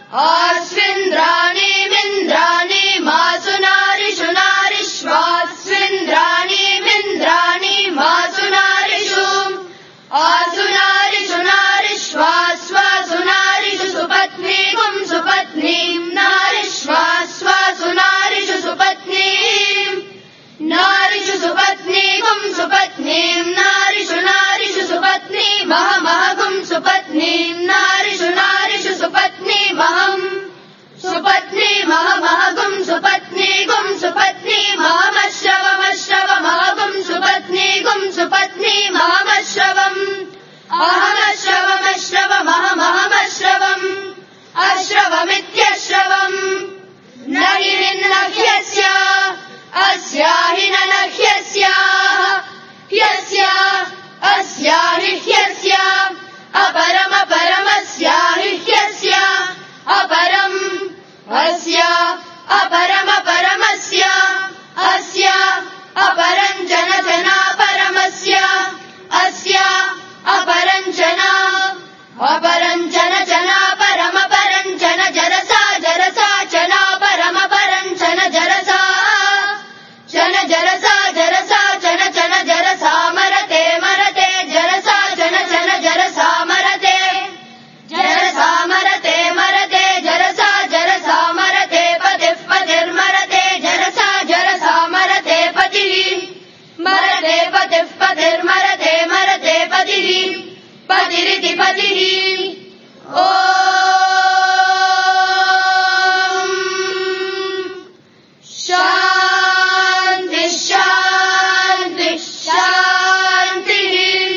आस्विन्द्राणीमिन्द्राणि मासु नारिषु नारिष्वास्विन्द्राणीमिन्द्राणि मासु नारिषु आसु नारिषु नारिष्वास्वासु नारिषु सुपत्नीकुम् सुपत्नीम् नारिष्वास्वासु नारिषु सुपत्नीम् नारिषु सुपत्नीकुम् सुपत्नीम् नारिषु नारिषु सुपत्नी महमहकुम् सुपत्नीम् नारिषु नारिषु सुपत्नीमहम् सुपत्नी महमहकुम् सुपत्नीकुम् सुपत्नी महमश्रवमश्रवमहकुम् सुपत्नीकुम् सुपत्नी महमश्रवम् अहमश्रवमश्रवमहमहमश्रवम् अश्रवमित्यश्रवम् न हि निन्नह्यस्य अस्या हि न नह्यस्याः ह्यस्य अस्या हि ह्यस्य अपरमपरमस्या हि ह्यस्य अपरम् अस्य अपरमपरमस्य अस्य अपरम् जन जनापरमस्य अस्य अपरम् जन अपरम् जन जनापरमपरम् जन जरसा जरसा जनापरमपरम् जन जरसा जन जरसा जरसा जन जन जरसा मरते मरते जरसा जन जन जरसा मरते जरसा मरते मरते जरसा जरसा मरते पतिः पतिर्मरते जरसा जरसा मरते पतिः मरते पतिः पतिर्मरते मरते पतिः पतिरिति पतिः ॐ शान्ति शान्ति शान्तिः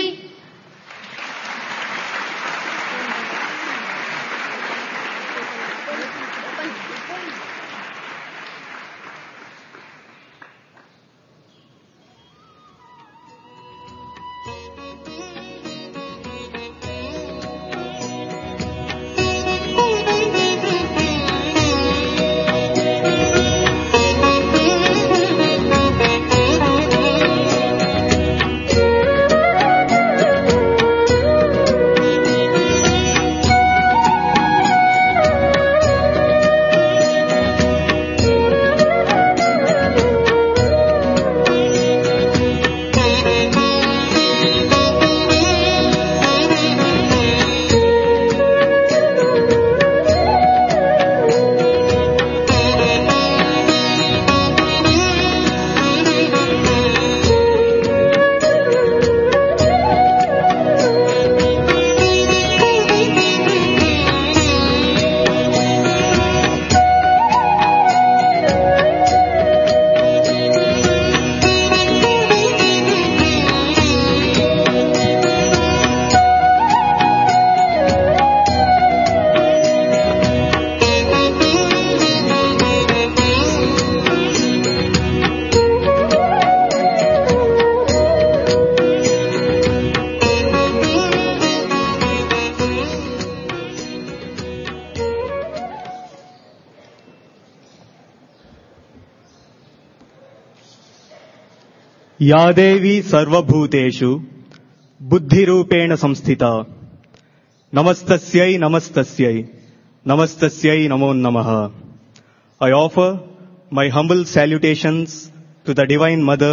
या देवी सर्वभूतेषु बुद्धिरूपेण संस्थिता नमस्तस्यै नमस्तस्यै नमस्तस्यै नमो नमः I offer my humble salutations to the Divine Mother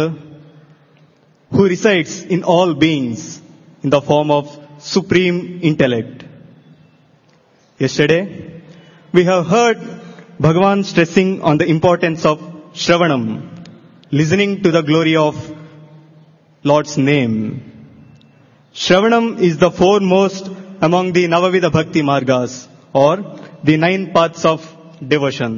who resides in all beings in the form of supreme intellect. Yesterday, we have heard Bhagavan stressing on the importance of Shravanam, listening to the glory of Lord's name. Shravanam is the foremost among the Navavida Bhakti Margas or the nine paths of devotion.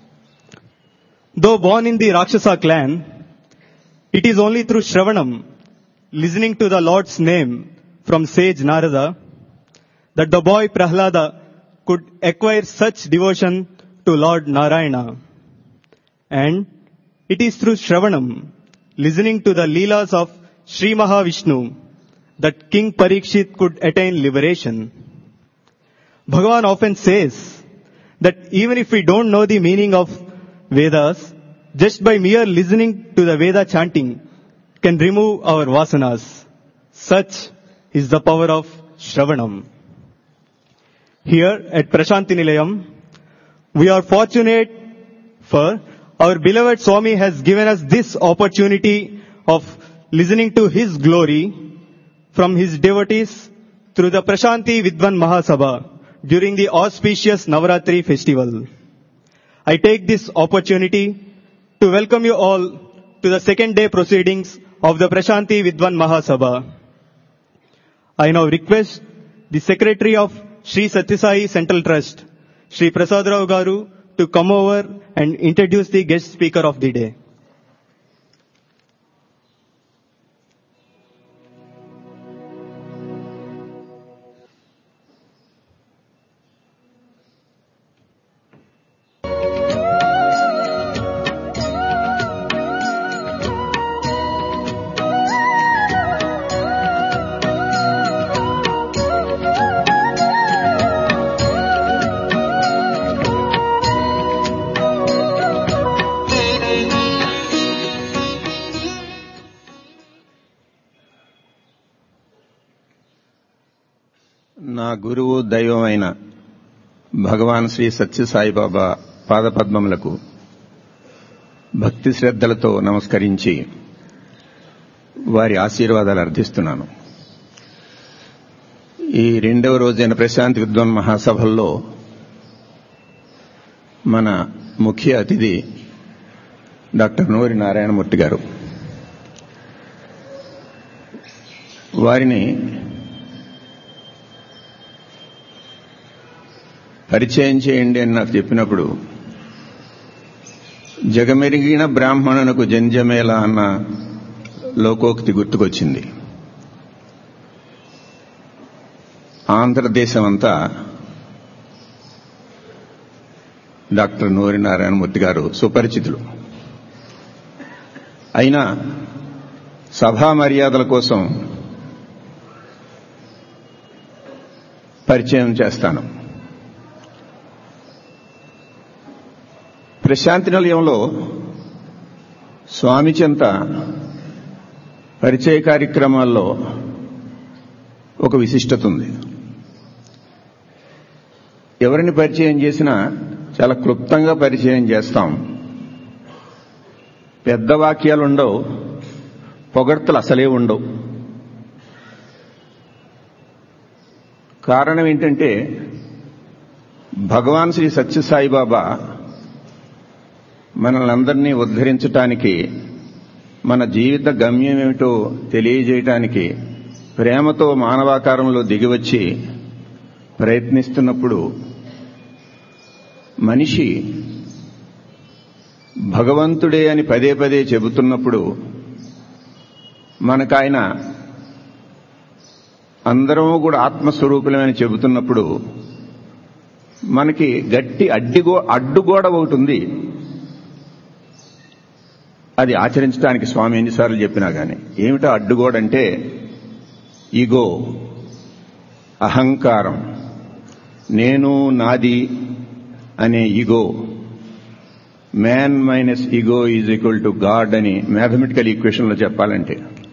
Though born in the Rakshasa clan, it is only through Shravanam, listening to the Lord's name from sage Narada, that the boy Prahlada could acquire such devotion to Lord Narayana. And it is through Shravanam, listening to the Leelas of Sri Mahavishnu, that King Parikshit could attain liberation. Bhagavan often says that even if we don't know the meaning of Vedas, just by mere listening to the Veda chanting can remove our vasanas. Such is the power of Shravanam. Here at Prashanti Nilayam, We are fortunate for our beloved Swami has given us this opportunity of listening to His glory from His devotees through the Prashanti Vidwan Mahasabha during the auspicious Navaratri festival. I take this opportunity to welcome you all to the second day proceedings of the Prashanti Vidwan Mahasabha. I now request the Secretary of Sri Satyasai Central Trust, Sri Prasad Rao Garu, to come over and introduce the guest speaker of the day. నా గురువు దైవమైన భగవాన్ శ్రీ సత్యసాయిబాబా పాదపద్మములకు భక్తి శ్రద్ధలతో నమస్కరించి వారి ఆశీర్వాదాలు అర్థిస్తున్నాను ఈ రెండవ రోజైన ప్రశాంత్ విద్వాన్ మహాసభల్లో మన ముఖ్య అతిథి డాక్టర్ నూరి నారాయణమూర్తి గారు వారిని పరిచయం చేయండి అని నాకు చెప్పినప్పుడు జగమెరిగిన బ్రాహ్మణునకు జంజమేళ అన్న లోకోక్తి గుర్తుకొచ్చింది ఆంధ్రదేశం అంతా డాక్టర్ నూరి నారాయణమూర్తి గారు సుపరిచితులు అయినా సభా మర్యాదల కోసం పరిచయం చేస్తాను ప్రశాంతి నిలయంలో స్వామి చెంత పరిచయ కార్యక్రమాల్లో ఒక విశిష్టత ఉంది ఎవరిని పరిచయం చేసినా చాలా క్లుప్తంగా పరిచయం చేస్తాం పెద్ద వాక్యాలు ఉండవు పొగడ్తలు అసలే ఉండవు కారణం ఏంటంటే భగవాన్ శ్రీ సత్యసాయిబాబా మనల్ని అందరినీ ఉద్ధరించటానికి మన జీవిత గమ్యం ఏమిటో తెలియజేయటానికి ప్రేమతో మానవాకారంలో దిగివచ్చి ప్రయత్నిస్తున్నప్పుడు మనిషి భగవంతుడే అని పదే పదే చెబుతున్నప్పుడు మనకాయన అందరము కూడా ఆత్మస్వరూపులమని చెబుతున్నప్పుడు మనకి గట్టి అడ్డిగో అడ్డుగోడ ఒకటి ఉంది అది ఆచరించడానికి స్వామి ఎన్నిసార్లు చెప్పినా గాని ఏమిటో అడ్డుగోడంటే ఈగో అహంకారం నేను నాది అనే ego man minus ego is equal to God అని మ్యాథమెటికల్ ఈక్వేషన్లో చెప్పాలంటే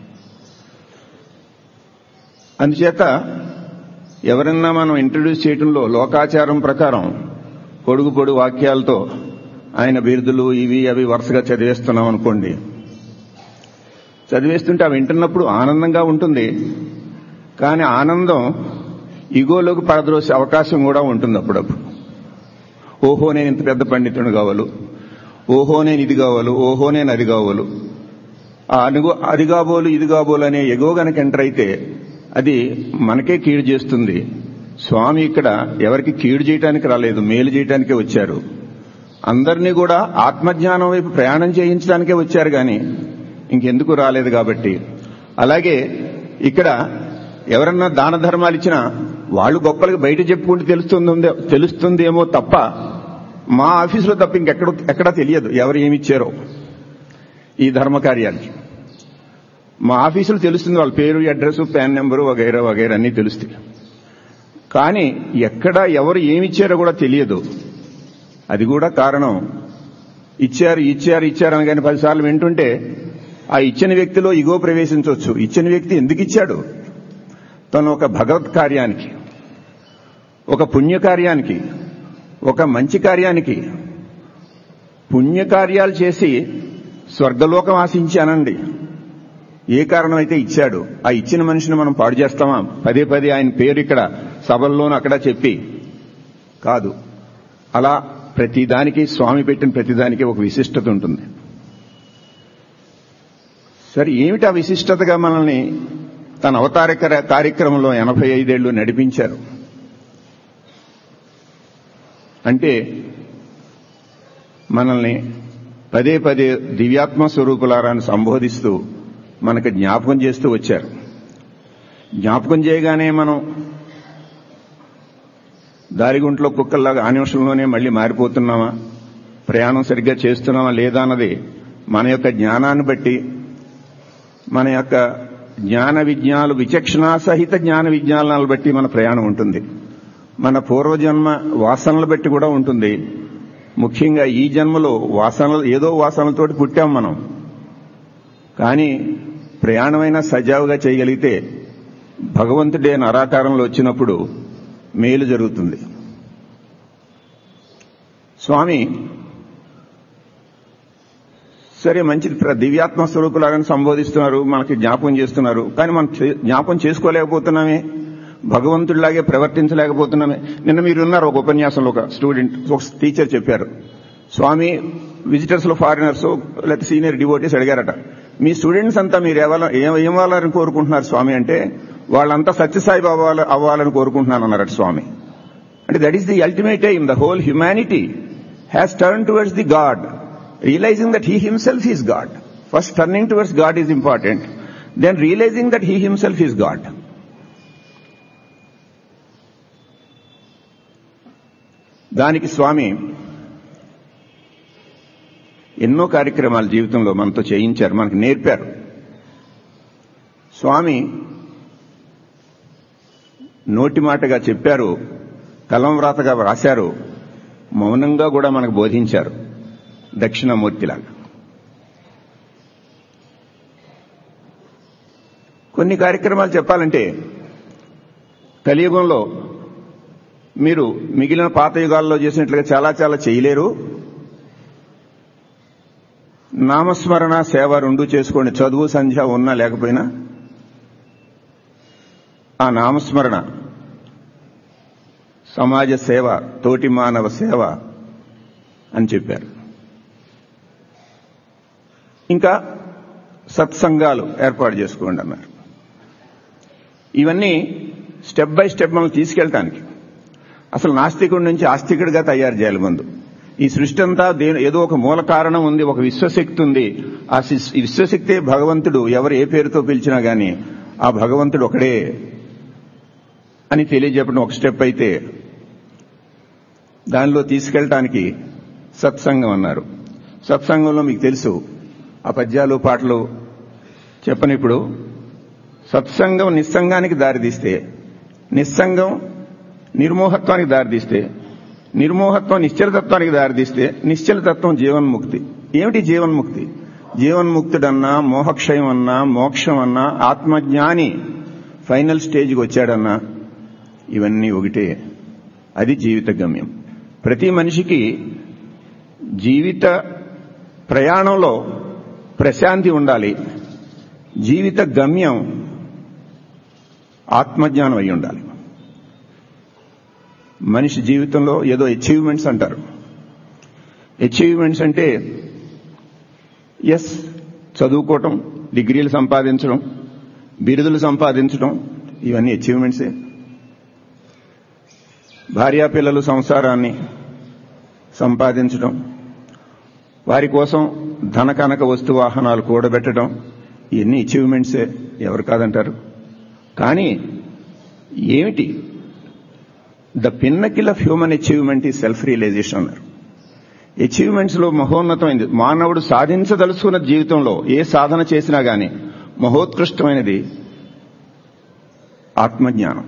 అందుచేత ఎవరన్నా మనం ఇంట్రడ్యూస్ చేయడంలో లోకాచారం ప్రకారం పొడుగు పొడు వాక్యాలతో ఆయన బిరుదులు ఇవి అవి వరుసగా చదివేస్తున్నాం అనుకోండి చదివేస్తుంటే అవి వింటున్నప్పుడు ఆనందంగా ఉంటుంది కానీ ఆనందం ఇగోలోకి పడద్రోసే అవకాశం కూడా ఉంటుంది అప్పుడప్పుడు ఓహో నేను ఇంత పెద్ద పండితుడు కావాలి ఓహో నేను ఇది కావాలి ఓహో నేను అది కావాలి ఆ అనుగో అది కాబోలు ఇది కాబోలు అనే ఎగో గనక ఎంటర్ అయితే అది మనకే కీడు చేస్తుంది స్వామి ఇక్కడ ఎవరికి కీడు చేయటానికి రాలేదు మేలు చేయటానికే వచ్చారు అందరినీ కూడా ఆత్మజ్ఞానం వైపు ప్రయాణం చేయించడానికే వచ్చారు కానీ ఇంకెందుకు రాలేదు కాబట్టి అలాగే ఇక్కడ ఎవరన్నా దాన ధర్మాలు ఇచ్చినా వాళ్ళు గొప్పలకి బయట చెప్పుకుంటూ తెలుస్తుంది తెలుస్తుందేమో తప్ప మా ఆఫీసులో తప్ప ఇంకెక్కడ ఎక్కడా తెలియదు ఎవరు ఏమి ఇచ్చారో ఈ ధర్మ కార్యానికి మా ఆఫీసులో తెలుస్తుంది వాళ్ళ పేరు అడ్రస్ ప్యాన్ నెంబరు వగైరా వగైరా అన్నీ తెలుస్తాయి కానీ ఎక్కడ ఎవరు ఏమిచ్చారో కూడా తెలియదు అది కూడా కారణం ఇచ్చారు ఇచ్చారు ఇచ్చారు అని కానీ పదిసార్లు వింటుంటే ఆ ఇచ్చిన వ్యక్తిలో ఇగో ప్రవేశించవచ్చు ఇచ్చిన వ్యక్తి ఎందుకు ఇచ్చాడు తను ఒక భగవత్ కార్యానికి ఒక పుణ్య కార్యానికి ఒక మంచి కార్యానికి పుణ్యకార్యాలు చేసి స్వర్గలోకం ఆశించానండి ఏ కారణం అయితే ఇచ్చాడు ఆ ఇచ్చిన మనిషిని మనం పాడు చేస్తామా పదే పదే ఆయన పేరు ఇక్కడ సభల్లోనూ అక్కడ చెప్పి కాదు అలా ప్రతిదానికి స్వామి పెట్టిన ప్రతిదానికి ఒక విశిష్టత ఉంటుంది సరే ఏమిటి ఆ విశిష్టతగా మనల్ని తన అవతారిక కార్యక్రమంలో ఎనభై ఐదేళ్లు నడిపించారు అంటే మనల్ని పదే పదే దివ్యాత్మ స్వరూపులారాన్ని సంబోధిస్తూ మనకు జ్ఞాపకం చేస్తూ వచ్చారు జ్ఞాపకం చేయగానే మనం దారిగుంట్లో కుక్కల్లాగా ఆ నిమిషంలోనే మళ్ళీ మారిపోతున్నామా ప్రయాణం సరిగ్గా చేస్తున్నామా లేదా అన్నది మన యొక్క జ్ఞానాన్ని బట్టి మన యొక్క జ్ఞాన విజ్ఞాలు విచక్షణా సహిత జ్ఞాన విజ్ఞానాలను బట్టి మన ప్రయాణం ఉంటుంది మన పూర్వజన్మ వాసనలు బట్టి కూడా ఉంటుంది ముఖ్యంగా ఈ జన్మలో వాసనలు ఏదో వాసనలతోటి పుట్టాం మనం కానీ ప్రయాణమైనా సజావుగా చేయగలిగితే భగవంతుడే నరాకారంలో వచ్చినప్పుడు మేలు జరుగుతుంది స్వామి సరే మంచిది ప్ర- దివ్యాత్మ స్వరూపులాగానే సంబోధిస్తున్నారు మనకి జ్ఞాపకం చేస్తున్నారు కానీ మనం చే- జ్ఞాపకం చేసుకోలేకపోతున్నామే భగవంతుడిలాగే ప్రవర్తించలేకపోతున్నామే నిన్న మీరు ఉన్నారు ఒక ఉపన్యాసంలో ఒక స్టూడెంట్ ఒక టీచర్ చెప్పారు స్వామి విజిటర్స్ లో ఫారినర్స్ లేకపోతే సీనియర్ డివోటీస్ అడిగారట మీ స్టూడెంట్స్ అంతా మీరు ఏవాల- ఏం- ఏం అవ్వాలని కోరుకుంటున్నారు స్వామి అంటే వాళ్ళంతా సత్యసాయి బాబా అవ్వాలని కోరుకుంటున్నాను అన్నారట స్వామి అంటే that is the ultimate aim the whole humanity has turn towards the God realising that he himself is God first turning towards God is important then realising that he himself is God దానికి స్వామి ఎన్నో కార్యక్రమాలు జీవితంలో మనతో చేయించారు మనకు నేర్పారు స్వామి నోటి మాటగా చెప్పారు కలం వ్రాతగా రాశారు మౌనంగా కూడా మనకు బోధించారు దక్షిణామూర్తిలాగా కొన్ని కార్యక్రమాలు చెప్పాలంటే కలియుగంలో మీరు మిగిలిన పాత యుగాల్లో చేసినట్లుగా చాలా చాలా చేయలేరు నామస్మరణ సేవ రెండు చేసుకోండి చదువు సంధ్య ఉన్నా లేకపోయినా ఆ నామస్మరణ సమాజ సేవ తోటి మానవ సేవ అని చెప్పారు ఇంకా సత్సంగాలు ఏర్పాటు చేసుకోండి అన్నారు ఇవన్నీ స్టెప్ బై స్టెప్ మనం తీసుకెళ్ళటానికి అసలు నాస్తికుడి నుంచి ఆస్తికుడిగా తయారు చేయాలి ముందు ఈ సృష్టి అంతా దే- ఏదో ఒక మూల కారణం ఉంది ఒక విశ్వశక్తి ఉంది ఆ శిస్- ఈ విశ్వశక్తే భగవంతుడు ఎవరు ఏ పేరుతో పిలిచినా గాని ఆ భగవంతుడు ఒకడే అని తెలియజెప్పడం ఒక స్టెప్ అయితే దానిలో తీసుకెళ్ళటానికి సత్సంగం అన్నారు సత్సంగంలో మీకు తెలుసు ఆ పద్యాలు పాటలు చెప్పనిప్పుడు సత్సంగం నిస్సంగానికి దారితీస్తే నిస్సంగం నిర్మోహత్వానికి దారితీస్తే నిర్మోహత్వం నిశ్చలతత్వానికి దారితీస్తే నిశ్చలతత్వం జీవన్ముక్తి ఏమిటి జీవన్ముక్తి జీవన్ముక్తుడన్నా మోహక్షయం అన్నా మోక్షం అన్నా ఆత్మజ్ఞాని ఫైనల్ స్టేజ్కి వచ్చాడన్నా ఇవన్నీ ఒకటే అది జీవిత గమ్యం ప్రతి మనిషికి జీవిత ప్రయాణంలో ప్రశాంతి ఉండాలి జీవిత గమ్యం ఆత్మజ్ఞానం అయి ఉండాలి మనిషి జీవితంలో ఏదో అచీవ్మెంట్స్ అంటారు అచీవ్మెంట్స్ అంటే ఎస్ చదువుకోవటం డిగ్రీలు సంపాదించడం బిరుదులు సంపాదించడం ఇవన్నీ అచీవ్మెంట్సే భార్యాపిల్లలు సంసారాన్ని సంపాదించడం వారి కోసం ధన కనక వస్తు వాహనాలు కూడబెట్టడం ఇవన్నీ అచీవ్మెంట్సే ఎవరు కాదంటారు కానీ ఏమిటి the pinnacle of human achievement ఈ సెల్ఫ్ రియలైజేషన్ అన్నారు అచీవ్మెంట్స్ లో మహోన్నతమైనది మానవుడు సాధించదలుచుకున్న జీవితంలో ఏ సాధన చేసినా గాని మహోత్కృష్టమైనది ఆత్మజ్ఞానం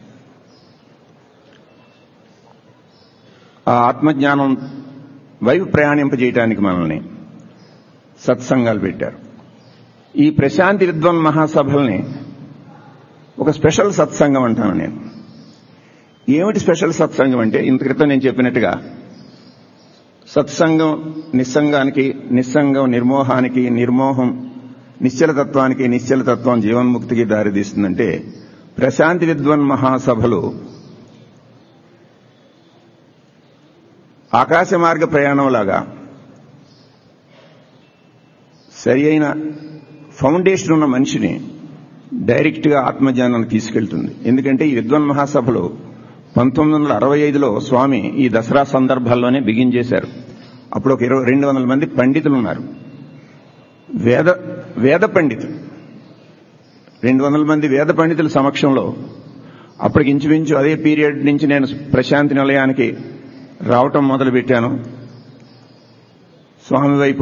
ఆ ఆత్మజ్ఞానం వైపు ప్రయాణింపజేయటానికి మనల్ని సత్సంగాలు పెట్టారు ఈ ప్రశాంతి విద్వన్ మహాసభల్ని ఒక స్పెషల్ సత్సంగం అంటాను నేను ఏమిటి స్పెషల్ సత్సంగం అంటే ఇంత క్రితం నేను చెప్పినట్టుగా సత్సంగం నిస్సంగానికి నిస్సంగం నిర్మోహానికి నిర్మోహం నిశ్చలతత్వానికి నిశ్చలతత్వం జీవన్ముక్తికి దారితీస్తుందంటే ప్రశాంతి విద్వన్ మహాసభలు ఆకాశ మార్గ ప్రయాణంలాగా సరి అయిన ఫౌండేషన్ ఉన్న మనిషిని డైరెక్ట్గా ఆత్మజ్ఞానానికి తీసుకెళ్తుంది ఎందుకంటే ఈ విద్వన్ మహాసభలు పంతొమ్మిది వందల అరవై ఐదులో స్వామి ఈ దసరా సందర్భాల్లోనే బిగిన్ చేశారు అప్పుడు ఒక ఇరవై రెండు వందల మంది పండితులు ఉన్నారు వేద వేద పండితులు రెండు వందల మంది వేద పండితుల సమక్షంలో అప్పటికి ఇంచుమించు అదే పీరియడ్ నుంచి నేను ప్రశాంతి నిలయానికి రావటం మొదలుపెట్టాను స్వామి వైపు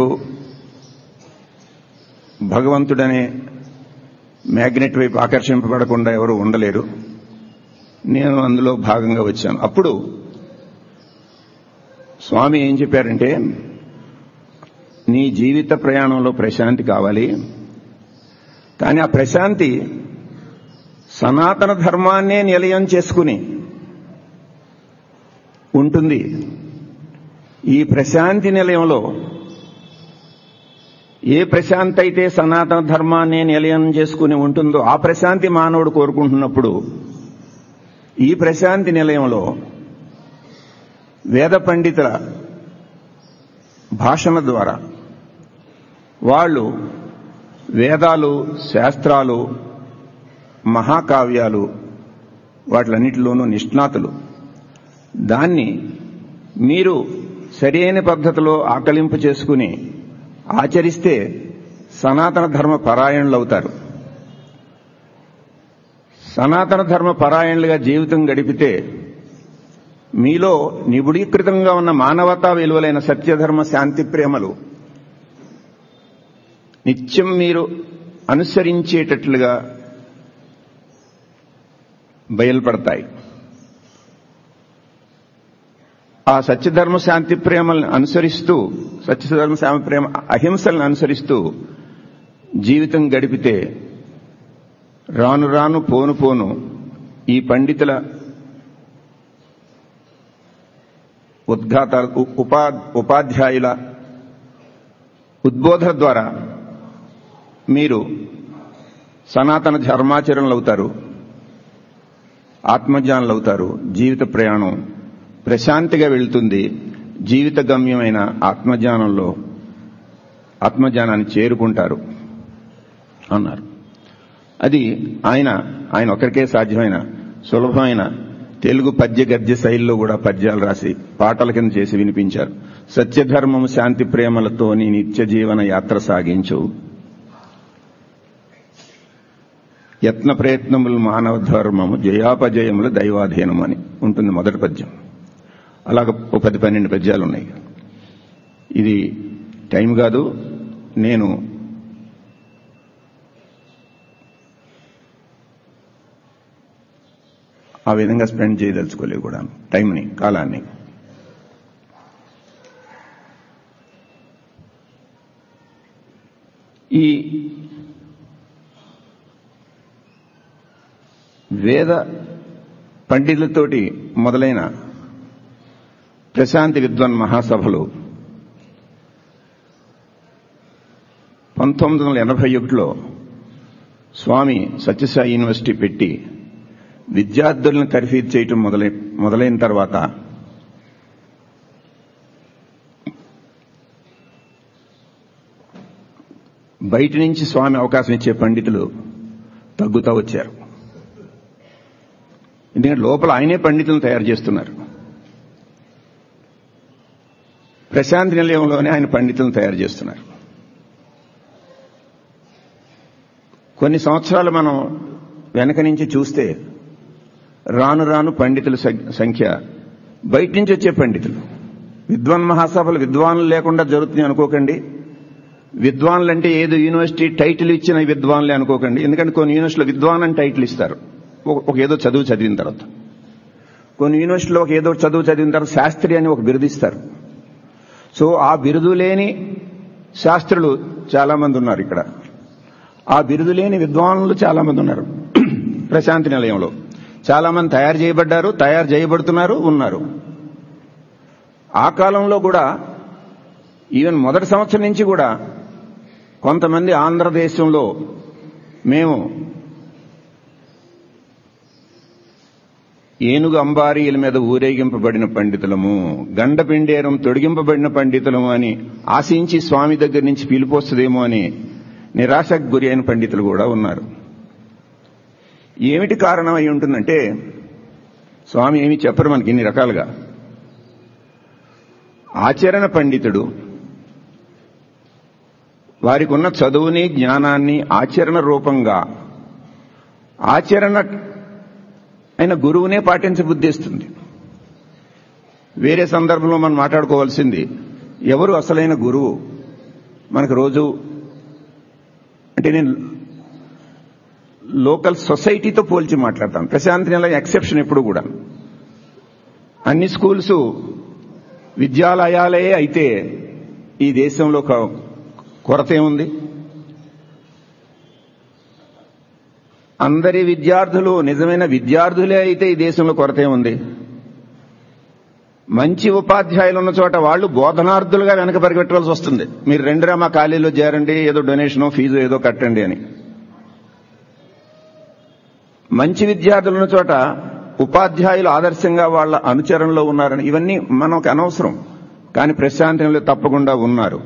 భగవంతుడనే మ్యాగ్నెట్ వైపు ఆకర్షింపబడకుండా ఎవరు ఉండలేరు నేను అందులో భాగంగా వచ్చాను అప్పుడు స్వామి ఏం చెప్పారంటే నీ జీవిత ప్రయాణంలో ప్రశాంతి కావాలి కానీ ఆ ప్రశాంతి సనాతన ధర్మాన్నే నిలయం చేసుకుని ఉంటుంది ఈ ప్రశాంతి నిలయంలో ఏ ప్రశాంతి అయితే సనాతన ధర్మాన్ని నిలయం చేసుకుని ఉంటుందో ఆ ప్రశాంతి మానవుడు కోరుకుంటున్నప్పుడు ఈ ప్రశాంతి నిలయంలో వేద పండితుల భాషణ ద్వారా వాళ్ళు వేదాలు శాస్త్రాలు మహాకావ్యాలు వాటిలన్నిటిలోనూ నిష్ణాతులు దాన్ని మీరు సరైన పద్ధతిలో ఆకలింపు చేసుకుని ఆచరిస్తే సనాతన ధర్మ పరాయణులు అవుతారు సనాతన ధర్మ పరాయణులుగా జీవితం గడిపితే మీలో నిబుడీకృతంగా ఉన్న మానవతా విలువలైన సత్యధర్మ శాంతి ప్రేమలు నిత్యం మీరు అనుసరించేటట్లుగా బయలుపడతాయి ఆ సత్యధర్మ శాంతి ప్రేమలను అనుసరిస్తూ సత్యధర్మ శాంతి ప్రేమ అహింసలను అనుసరిస్తూ జీవితం గడిపితే రాను రాను పోను పోను ఈ పండితుల ఉద్ఘాత ఉపా ఉపాధ్యాయుల ఉద్బోధన ద్వారా మీరు సనాతన ధర్మాచరణలు అవుతారు ఆత్మజ్ఞానులు అవుతారు జీవిత ప్రయాణం ప్రశాంతిగా వెళ్తుంది జీవిత గమ్యమైన ఆత్మజ్ఞానంలో ఆత్మజ్ఞానాన్ని చేరుకుంటారు అన్నారు అది ఆయన ఆయన ఒకరికే సాధ్యమైన సులభమైన తెలుగు పద్య గద్య శైలిలో కూడా పద్యాలు రాసి పాటల కింద చేసి వినిపించారు సత్యధర్మం శాంతి ప్రేమలతో నీ నిత్య జీవన యాత్ర సాగించు యత్న ప్రయత్నములు మానవ ధర్మము జయాపజయములు దైవాధీనం అని ఉంటుంది మొదటి పద్యం అలాగ ఒక పది పన్నెండు పద్యాలు ఉన్నాయి ఇది టైం కాదు నేను ఆ విధంగా స్పెండ్ చేయదలుచుకోలేవు కూడా టైంని కాలాన్ని ఈ వేద పండితులతోటి మొదలైన ప్రశాంతి విద్వాన్ మహాసభలు పంతొమ్మిది వందల ఎనభై ఒకటిలో స్వామి సత్యసాయి యూనివర్సిటీ పెట్టి విద్యార్థులను తర్ఫీదు చేయటం మొదలై మొదలైన తర్వాత బయట నుంచి స్వామి అవకాశం ఇచ్చే పండితులు తగ్గుతూ వచ్చారు ఎందుకంటే లోపల ఆయనే పండితులను తయారు చేస్తున్నారు ప్రశాంతి నిలయంలోనే ఆయన పండితులను తయారు చేస్తున్నారు కొన్ని సంవత్సరాలు మనం వెనక నుంచి చూస్తే రాను రాను పండితుల సంఖ్య బయట నుంచి వచ్చే పండితులు విద్వాన్ మహాసభలు విద్వాన్లు లేకుండా జరుగుతున్నాయి అనుకోకండి విద్వాన్లు అంటే ఏదో యూనివర్సిటీ టైటిల్ ఇచ్చిన విద్వాన్లే అనుకోకండి ఎందుకంటే కొన్ని యూనివర్సిటీలో విద్వాన్ అని టైటిల్ ఇస్తారు ఒక ఏదో చదువు చదివిన తర్వాత కొన్ని యూనివర్సిటీలో ఒక ఏదో చదువు చదివిన తర్వాత శాస్త్రి అని ఒక బిరుదు ఇస్తారు సో ఆ బిరుదు లేని శాస్త్రులు చాలా మంది ఉన్నారు ఇక్కడ ఆ బిరుదు లేని విద్వానులు చాలా మంది ఉన్నారు ప్రశాంతి నిలయంలో చాలా మంది తయారు చేయబడ్డారు తయారు చేయబడుతున్నారు ఉన్నారు ఆ కాలంలో కూడా ఈవెన్ మొదటి సంవత్సరం నుంచి కూడా కొంతమంది ఆంధ్రదేశంలో మేము ఏనుగు అంబారీల మీద ఊరేగింపబడిన పండితులము గండపిండేరం తొడిగింపబడిన పండితులము అని ఆశించి స్వామి దగ్గర నుంచి పిలిపొస్తుందేమో అని నిరాశకు గురి అయిన పండితులు కూడా ఉన్నారు ఏమిటి కారణం అయి ఉంటుందంటే స్వామి ఏమి చెప్పరు మనకి ఇన్ని రకాలుగా ఆచరణ పండితుడు వారికి ఉన్న చదువుని జ్ఞానాన్ని ఆచరణ రూపంగా ఆచరణ అయిన గురువునే పాటించబుద్ధిస్తుంది వేరే సందర్భంలో మనం మాట్లాడుకోవాల్సింది ఎవరు అసలైన గురువు మనకు రోజు అంటే నేను లోకల్ సొసైటీతో పోల్చి మాట్లాడతాను ప్రశాంతి నెల ఎక్సెప్షన్ ఎప్పుడు కూడా అన్ని స్కూల్స్ విద్యాలయాలే అయితే ఈ దేశంలో ఒక కొరత ఏముంది అందరి విద్యార్థులు నిజమైన విద్యార్థులే అయితే ఈ దేశంలో కొరత ఏముంది మంచి ఉపాధ్యాయులు ఉన్న చోట వాళ్ళు బోధనార్థులుగా వెనక పరిగెట్టవలసి వస్తుంది మీరు రెండురా మా కాలేజీలో చేరండి ఏదో డొనేషనో ఫీజు ఏదో కట్టండి అని మంచి విద్యార్థులు ఉన్న చోట ఉపాధ్యాయులు ఆదర్శంగా వాళ్ళ అనుచరణలో ఉన్నారని ఇవన్నీ మనకు అనవసరం కానీ ప్రశాంతంలో తప్పకుండా ఉన్నారు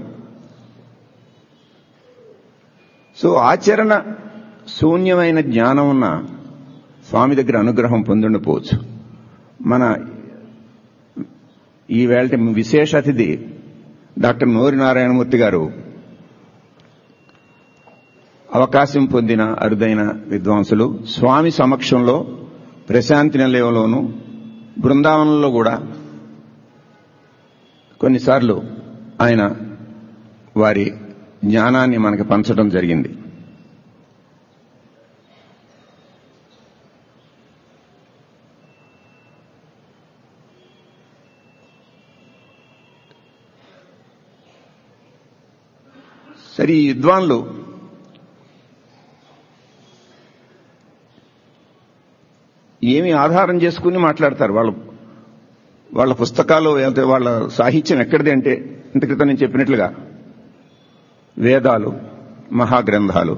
సో ఆచరణ శూన్యమైన జ్ఞానం ఉన్న స్వామి దగ్గర అనుగ్రహం పొందుండిపోవచ్చు మన ఈ వేళ విశేష అతిథి డాక్టర్ నోరి నారాయణమూర్తి గారు అవకాశం పొందిన అరుదైన విద్వాంసులు స్వామి సమక్షంలో ప్రశాంతి నిలయంలోను బృందావనంలో కూడా కొన్నిసార్లు ఆయన వారి జ్ఞానాన్ని మనకి పంచడం జరిగింది సరే ఈ విద్వాన్లు ఏమి ఆధారం చేసుకుని మాట్లాడతారు వాళ్ళు వాళ్ళ పుస్తకాలు లేకపోతే వాళ్ళ సాహిత్యం ఎక్కడిది అంటే ఇంత క్రితం నేను చెప్పినట్లుగా వేదాలు మహాగ్రంథాలు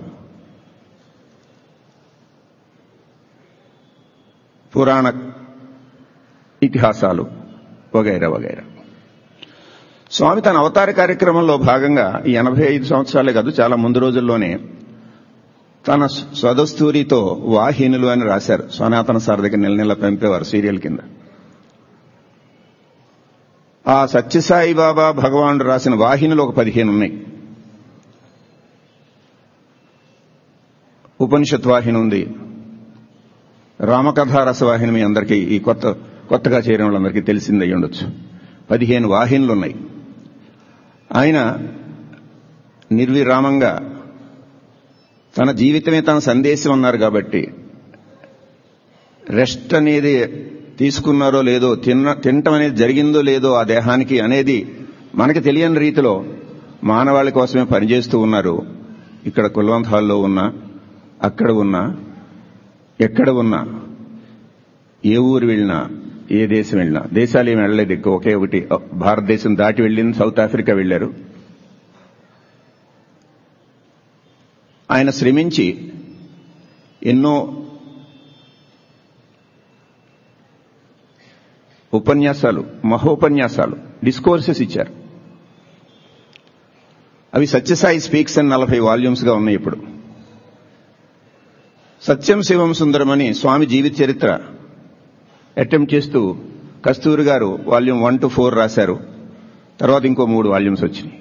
పురాణ ఇతిహాసాలు వగైరా వగైరా స్వామి తన అవతార కార్యక్రమంలో భాగంగా ఈ ఎనభై ఐదు సంవత్సరాలే కాదు చాలా ముందు రోజుల్లోనే తన స్వదస్తూరితో వాహినులు అని రాశారు సనాతన సార్ దగ్గర నెల నెల పంపేవారు సీరియల్ కింద ఆ సత్యసాయి బాబా భగవానుడు రాసిన వాహినులు ఒక పదిహేను ఉన్నాయి ఉపనిషత్ వాహిని ఉంది రామకథా రసవాహిని మీ అందరికీ ఈ కొత్త కొత్తగా చేరిన వాళ్ళందరికీ తెలిసింది అయి ఉండొచ్చు పదిహేను వాహినులు ఉన్నాయి ఆయన నిర్విరామంగా తన జీవితమే తన సందేశం అన్నారు కాబట్టి రెస్ట్ అనేది తీసుకున్నారో లేదో తిన్న తినటం అనేది జరిగిందో లేదో ఆ దేహానికి అనేది మనకి తెలియని రీతిలో మానవాళి కోసమే పనిచేస్తూ ఉన్నారు ఇక్కడ కుల్వంత్ హాల్లో ఉన్నా అక్కడ ఉన్నా ఎక్కడ ఉన్నా ఏ ఊరు వెళ్ళినా ఏ దేశం వెళ్ళినా దేశాలు ఏమి వెళ్ళలేదు ఎక్కువ ఒకే ఒకటి భారతదేశం దాటి వెళ్ళింది సౌత్ ఆఫ్రికా వెళ్లారు ఆయన శ్రమించి ఎన్నో ఉపన్యాసాలు మహోపన్యాసాలు డిస్కోర్సెస్ ఇచ్చారు అవి సత్యసాయి స్పీక్స్ అని నలభై వాల్యూమ్స్ గా ఉన్నాయి ఇప్పుడు సత్యం శివం సుందరం అని స్వామి జీవిత చరిత్ర అటెంప్ట్ చేస్తూ కస్తూరి గారు వాల్యూమ్ వన్ టు ఫోర్ రాశారు తర్వాత ఇంకో మూడు వాల్యూమ్స్ వచ్చినాయి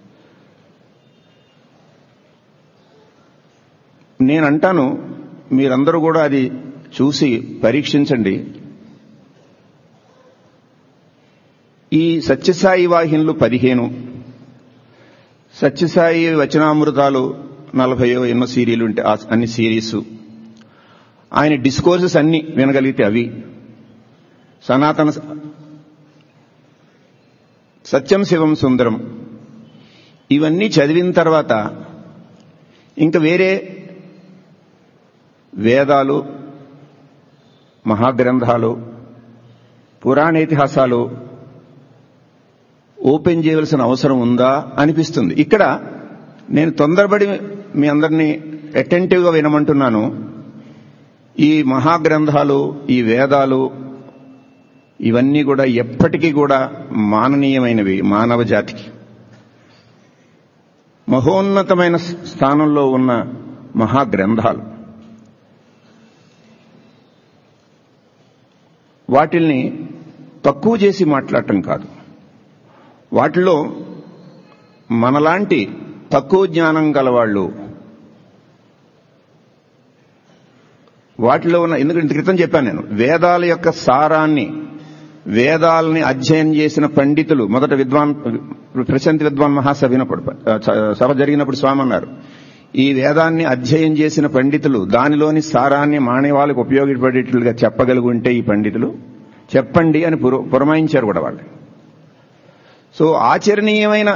నేనంటాను మీరందరూ కూడా అది చూసి పరీక్షించండి ఈ సత్యసాయి వాహినులు పదిహేను సత్యసాయి వచనామృతాలు నలభయో ఎన్నో సీరియల్ ఉంటే అన్ని సిరీస్ ఆయన డిస్కోర్సెస్ అన్ని వినగలిగితే అవి సనాతన సత్యం శివం సుందరం ఇవన్నీ చదివిన తర్వాత ఇంకా వేరే వేదాలు మహాగ్రంథాలు పురాణ ఇతిహాసాలు ఓపెన్ చేయవలసిన అవసరం ఉందా అనిపిస్తుంది ఇక్కడ నేను తొందరపడి మీ అందరినీ అటెంటివ్గా వినమంటున్నాను ఈ మహాగ్రంథాలు ఈ వేదాలు ఇవన్నీ కూడా ఎప్పటికీ కూడా మాననీయమైనవి మానవ జాతికి మహోన్నతమైన స్థానంలో ఉన్న మహాగ్రంథాలు వాటిల్ని తక్కువ చేసి మాట్లాడటం కాదు వాటిలో మనలాంటి తక్కువ జ్ఞానం గలవాళ్ళు వాటిలో ఉన్న ఎందుకంటే ఇంత క్రితం చెప్పాను నేను వేదాల యొక్క సారాన్ని వేదాలని అధ్యయనం చేసిన పండితులు మొదట విద్వాన్ ప్రశాంతి విద్వాన్ మహాసభ వినప్పుడు సభ జరిగినప్పుడు స్వామి అన్నారు ఈ వేదాన్ని అధ్యయనం చేసిన పండితులు దానిలోని సారాన్ని మానవాళికి ఉపయోగపడేట్లుగా చెప్పగలుగుంటే ఈ పండితులు చెప్పండి అని పుర పురమాయించారు కూడా వాళ్ళు సో ఆచరణీయమైన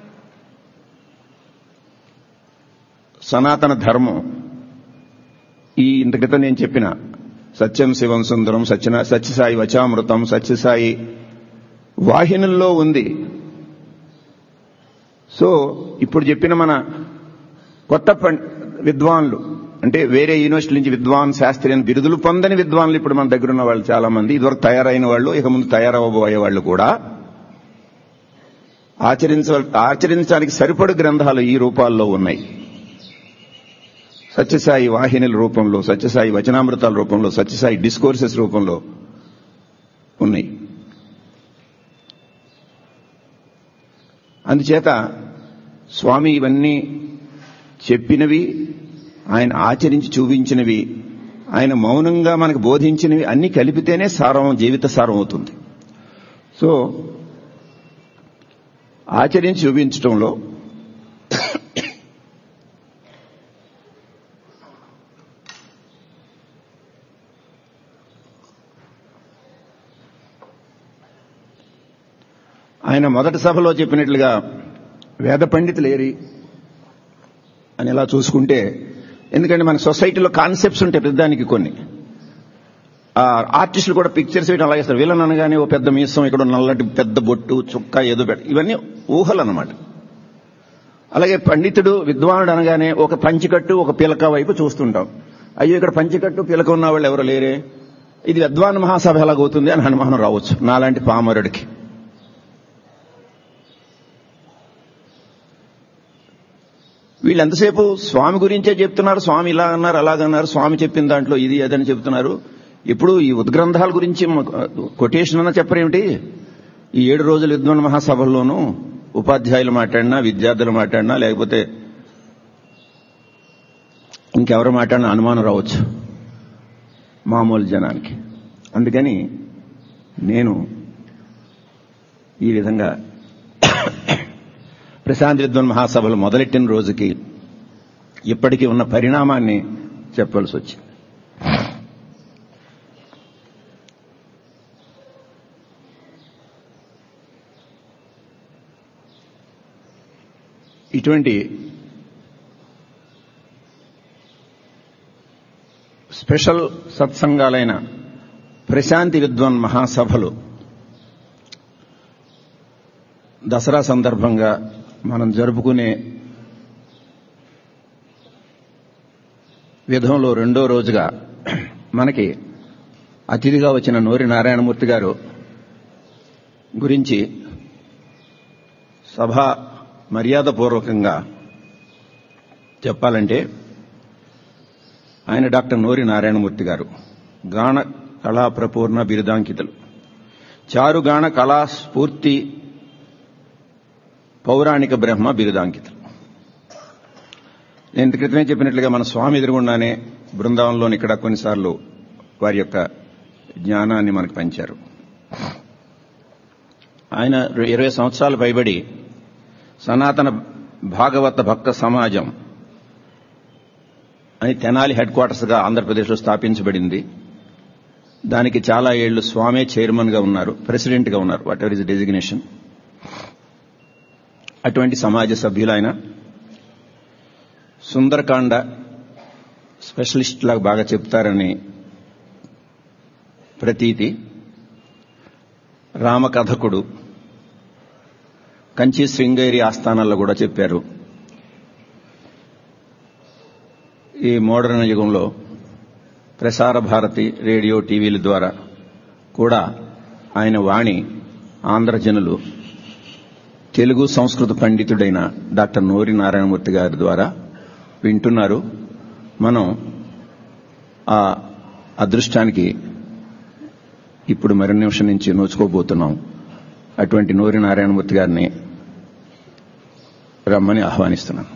సనాతన ధర్మం ఈ ఇంత క్రితం నేను చెప్పిన సత్యం శివం సుందరం సత్యన సత్యసాయి వచామృతం సత్యసాయి వాహినుల్లో ఉంది సో ఇప్పుడు చెప్పిన మన కొత్త విద్వాన్లు అంటే వేరే యూనివర్సిటీ నుంచి విద్వాన్ శాస్త్రి అని బిరుదులు పొందని విద్వాన్లు ఇప్పుడు మన దగ్గర ఉన్న వాళ్ళు చాలా మంది ఇదివరకు తయారైన వాళ్ళు ఇక ముందు తయారవ్వబోయే వాళ్ళు కూడా ఆచరించ ఆచరించడానికి సరిపడు గ్రంథాలు ఈ రూపాల్లో ఉన్నాయి సత్యసాయి వాహినుల రూపంలో సత్యసాయి వచనామృతాల రూపంలో సత్యసాయి డిస్కోర్సెస్ రూపంలో ఉన్నాయి అందుచేత స్వామి ఇవన్నీ చెప్పినవి ఆయన ఆచరించి చూపించినవి ఆయన మౌనంగా మనకు బోధించినవి అన్ని కలిపితేనే సారం జీవిత సారం అవుతుంది సో ఆచరించి చూపించడంలో ఆయన మొదటి సభలో చెప్పినట్లుగా వేద పండితులు ఏరి అని ఇలా చూసుకుంటే ఎందుకంటే మన సొసైటీలో కాన్సెప్ట్స్ ఉంటాయి పెద్దానికి కొన్ని ఆర్టిస్టులు కూడా పిక్చర్స్ వేయడం అలాగే చేస్తారు వీళ్ళని అనగానే ఓ పెద్ద మీసం ఇక్కడ నల్లటి పెద్ద బొట్టు చుక్క ఏదో పెడ ఇవన్నీ ఊహలు అన్నమాట అలాగే పండితుడు విద్వానుడు అనగానే ఒక పంచికట్టు ఒక పిలక వైపు చూస్తుంటాం అయ్యో ఇక్కడ పంచికట్టు పిలక ఉన్న వాళ్ళు ఎవరు లేరే ఇది విద్వాన్ మహాసభ ఎలాగవుతుంది అని అనుమానం రావచ్చు నాలాంటి పామరుడికి వీళ్ళు ఎంతసేపు స్వామి గురించే చెప్తున్నారు స్వామి ఇలా అన్నారు అలాగన్నారు స్వామి చెప్పిన దాంట్లో ఇది అదని చెప్తున్నారు ఇప్పుడు ఈ ఉద్గ్రంథాల గురించి కొటేషన్ అన్న చెప్పరేమిటి ఈ ఏడు రోజుల విద్వాన్ మహాసభల్లోనూ ఉపాధ్యాయులు మాట్లాడినా విద్యార్థులు మాట్లాడినా లేకపోతే ఇంకెవరు మాట్లాడినా అనుమానం రావచ్చు మామూలు జనానికి అందుకని నేను ఈ విధంగా ప్రశాంత్ విద్వాన్ మహాసభలు మొదలెట్టిన రోజుకి ఇప్పటికీ ఉన్న పరిణామాన్ని చెప్పవలసి వచ్చింది ఇటువంటి స్పెషల్ సత్సంగాలైన ప్రశాంతి విద్వాన్ మహాసభలు దసరా సందర్భంగా మనం జరుపుకునే విధంలో రెండో రోజుగా మనకి అతిథిగా వచ్చిన నోరి నారాయణమూర్తి గారు గురించి సభ మర్యాదపూర్వకంగా చెప్పాలంటే ఆయన డాక్టర్ నోరి నారాయణమూర్తి గారు గాన కళా ప్రపూర్ణ బిరుదాంకితులు చారుగాన కళా స్ఫూర్తి పౌరాణిక బ్రహ్మ బిరుదాంకితులు నేను క్రితమే చెప్పినట్లుగా మన స్వామి ఎదురుగుండానే బృందావనంలోని ఇక్కడ కొన్నిసార్లు వారి యొక్క జ్ఞానాన్ని మనకు పంచారు ఆయన ఇరవై సంవత్సరాలు పైబడి సనాతన భాగవత భక్త సమాజం అని తెనాలి హెడ్ క్వార్టర్స్గా ఆంధ్రప్రదేశ్లో స్థాపించబడింది దానికి చాలా ఏళ్లు స్వామే చైర్మన్గా ఉన్నారు ప్రెసిడెంట్గా ఉన్నారు వాట్ ఎవర్ ఇస్ డెసిగ్నేషన్ అటువంటి సమాజ సభ్యులైన సుందరకాండ స్పెషలిస్ట్ లాగా బాగా చెప్తారని ప్రతీతి రామకథకుడు కంచి శృంగేరి ఆస్థానాల్లో కూడా చెప్పారు ఈ మోడర్న్ యుగంలో ప్రసార భారతి రేడియో టీవీల ద్వారా కూడా ఆయన వాణి ఆంధ్రజనులు తెలుగు సంస్కృత పండితుడైన డాక్టర్ నోరి నారాయణమూర్తి గారి ద్వారా వింటున్నారు మనం ఆ అదృష్టానికి ఇప్పుడు మరిన్ని నిమిషం నుంచి నోచుకోబోతున్నాం అటువంటి నోరి నారాయణమూర్తి గారిని రమ్మని ఆహ్వానిస్తున్నాను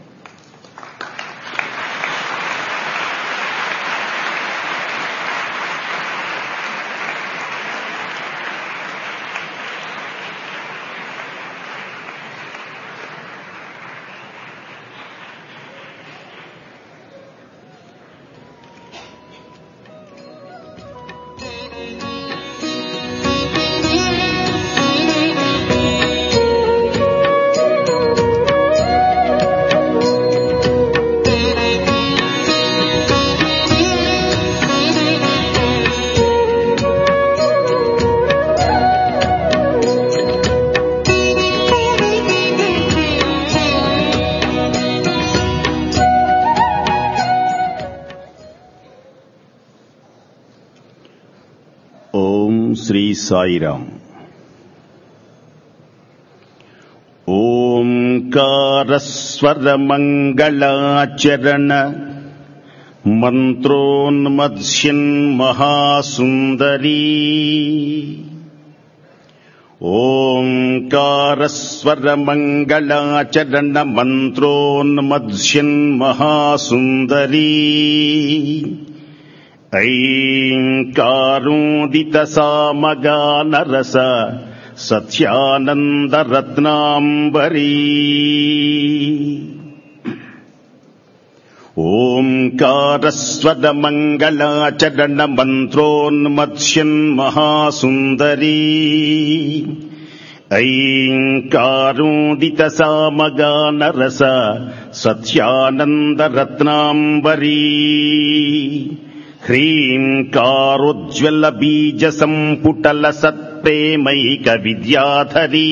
ఓం శ్రీ సాయిరాం ఓంకారస్వరమంగళాచరణ మంత్రోన్మధ్యన్మహాసుందరీ ఓంకారస్వరమంగళాచరణ మంత్రోన్మధ్యన్మహాసుందరీ ఐంకారోదిత సామగానరస సత్యానందరత్నాంబరీ ఓంకారస్వరమంగళాచరణ మంత్రోన్మత్స్యన్మహాసుందరీ ఐంకారోదిత సామగానరస సత్యానందరత్నాంబరీ హ్రీంకారోజ్వల బీజ సంపుటల సత్ప్రేమైక విద్యాధరీ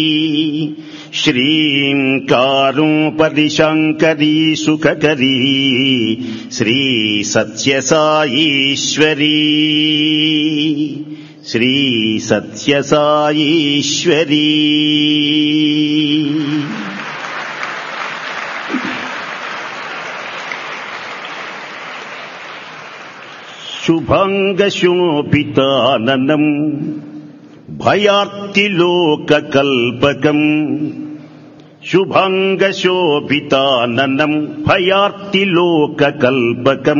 శ్రీంకారోపరి శంకరీ సుఖకరీ శ్రీ సత్యసాయీశ్వరీ శ్రీ సత్యసాయీశ్వరీ శుభంగశోభితాననం భయార్తిలోకకల్పకం శుభంగశోభితాననం భయార్తిలోకకల్పకం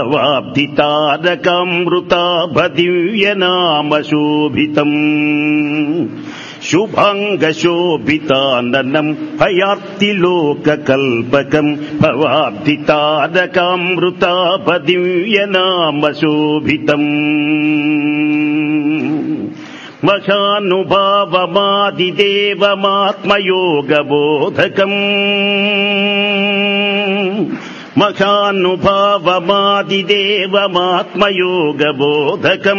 భవాబ్ధితారకామృతాభదివ్యనామశోభితం శుభంగశోభితాననం భయార్తిలోకకల్పకం భవాబ్ధితారకామృతాపదివ్యనామశోభితం మహానుభావమాదిదేవమాత్మయోగబోధకం మహానుభావమాదిదేవమాత్మయోగబోధకం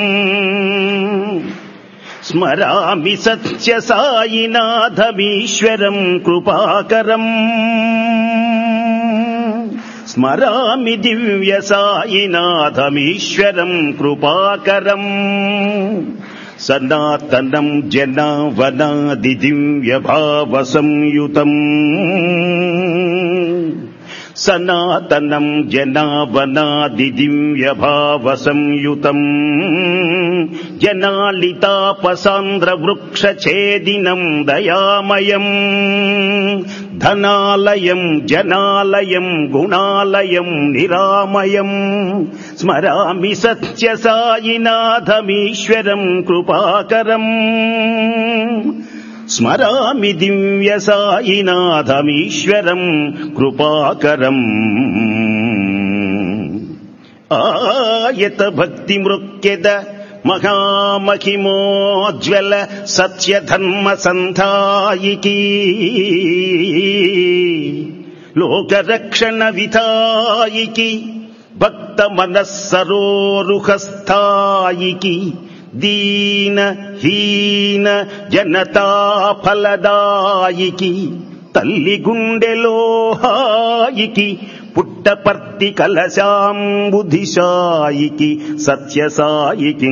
స్మరామి సత్య సాయినాథమీశ్వరం కృపాకరం స్మరామి దివ్య సాయినాథమీశ్వరం కృపాకరం సనాతనం జనావనాది దివ్య భావ సంయుతం సనాతనం జనావనాది దివ్య భావ సంయుతం జనాలితాపసాంద్ర వృక్ష ఛేదినం దయామయం ధనాలయం జనాలయం గుణాలయం నిరామయం స్మరామి సత్య సాయినాథమీశ్వరం కృపాకరం స్మరామి దివ్య సాయినాథమీశ్వరం కృపాకరం ఆయత భక్తి మృక్యద మహామహిమోజ్వల సత్యధర్మ సంధాయికీ లోకరక్షణ విధాయికి భక్త మనస్సరోరుహస్థాయికి దీన హీన జనతా ఫలదాయికి తల్లి గుండెలో హాయికి పుట్టపర్తి కలశాంబుధిశాయికి సత్యసాయికి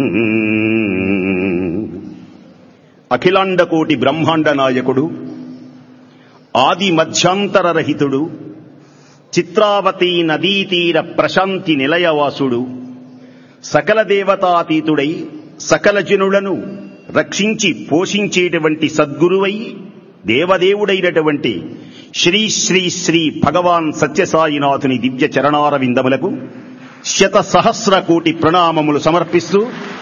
అఖిలాండకోటి బ్రహ్మాండ నాయకుడు ఆది మధ్యాంతర రహితుడు చిత్రావతి నదీతీర ప్రశాంతి నిలయవాసుడు సకల దేవతాతీతుడై సకల జనులను రక్షించి పోషించేటువంటి సద్గురువై దేవదేవుడైనటువంటి శ్రీ శ్రీ శ్రీ భగవాన్ సత్యసాయినాథుని దివ్య చరణార విందములకు శత సహస్ర కోటి ప్రణామములు సమర్పిస్తూ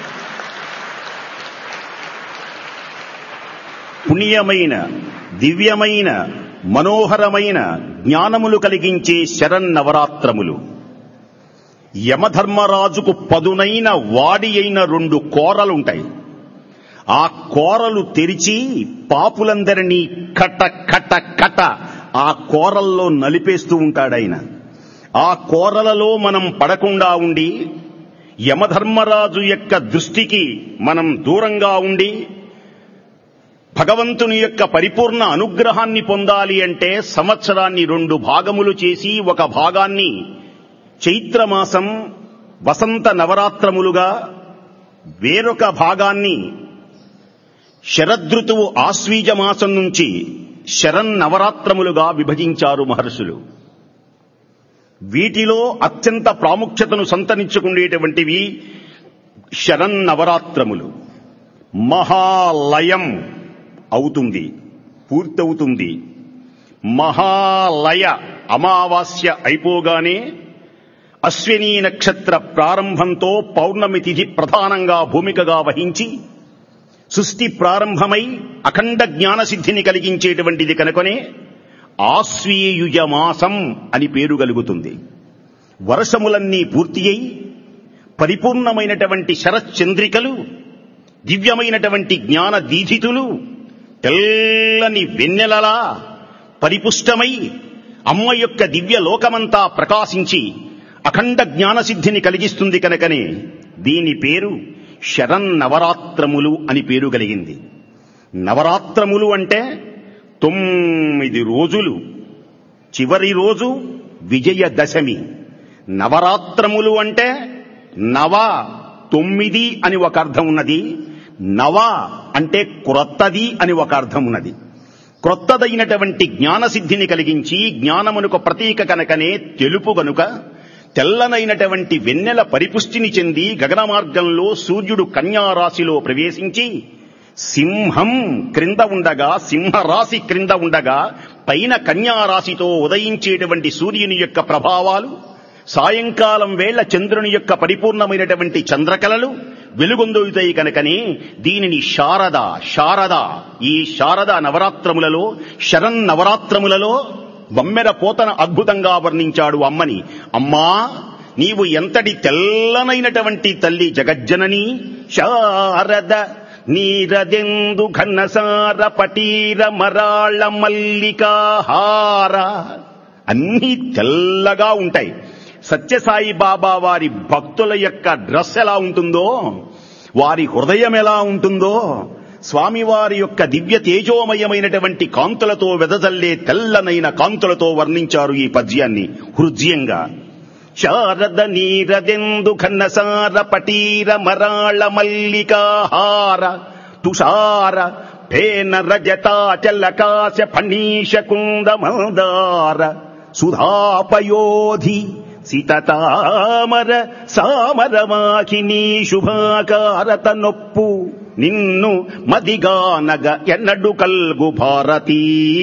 పుణ్యమైన దివ్యమైన మనోహరమైన జ్ఞానములు కలిగించే శరన్నవరాత్రములు యమధర్మరాజుకు పదునైన వాడి అయిన రెండు కోరలుంటాయి ఆ కోరలు తెరిచి పాపులందరినీ కట కట కట ఆ కోరల్లో నలిపేస్తూ ఉంటాడాయన ఆ కోరలలో మనం పడకుండా ఉండి యమధర్మరాజు యొక్క దృష్టికి మనం దూరంగా ఉండి భగవంతుని యొక్క పరిపూర్ణ అనుగ్రహాన్ని పొందాలి అంటే సంవత్సరాన్ని రెండు భాగములు చేసి ఒక భాగాన్ని చైత్రమాసం వసంత నవరాత్రములుగా వేరొక భాగాన్ని శరదృతువు ఆశ్వీజ మాసం నుంచి శరన్నవరాత్రములుగా విభజించారు మహర్షులు వీటిలో అత్యంత ప్రాముఖ్యతను సంతరించుకునేటువంటివి శరన్నవరాత్రములు మహాలయం అవుతుంది పూర్తవుతుంది మహాలయ అమావాస్య అయిపోగానే అశ్విని నక్షత్ర ప్రారంభంతో పౌర్ణమి తిథి ప్రధానంగా భూమికగా వహించి సృష్టి ప్రారంభమై అఖండ జ్ఞానసిద్ధిని కలిగించేటువంటిది కనుకనే ఆశ్వీయుజ మాసం అని పేరు కలుగుతుంది వర్షములన్నీ పూర్తి అయి పరిపూర్ణమైనటువంటి శరశ్చంద్రికలు దివ్యమైనటువంటి జ్ఞాన దీధితులు తెల్లని వెన్నెలలా పరిపుష్టమై అమ్మ యొక్క దివ్య లోకమంతా ప్రకాశించి అఖండ జ్ఞానసిద్ధిని కలిగిస్తుంది కనుకనే దీని పేరు శరన్నవరాత్రములు అని పేరు కలిగింది నవరాత్రములు అంటే తొమ్మిది రోజులు చివరి రోజు విజయదశమి నవరాత్రములు అంటే నవ తొమ్మిది అని ఒక అర్థం ఉన్నది నవ అంటే క్రొత్తది అని ఒక అర్థం ఉన్నది క్రొత్తదైనటువంటి జ్ఞానసిద్ధిని కలిగించి జ్ఞానమునకు ప్రతీక కనుకనే తెలుపు గనుక తెల్లనైనటువంటి వెన్నెల పరిపుష్టిని చెంది గగన మార్గంలో సూర్యుడు కన్యారాశిలో ప్రవేశించి సింహం క్రింద ఉండగా సింహరాశి క్రింద ఉండగా పైన కన్యారాశితో ఉదయించేటువంటి సూర్యుని యొక్క ప్రభావాలు సాయంకాలం వేళ చంద్రుని యొక్క పరిపూర్ణమైనటువంటి చంద్రకళలు వెలుగొందుతాయి కనుకనే దీనిని శారద శారద ఈ శారద నవరాత్రములలో శరణ్ నవరాత్రములలో బమ్మెర పోతన అద్భుతంగా వర్ణించాడు అమ్మని అమ్మా నీవు ఎంతటి తెల్లనైనటువంటి తల్లి జగజ్జనని శారద నీరదెందు ఘనసార పటీర మరాళ మల్లికాహార అన్నీ తెల్లగా ఉంటాయి సత్యసాయి బాబా వారి భక్తుల యొక్క డ్రెస్ ఎలా ఉంటుందో వారి హృదయం ఎలా ఉంటుందో స్వామివారి యొక్క దివ్య తేజోమయమైనటువంటి కాంతులతో వెదజల్లే తెల్లనైన కాంతులతో వర్ణించారు ఈ పద్యాన్ని హృదయంగా శారద నీరదెందు ఘనసార పటీర మరాళ మల్లికాహార తుషార ఫేన రజతాచలకాశ ఫణీష కుంద మందార సుధాపయోధి సితతామర సామరమాకిని శుభాకారత నొప్పు నిన్ను మదిగానగ ఎన్నడు కల్గు భారతీ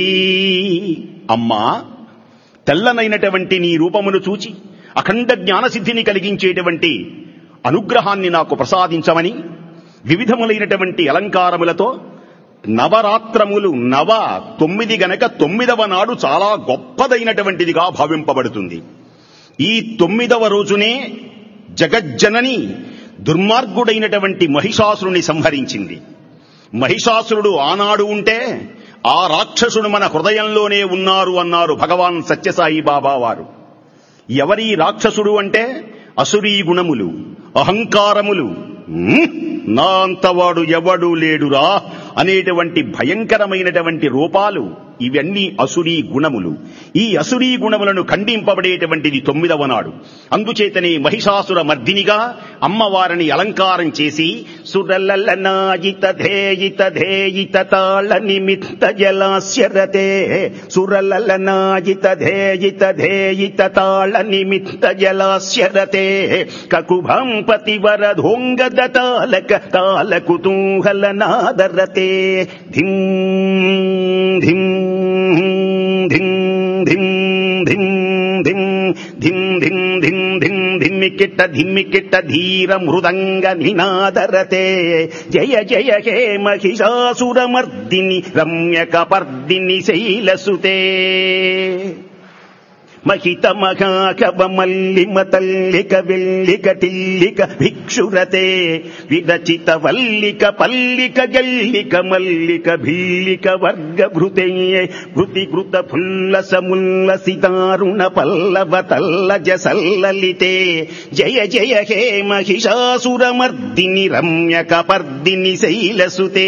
అమ్మా తెల్లనైనటువంటి నీ రూపమును చూచి అఖండ జ్ఞానసిద్ధిని కలిగించేటువంటి అనుగ్రహాన్ని నాకు ప్రసాదించమని వివిధములైనటువంటి అలంకారములతో నవరాత్రములు నవ తొమ్మిది గనక తొమ్మిదవ నాడు చాలా గొప్పదైనటువంటిదిగా భావింపబడుతుంది ఈ తొమ్మిదవ రోజునే జగజ్జనని దుర్మార్గుడైనటువంటి మహిషాసురుని సంహరించింది మహిషాసురుడు ఆనాడు ఉంటే ఆ రాక్షసుడు మన హృదయంలోనే ఉన్నారు అన్నారు భగవాన్ సత్యసాయి బాబా వారు ఎవరి రాక్షసుడు అంటే అసురీ గుణములు అహంకారములు ఉమ్, నా అంతవాడు ఎవడు లేడురా అనేటువంటి భయంకరమైనటువంటి రూపాలు ఇవన్నీ అసురీ గుణములు ఈ అసురీ గుణములను ఖండింపబడేటువంటిది తొమ్మిదవ నాడు అందుచేతనే మహిషాసుర మర్దినిగా అమ్మవారిని అలంకారం చేసి సురలలనాయిత ధేయిత ధేయిత తాళ నిమిత్త జలాస్యరతే సురలలనాయిత ధేయిత ధేయిత తాళ నిమిత్త జలాస్యరతే కకుభం పతివర ధోంగద తాలక తాల కుతూహల నాదరతే ధిం ధిం ధిం ధిం ధిం ధిం ధిం ధిం ధిం ధిం ధిమ్మికిట్ట ధిమ్మికిట్ట ధీర మృదంగ నినాదరతే జయ జయ హే మహిషాసురమర్దిని రమ్యకపర్దిని శైలసుతే మహిత మహాకవ మల్లిమ తల్లిక వెల్లిక టిల్లిక భిక్షురతే విరచిత వల్లిక పల్లిక గల్లిక మల్లిక భిల్లిక వర్గ భృతే భృతి కృత ఫుల్లస ముల్లసి దారుణ పల్లవ తల్లజ సల్లలితే జయ జయ హే మహిషాసురమర్దిని రమ్యకపర్దిని శైలసుతే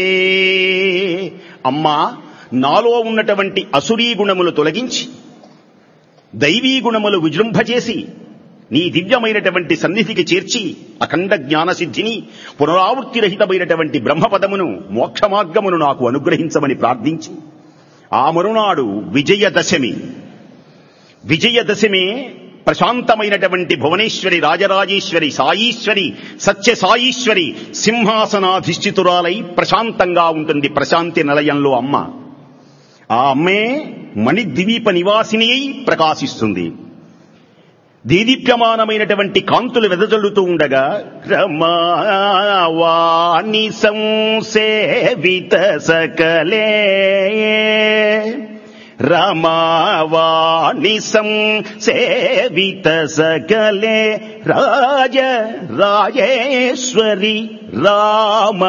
అమ్మా నాలో ఉన్నటువంటి అసురీ గుణములు తొలగించి దైవీ గుణములు విజృంభచేసి నీ దివ్యమైనటువంటి సన్నిధికి చేర్చి అఖండ జ్ఞానసిద్ధిని పునరావృత్తిరహితమైనటువంటి బ్రహ్మపదమును మోక్షమార్గమును నాకు అనుగ్రహించమని ప్రార్థించి ఆ మరునాడు విజయదశమి విజయదశమి ప్రశాంతమైనటువంటి భువనేశ్వరి రాజరాజేశ్వరి సాయీశ్వరి సత్య సాయీశ్వరి సింహాసనాధిష్ఠితురాలై ప్రశాంతంగా ఉంటుంది ప్రశాంతి నిలయంలో అమ్మ ఆ అమ్మే మణిద్వీప నివాసిని అయి ప్రకాశిస్తుంది దీదీప్యమానమైనటువంటి కాంతులు వెదజల్లుతూ ఉండగా రమావాణి సంసేవిత సకలే రమావాణి సంసేవిత సకలే రాజ రాజేశ్వరి రామ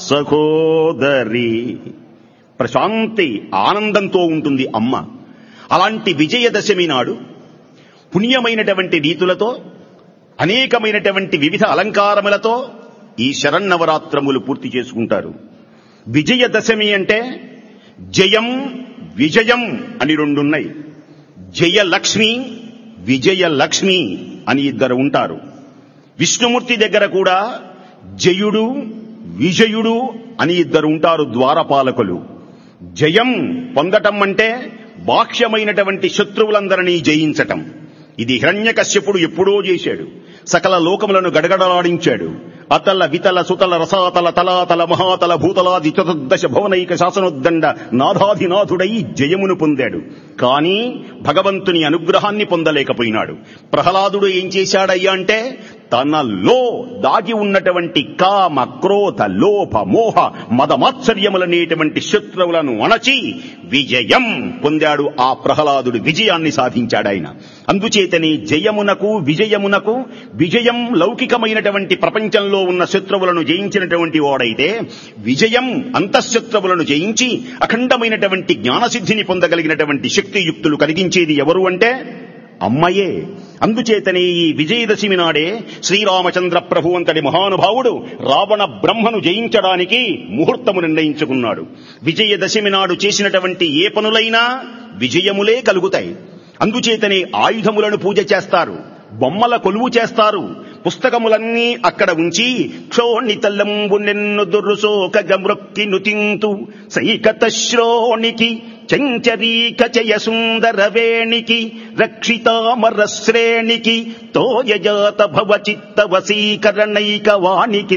సహోదరి ప్రశాంతి ఆనందంతో ఉంటుంది అమ్మ అలాంటి విజయదశమి నాడు పుణ్యమైనటువంటి రీతులతో అనేకమైనటువంటి వివిధ అలంకారములతో ఈ శరన్నవరాత్రములు పూర్తి చేసుకుంటారు విజయదశమి అంటే జయం విజయం అని రెండున్నాయి జయలక్ష్మి విజయలక్ష్మి అని ఇద్దరు ఉంటారు విష్ణుమూర్తి దగ్గర కూడా జయుడు విజయుడు అని ఇద్దరు ఉంటారు ద్వారపాలకులు జయం పొందటం అంటే బాహ్యమైనటువంటి శత్రువులందరినీ జయించటం ఇది హిరణ్యకశ్యపుడు ఎప్పుడో చేశాడు సకల లోకములను గడగడలాడించాడు అతల వితల సుతల రసాతల తలాతల మహాతల భూతలాది చతుర్దశ భవనైక శాసనోద్దండ నాథాధినాథుడై జయమును పొందాడు కానీ భగవంతుని అనుగ్రహాన్ని పొందలేకపోయినాడు ప్రహ్లాదుడు ఏం చేశాడయ్యా అంటే తనలో దాగి ఉన్నటువంటి కామ క్రోధ లోభ మోహ మదమాత్సర్యములనేటువంటి శత్రువులను అణచి విజయం పొందాడు ఆ ప్రహ్లాదుడు విజయాన్ని సాధించాడు ఆయన అందుచేతనే జయమునకు విజయమునకు విజయం లౌకికమైనటువంటి ప్రపంచంలో ఉన్న శత్రువులను జయించినటువంటి వాడైతే విజయం అంతఃశత్రువులను జయించి అఖండమైనటువంటి జ్ఞానసిద్ధిని పొందగలిగినటువంటి శక్తియుక్తులు కలిగించేది ఎవరు అంటే అమ్మయే అందుచేతనే ఈ విజయదశమి నాడే శ్రీరామచంద్ర ప్రభు అంతటి మహానుభావుడు రావణ బ్రహ్మను జయించడానికి ముహూర్తము నిర్ణయించుకున్నాడు విజయదశమి నాడు చేసినటువంటి ఏ పనులైనా విజయములే కలుగుతాయి అందుచేతనే ఆయుధములను పూజ చేస్తారు బొమ్మల కొలువు చేస్తారు పుస్తకములన్నీ అక్కడ ఉంచి క్షోణితల్లంబు నిన్ను దుర్రుసోక గమృక్కి నుతింతు సైకత శ్రోణికి చంచరీక చయ సుందర వేణికి రక్షితామర శ్రేణికి తోయజాత భవ చిత్త వశీకరణైక వానికి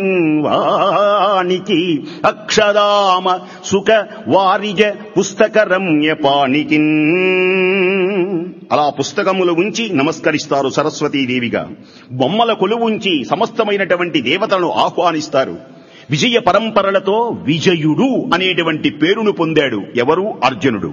వానికి అక్షరామ సుఖ వారిజ పుస్తక రమ్య పానికి అలా పుస్తకములు ఉంచి నమస్కరిస్తారు సరస్వతీదేవిగా బొమ్మల కొలువుంచి సమస్తమైనటువంటి దేవతలను ఆహ్వానిస్తారు విజయ పరంపరలతో విజయుడు అనేటువంటి పేరును పొందాడు ఎవరు అర్జునుడు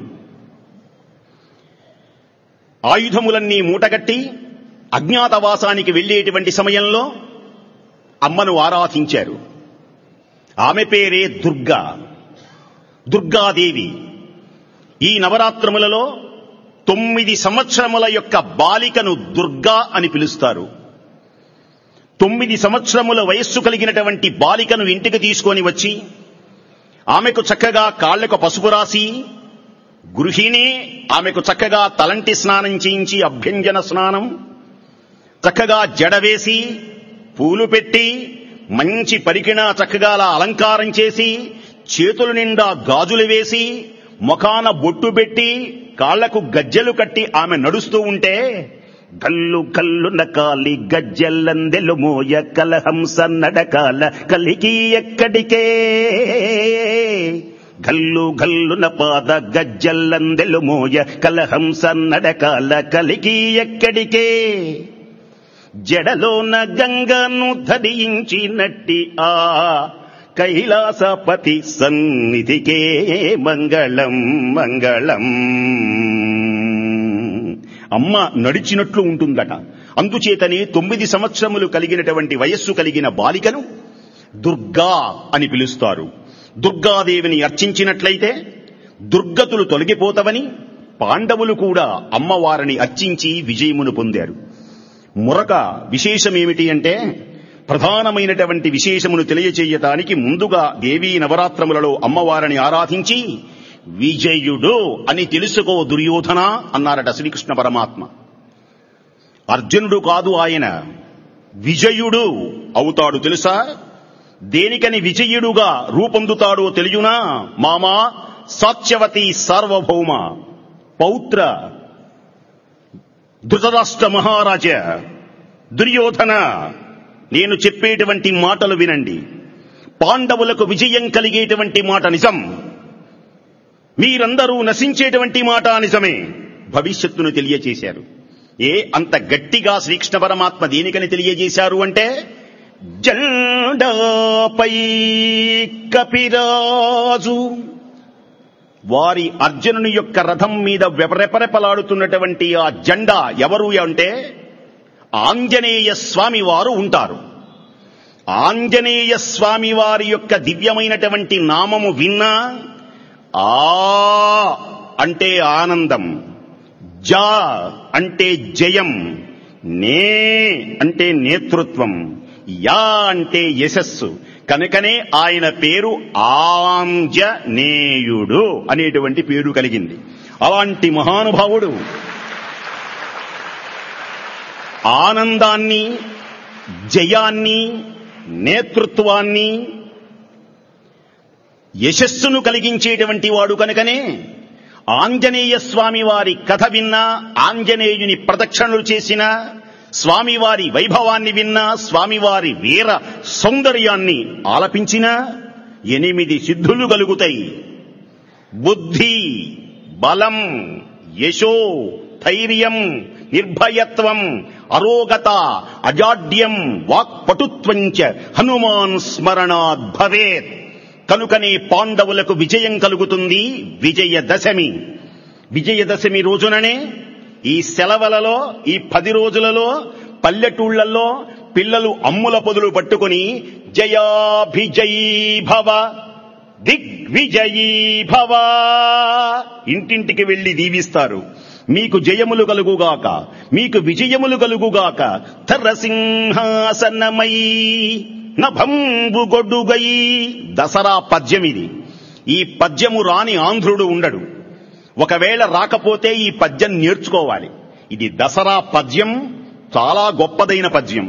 ఆయుధములన్నీ మూటగట్టి అజ్ఞాతవాసానికి వెళ్లేటువంటి సమయంలో అమ్మను ఆరాధించారు ఆమె పేరే దుర్గా దుర్గాదేవి ఈ నవరాత్రములలో తొమ్మిది సంవత్సరముల యొక్క బాలికను దుర్గా అని పిలుస్తారు తొమ్మిది సంవత్సరముల వయస్సు కలిగినటువంటి బాలికను ఇంటికి తీసుకొని వచ్చి ఆమెకు చక్కగా కాళ్లకు పసుపు రాసి గృహిణి ఆమెకు చక్కగా తలంటి స్నానం చేయించి అభ్యంజన స్నానం చక్కగా జడ వేసి పూలు పెట్టి మంచి పరికిణ చక్కగా అలా అలంకారం చేసి చేతుల నిండా గాజులు వేసి ముఖాన బొట్టు పెట్టి కాళ్లకు గజ్జెలు కట్టి ఆమె నడుస్తూ ఉంటే గల్లు కల్లు నకాలి గజ్జెల్లందెలు మోయ కలహంస నడకాల కలికి ఎక్కడికే గల్లు గల్లున పాద గజ్జెల్లందెలు మోయ కలహంస నడకాల కలికి ఎక్కడికే జడలోన గంగను ధరించినట్టి ఆ కైలాసపతి సన్నిధికే మంగళం మంగళం అమ్మ నడిచినట్లు ఉంటుందట అందుచేతనే తొమ్మిది సంవత్సరములు కలిగినటువంటి వయస్సు కలిగిన బాలికను దుర్గా అని పిలుస్తారు దుర్గాదేవిని అర్చించినట్లయితే దుర్గతులు తొలగిపోతవని పాండవులు కూడా అమ్మవారిని అర్చించి విజయమును పొందారు మరొక విశేషమేమిటి అంటే ప్రధానమైనటువంటి విశేషమును తెలియచేయటానికి ముందుగా దేవీ నవరాత్రములలో అమ్మవారిని ఆరాధించి విజయుడు అని తెలుసుకో దుర్యోధన అన్నారట శ్రీకృష్ణ పరమాత్మ అర్జునుడు కాదు ఆయన విజయుడు అవుతాడు తెలుసా దేనికని విజయుడుగా రూపొందుతాడో తెలియనా మామా సాత్యవతి సార్వభౌమ పౌత్ర ధృతరాష్ట్ర మహారాజ దుర్యోధన నేను చెప్పేటువంటి మాటలు వినండి పాండవులకు విజయం కలిగేటువంటి మాట నిజం మీరందరూ నశించేటువంటి మాట నిజమే భవిష్యత్తును తెలియచేశారు ఏ అంత గట్టిగా శ్రీకృష్ణ పరమాత్మ దేనికని తెలియజేశారు అంటే జెండాపై కపిరాజు వారి అర్జునుని యొక్క రథం మీద వెపరెపరెపలాడుతున్నటువంటి ఆ జెండా ఎవరు అంటే ఆంజనేయ స్వామి వారు ఉంటారు ఆంజనేయ స్వామి వారి యొక్క దివ్యమైనటువంటి నామము విన్నా ఆ అంటే ఆనందం జా అంటే జయం నే అంటే నేతృత్వం యా అంటే యశస్సు కనుకనే ఆయన పేరు ఆంజనేయుడు అనేటువంటి పేరు కలిగింది అలాంటి మహానుభావుడు ఆనందాన్ని జయాన్ని నేతృత్వాన్ని యశస్సును కలిగించేటువంటి వాడు కనుకనే ఆంజనేయ స్వామి వారి కథ విన్నా ఆంజనేయుని ప్రదక్షిణలు చేసిన స్వామివారి వైభవాన్ని విన్నా స్వామివారి వీర సౌందర్యాన్ని ఆలపించిన ఎనిమిది సిద్ధులు కలుగుతాయి బుద్ధి బలం యశో ధైర్యం నిర్భయత్వం అరోగత అజాడ్యం వాక్పటుత్వంచ హనుమాన్ స్మరణాద్ భవేత్ కనుకనే పాండవులకు విజయం కలుగుతుంది విజయదశమి విజయదశమి రోజుననే ఈ సెలవులలో ఈ పది రోజులలో పల్లెటూళ్లలో పిల్లలు అమ్ముల పొదులు పట్టుకుని జయాభిజయీ భవ దిగ్విజయీ భవ ఇంటింటికి వెళ్లి దీవిస్తారు మీకు జయములు కలుగుగాక మీకు విజయములు కలుగుగాక థరసింహాసనమై నభంబు గొడ్డుగై దసరా పద్యం ఇది ఈ పద్యము రాని ఆంధ్రుడు ఉండడు ఒకవేళ రాకపోతే ఈ పద్యం నేర్చుకోవాలి ఇది దసరా పద్యం చాలా గొప్పదైన పద్యం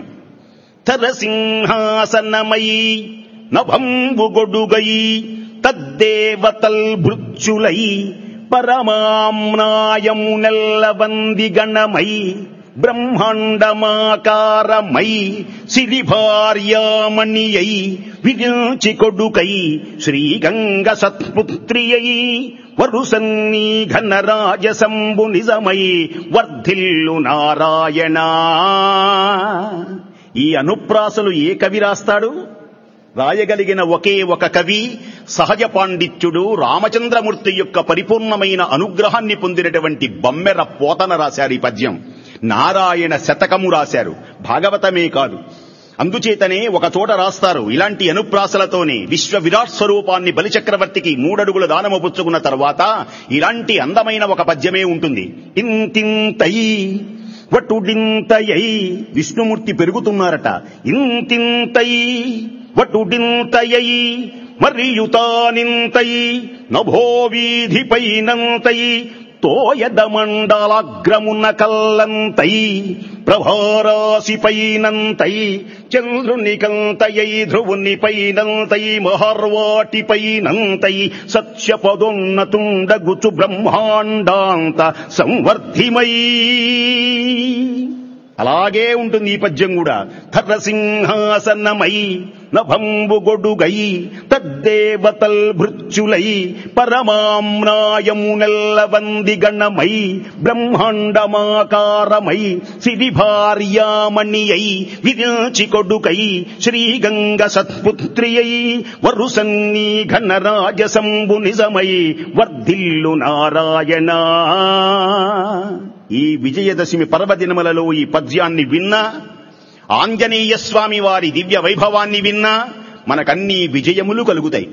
తరసింహాసనమై నభంబు గొడుగై తద్దేవతల్ భృత్యులై పరమామ్నాయమునెల్లవంది గణమై బ్రహ్మాండమాకారమై సిరి భార్యామణియై విరించి కొడుకై శ్రీగంగ సత్పుత్రియై వరుసన్నీ ఘనరాజసంబు నిజమై వర్ధిల్లు నారాయణ ఈ అనుప్రాసలు ఏ కవి రాస్తాడు రాయగలిగిన ఒకే ఒక కవి సహజ పాండిత్యుడు రామచంద్రమూర్తి యొక్క పరిపూర్ణమైన అనుగ్రహాన్ని పొందినటువంటి బమ్మెర పోతన రాశారు ఈ పద్యం నారాయణ శతకము రాశారు భాగవతమే కాదు అందుచేతనే ఒక చోట రాస్తారు ఇలాంటి అనుప్రాసలతోనే విశ్వ విరాట్ స్వరూపాన్ని బలిచక్రవర్తికి మూడడుగుల దానము పుచ్చుకున్న తర్వాత ఇలాంటి అందమైన ఒక పద్యమే ఉంటుంది ఇంతింతై వటుడింతయై విష్ణుమూర్తి పెరుగుతున్నారట ఇంతింతై వటుడింతయై మరియుతానింతై నభో వీధిపైనంతై తోయదమండలాగ్రమున కల్లంతై ప్రభారాశి పైనంతై చంద్రుని కంతయై ధ్రువుని పైనంతై మహర్వాటి పైనంతై సత్యపదోన్నతుండగుచు బ్రహ్మాండాంత సంవర్ధిమై అలాగే ఉంటుంది ఈ పద్యం కూడా ధర్రసింహాసనమై నభంబు గొడుగై తద్దేవతల్ భృత్యులై పరమామ్నాయమునెల్లవంది గణమై బ్రహ్మాండమాకారమై సిరి భార్యామణియై విరాచి కొడుకై శ్రీగంగ సత్పుత్రియై వరుసన్నీ ఘనరాజసంబు నిజమై వర్ధిల్లు నారాయణ ఈ విజయదశమి పర్వదినములలో ఈ పద్యాన్ని విన్నా ఆంజనేయ స్వామి వారి దివ్య వైభవాన్ని విన్నా మనకన్నీ విజయములు కలుగుతాయి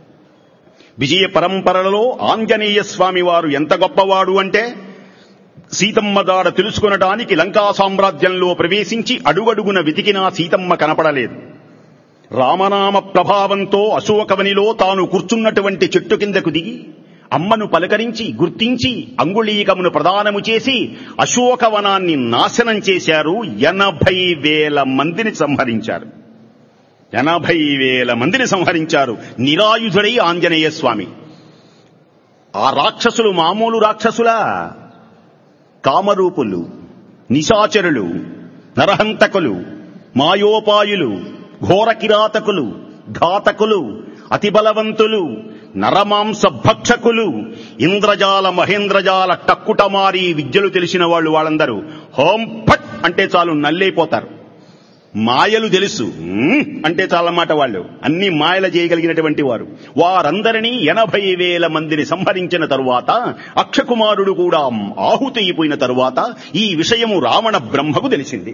విజయ పరంపరలో ఆంజనేయ స్వామి వారు ఎంత గొప్పవాడు అంటే సీతమ్మ దాడ తెలుసుకొనడానికి లంకా సామ్రాజ్యంలో ప్రవేశించి అడుగడుగున వెతికినా సీతమ్మ కనపడలేదు రామనామ ప్రభావంతో అశోకవనిలో తాను కూర్చున్నటువంటి చెట్టు కిందకు దిగి అమ్మను పలకరించి గుర్తించి అంగుళీకమును ప్రదానము చేసి అశోకవనాన్ని నాశనం చేశారు ఎనభై వేల మందిని సంహరించారు ఎనభై వేల మందిని సంహరించారు నిరాయుధుడై ఆంజనేయ స్వామి ఆ రాక్షసులు మామూలు రాక్షసులా కామరూపులు నిశాచరులు నరహంతకులు మాయోపాయులు ఘోర కిరాతకులు ఘాతకులు అతి బలవంతులు నరమాంస భక్షకులు ఇంద్రజాల మహేంద్రజాల టక్కుటమారి విద్యలు తెలిసిన వాళ్ళు వాళ్ళందరూ హోం ఫట్ అంటే చాలు నల్లైపోతారు మాయలు తెలుసు ఉమ్, అంటే చాలన్నమాట వాళ్ళు అన్ని మాయలు చేయగలిగినటువంటి వారు వారందరినీ ఎనభై వేల మందిని సంహరించిన తరువాత అక్షకుమారుడు కూడా ఆహుతి అయిపోయిన తరువాత ఈ విషయము రావణ బ్రహ్మకు తెలిసింది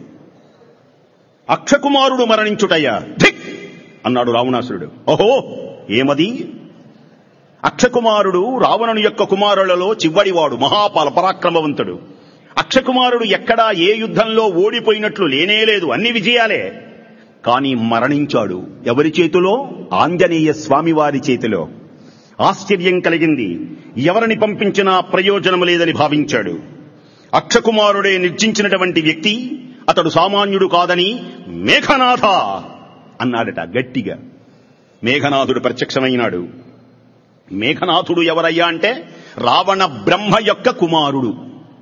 అక్షకుమారుడు మరణించుటయ్యా ధిక్ అన్నాడు రావణాసురుడు ఓహో ఏమది అక్షకుమారుడు రావణుని యొక్క కుమారులలో చివ్వడివాడు మహాపాల పరాక్రమవంతుడు అక్షకుమారుడు ఎక్కడా ఏ యుద్ధంలో ఓడిపోయినట్లు లేనేలేదు అన్ని విజయాలే కాని మరణించాడు ఎవరి చేతిలో ఆంజనేయ స్వామివారి చేతిలో ఆశ్చర్యం కలిగింది ఎవరిని పంపించినా ప్రయోజనం లేదని భావించాడు అక్షకుమారుడే నిర్జించినటువంటి వ్యక్తి అతడు సామాన్యుడు కాదని మేఘనాథ అన్నాడట గట్టిగా మేఘనాథుడు ప్రత్యక్షమైనాడు మేఘనాథుడు ఎవరయ్యా అంటే రావణ బ్రహ్మ యొక్క కుమారుడు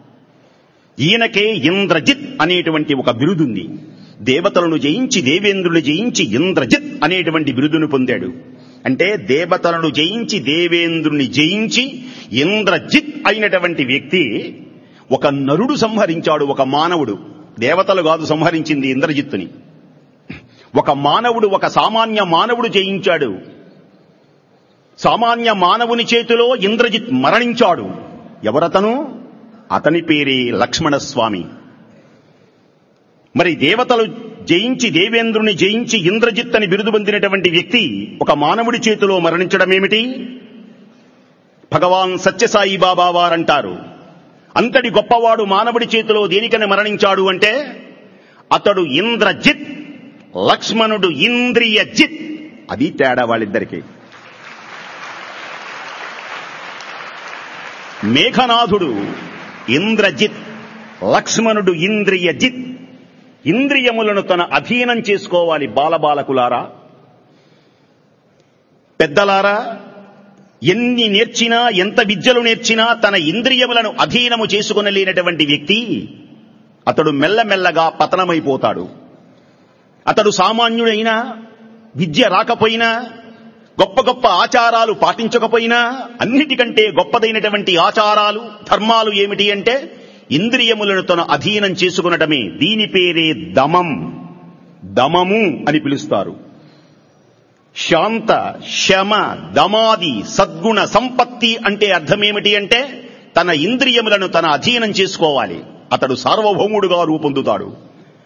ఈయనకే ఇంద్రజిత్ అనేటువంటి ఒక బిరుదుంది దేవతలను జయించి దేవేంద్రులు జయించి ఇంద్రజిత్ అనేటువంటి బిరుదును పొందాడు అంటే దేవతలను జయించి దేవేంద్రుని జయించి ఇంద్రజిత్ అయినటువంటి వ్యక్తి ఒక నరుడు సంహరించాడు ఒక మానవుడు దేవతలు కాదు సంహరించింది ఇంద్రజిత్తుని ఒక మానవుడు ఒక సామాన్య మానవుడు జయించాడు సామాన్య మానవుని చేతిలో ఇంద్రజిత్ మరణించాడు ఎవరతను అతని పేరే లక్ష్మణస్వామి మరి దేవతలు జయించి దేవేంద్రుని జయించి ఇంద్రజిత్ అని బిరుదు పొందినటువంటి వ్యక్తి ఒక మానవుడి చేతిలో మరణించడం ఏమిటి భగవాన్ సత్యసాయి బాబా వారంటారు అంతటి గొప్పవాడు మానవుడి చేతిలో దేనికని మరణించాడు అంటే అతడు ఇంద్రజిత్ లక్ష్మణుడు ఇంద్రియజిత్ అది తేడా వాళ్ళిద్దరికీ మేఘనాథుడు ఇంద్రజిత్ లక్ష్మణుడు ఇంద్రియజిత్ ఇంద్రియములను తన అధీనం చేసుకోవాలి బాలబాలకులారా పెద్దలారా ఎన్ని నేర్చినా ఎంత విద్యలు నేర్చినా తన ఇంద్రియములను అధీనము చేసుకునలేనటువంటి వ్యక్తి అతడు మెల్లమెల్లగా పతనమైపోతాడు అతడు సామాన్యుడైనా విద్య రాకపోయినా గొప్ప గొప్ప ఆచారాలు పాటించకపోయినా అన్నిటికంటే గొప్పదైనటువంటి ఆచారాలు ధర్మాలు ఏమిటి అంటే ఇంద్రియములను తన అధీనం చేసుకునటమే దీని పేరే దమం దమము అని పిలుస్తారు శాంత శమ దమాది సద్గుణ సంపత్తి అంటే అర్థమేమిటి అంటే తన ఇంద్రియములను తన అధీనం చేసుకోవాలి అతడు సార్వభౌముడుగా రూపొందుతాడు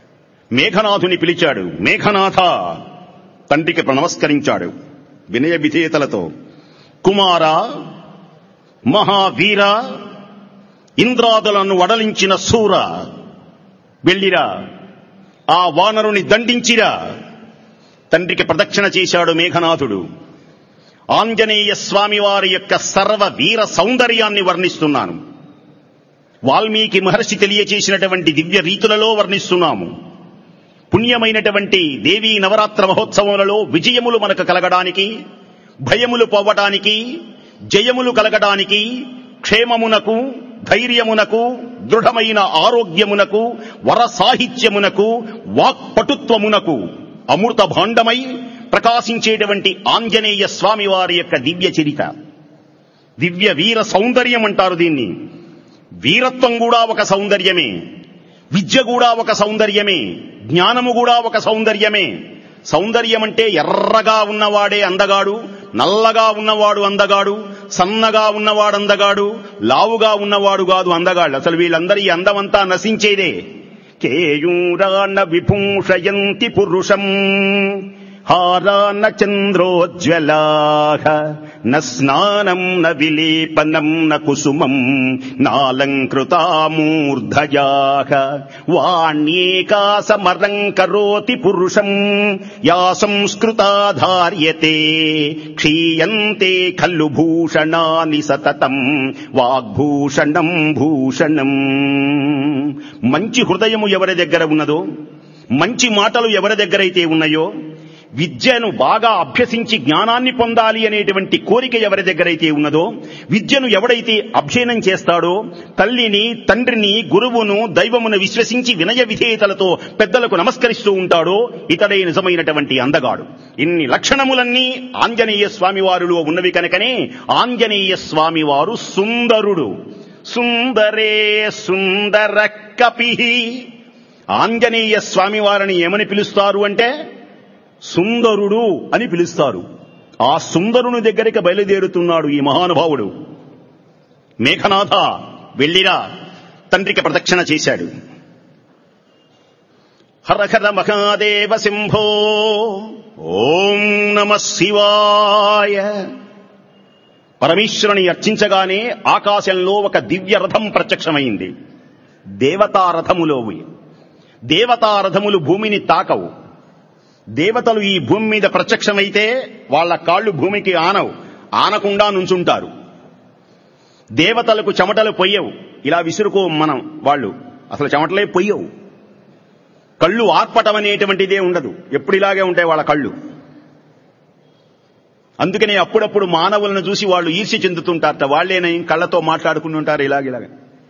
మేఘనాథుని పిలిచాడు మేఘనాథ తండ్రికి నమస్కరించాడు వినయ విధేయతలతో కుమార మహావీర ఇంద్రాదులను వడలించిన సూర వెళ్ళిరా ఆ వానరుని దండించిరా తండ్రికి ప్రదక్షిణ చేశాడు మేఘనాథుడు ఆంజనేయ స్వామి వారి యొక్క సర్వ వీర సౌందర్యాన్ని వర్ణిస్తున్నాను వాల్మీకి మహర్షి తెలియచేసినటువంటి దివ్య రీతులలో వర్ణిస్తున్నాము పుణ్యమైనటువంటి దేవీ నవరాత్ర మహోత్సవములలో విజయములు మనకు కలగడానికి భయములు పోవటానికి జయములు కలగడానికి క్షేమమునకు ధైర్యమునకు దృఢమైన ఆరోగ్యమునకు వర సాహిత్యమునకు వాక్పటుత్వమునకు అమృత భాండమై ప్రకాశించేటువంటి ఆంజనేయ స్వామి వారి యొక్క దివ్య చరిత దివ్య వీర సౌందర్యం అంటారు దీన్ని వీరత్వం కూడా ఒక సౌందర్యమే విద్య కూడా ఒక సౌందర్యమే జ్ఞానము కూడా ఒక సౌందర్యమే సౌందర్యం అంటే ఎర్రగా ఉన్నవాడే అందగాడు నల్లగా ఉన్నవాడు అందగాడు సన్నగా ఉన్నవాడు అందగాడు లావుగా ఉన్నవాడు కాదు అందగాడు అసలు వీళ్ళందరి అందమంతా నశించేదే కేయూరాన్న విభూషయంతి పురుషం హారాన్న చంద్రోజ్వలాహ న స్నానం న విలేపనం న కుసుమం నాలంకృతామూర్ధయాహ వాణ్యేకాసమరం కరోతి పురుషం యా సంస్కృతాధార్యతే క్షీయంతే ఖల్లు భూషణాని సతతం వాగ్భూషణం భూషణం మంచి హృదయము ఎవరి దగ్గర ఉన్నదో మంచి మాటలు ఎవరి దగ్గరైతే ఉన్నాయో విద్యను బాగా అభ్యసించి జ్ఞానాన్ని పొందాలి అనేటువంటి కోరిక ఎవరి దగ్గరైతే ఉన్నదో విద్యను ఎవడైతే అధ్యయనం చేస్తాడో తల్లిని తండ్రిని గురువును దైవమును విశ్వసించి వినయ విధేయతలతో పెద్దలకు నమస్కరిస్తూ ఉంటాడో ఇతడే నిజమైనటువంటి అందగాడు ఇన్ని లక్షణములన్నీ ఆంజనేయ స్వామి వారిలో ఉన్నవి కనుకనే ఆంజనేయ స్వామి వారు సుందరుడు సుందరే సుందర కపి ఆంజనేయ స్వామి వారిని ఏమని పిలుస్తారు అంటే సుందరుడు అని పిలుస్తారు ఆ సుందరుని దగ్గరికి బయలుదేరుతున్నాడు ఈ మహానుభావుడు మేఘనాథ వెళ్ళిరా తండ్రికి ప్రదక్షిణ చేశాడు హర హర మహాదేవ సింహో ఓం నమ శివాయ పరమేశ్వరుని అర్చించగానే ఆకాశంలో ఒక దివ్య రథం ప్రత్యక్షమైంది దేవతా రథములోవి దేవతా రథములు భూమిని తాకవు దేవతలు ఈ భూమి మీద ప్రత్యక్షమైతే వాళ్ళ కాళ్ళు భూమికి ఆనవు ఆనకుండా నుంచుంటారు దేవతలకు చెమటలు పొయ్యవు ఇలా విసురుకో మనం వాళ్ళు అసలు చెమటలే పొయ్యవు కళ్ళు ఆర్పటం అనేటువంటిదే ఉండదు ఎప్పుడు ఇలాగే ఉంటాయి వాళ్ళ కళ్ళు అందుకనే అప్పుడప్పుడు మానవులను చూసి వాళ్ళు ఈర్ష్య చెందుతుంటారట వాళ్ళేనే కళ్ళతో మాట్లాడుకుని ఉంటారు ఇలాగిలాగ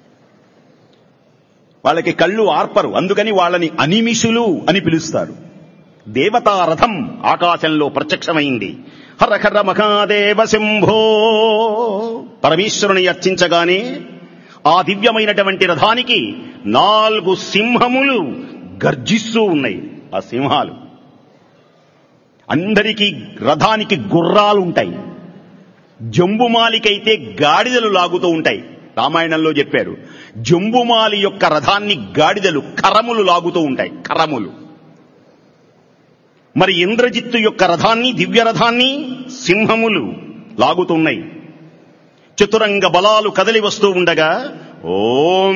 వాళ్ళకి కళ్ళు ఆర్పరు అందుకని వాళ్ళని అనిమిషులు అని పిలుస్తారు దేవతా రథం ఆకాశంలో ప్రత్యక్షమైంది హర హర మహాదేవ శంభో పరమేశ్వరుని అర్చించగానే ఆ దివ్యమైనటువంటి రథానికి నాలుగు సింహములు గర్జిస్తూ ఉన్నాయి ఆ సింహాలు అందరికీ రథానికి గుర్రాలు ఉంటాయి జంబుమాలికైతే గాడిదలు లాగుతూ ఉంటాయి రామాయణంలో చెప్పారు జంబుమాలి యొక్క రథాన్ని గాడిదలు కరములు లాగుతూ ఉంటాయి కరములు మరి ఇంద్రజిత్తు యొక్క రథాన్ని దివ్య రథాన్ని సింహములు లాగుతున్నాయి చతురంగ బలాలు కదలి వస్తూ ఉండగా ఓం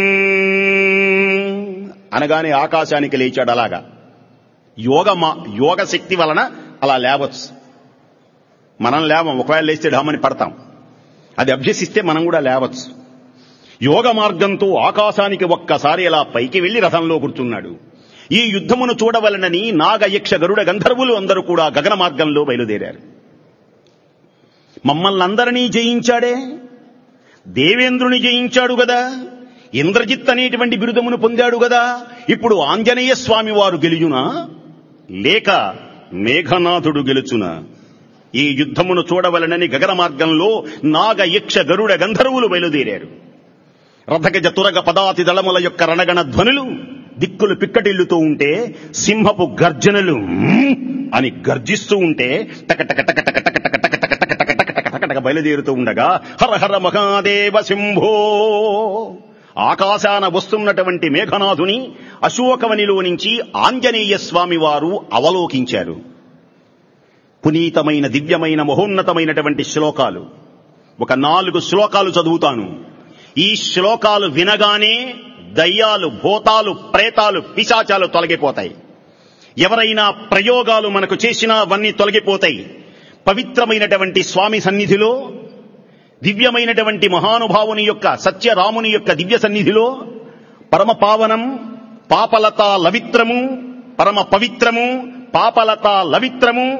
అనగానే ఆకాశానికి లేచాడు అలాగా యోగ యోగ శక్తి వలన అలా లేవచ్చు మనం లేవం ఒకవేళ లేస్తే ఢామని పడతాం అది అభ్యసిస్తే మనం కూడా లేవచ్చు యోగ మార్గంతో ఆకాశానికి ఒక్కసారి ఇలా పైకి వెళ్లి రథంలో కూర్చున్నాడు ఈ యుద్ధమును చూడవలనని నాగ యక్ష గరుడ గంధర్వులు అందరూ కూడా గగన మార్గంలో బయలుదేరారు మమ్మల్ని అందరినీ జయించాడే దేవేంద్రుని జయించాడు గదా ఇంద్రజిత్ అనేటువంటి బిరుదమును పొందాడు గదా ఇప్పుడు ఆంజనేయ స్వామి వారు గెలుచునా లేక మేఘనాథుడు గెలుచునా ఈ యుద్ధమును చూడవలనని గగన మార్గంలో నాగ యక్ష గరుడ గంధర్వులు బయలుదేరారు రథగజ తురగ పదాతి దళముల యొక్క రణగణ ధ్వనులు దిక్కులు పిక్కటిల్లుతూ ఉంటే సింహపు గర్జనలు "మ్మ్" అని గర్జిస్తూ ఉంటే టక టక టక టక టక టక టక టక టక టక టక టక టక బయలుదేరుతూ ఉండగా హర హర మహాదేవ శంభో ఆకాశాన వస్తున్నటువంటి మేఘనాథుని అశోకవనిలో నుంచి ఆంజనేయ స్వామి వారు అవలోకించారు పునీతమైన దివ్యమైన మహోన్నతమైనటువంటి శ్లోకాలు ఒక నాలుగు శ్లోకాలు చదువుతాను ఈ శ్లోకాలు వినగానే దయ్యాలు భూతాలు ప్రేతాలు పిశాచాలు తొలగిపోతాయి ఎవరైనా ప్రయోగాలు మనకు చేసినా అవన్నీ తొలగిపోతాయి పవిత్రమైనటువంటి స్వామి సన్నిధిలో దివ్యమైనటువంటి మహానుభావుని యొక్క సత్యరాముని యొక్క దివ్య సన్నిధిలో పరమ పావనం పాపలత లవిత్రము పరమ పవిత్రము పాపలత లవిత్రము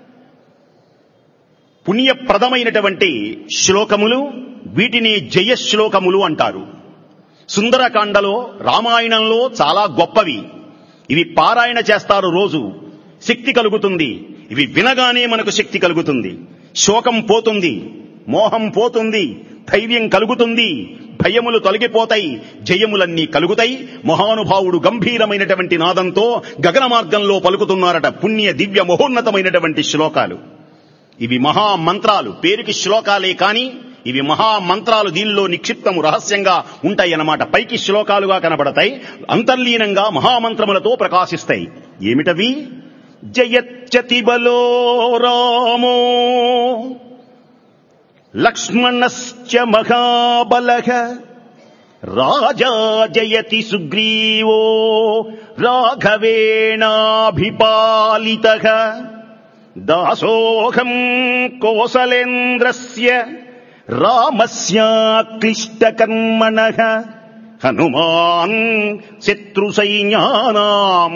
పుణ్యప్రదమైనటువంటి శ్లోకములు వీటిని జయ శ్లోకములు అంటారు సుందరకాండలో రామాయణంలో చాలా గొప్పవి ఇవి పారాయణ చేస్తారు రోజు శక్తి కలుగుతుంది ఇవి వినగానే మనకు శక్తి కలుగుతుంది శోకం పోతుంది మోహం పోతుంది ధైర్యం కలుగుతుంది భయములు తొలగిపోతాయి జయములన్నీ కలుగుతాయి మహానుభావుడు గంభీరమైనటువంటి నాదంతో గగన మార్గంలో పలుకుతున్నారట పుణ్య దివ్య మహోన్నతమైనటువంటి శ్లోకాలు ఇవి మహా మంత్రాలు పేరుకి శ్లోకాలే కాని ఇవి మహా మంత్రాలు దీనిలో నిక్షిప్తము రహస్యంగా ఉంటాయన్నమాట పైకి శ్లోకాలుగా కనబడతాయి అంతర్లీనంగా మహామంత్రములతో ప్రకాశిస్తాయి ఏమిటవి జయచ్చతి బలో రామో లక్ష్మణశ్చ మహాబలః రాజా జయతి సుగ్రీవో రాఘవేణాభిపాలితః దాసోహం కోసలేంద్రస్య రామస్యాక్లిష్టకర్మణః హనుమాన్ శత్రుసైన్యానాం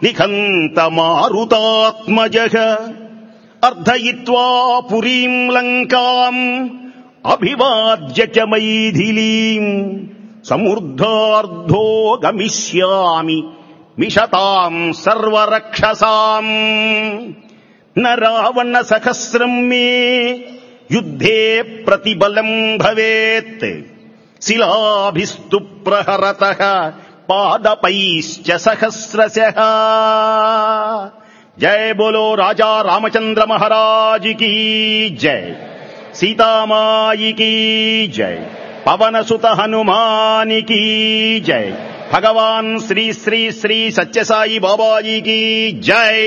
నిఖంతమారుతాత్మజః అర్ధయిత్వా పురీం లంకాం అభివాద్య చ మైథిలీం సమృద్ధార్ధో గమిష్యామి మిషతాం సర్వరక్షసాం న రావణ సహస్రం మే యుద్ధే ప్రతిబలం భవేత్ శిలాభిస్తు ప్రహరత పాదపైశ్చ సహస్రశః జయ బోలో రాజా రామచంద్ర మహారాజ్ की जय सीतामाई की जय पवन सुत हनुमान की जय भगवान श्री श्री श्री सत्य साई बाबा जी की जय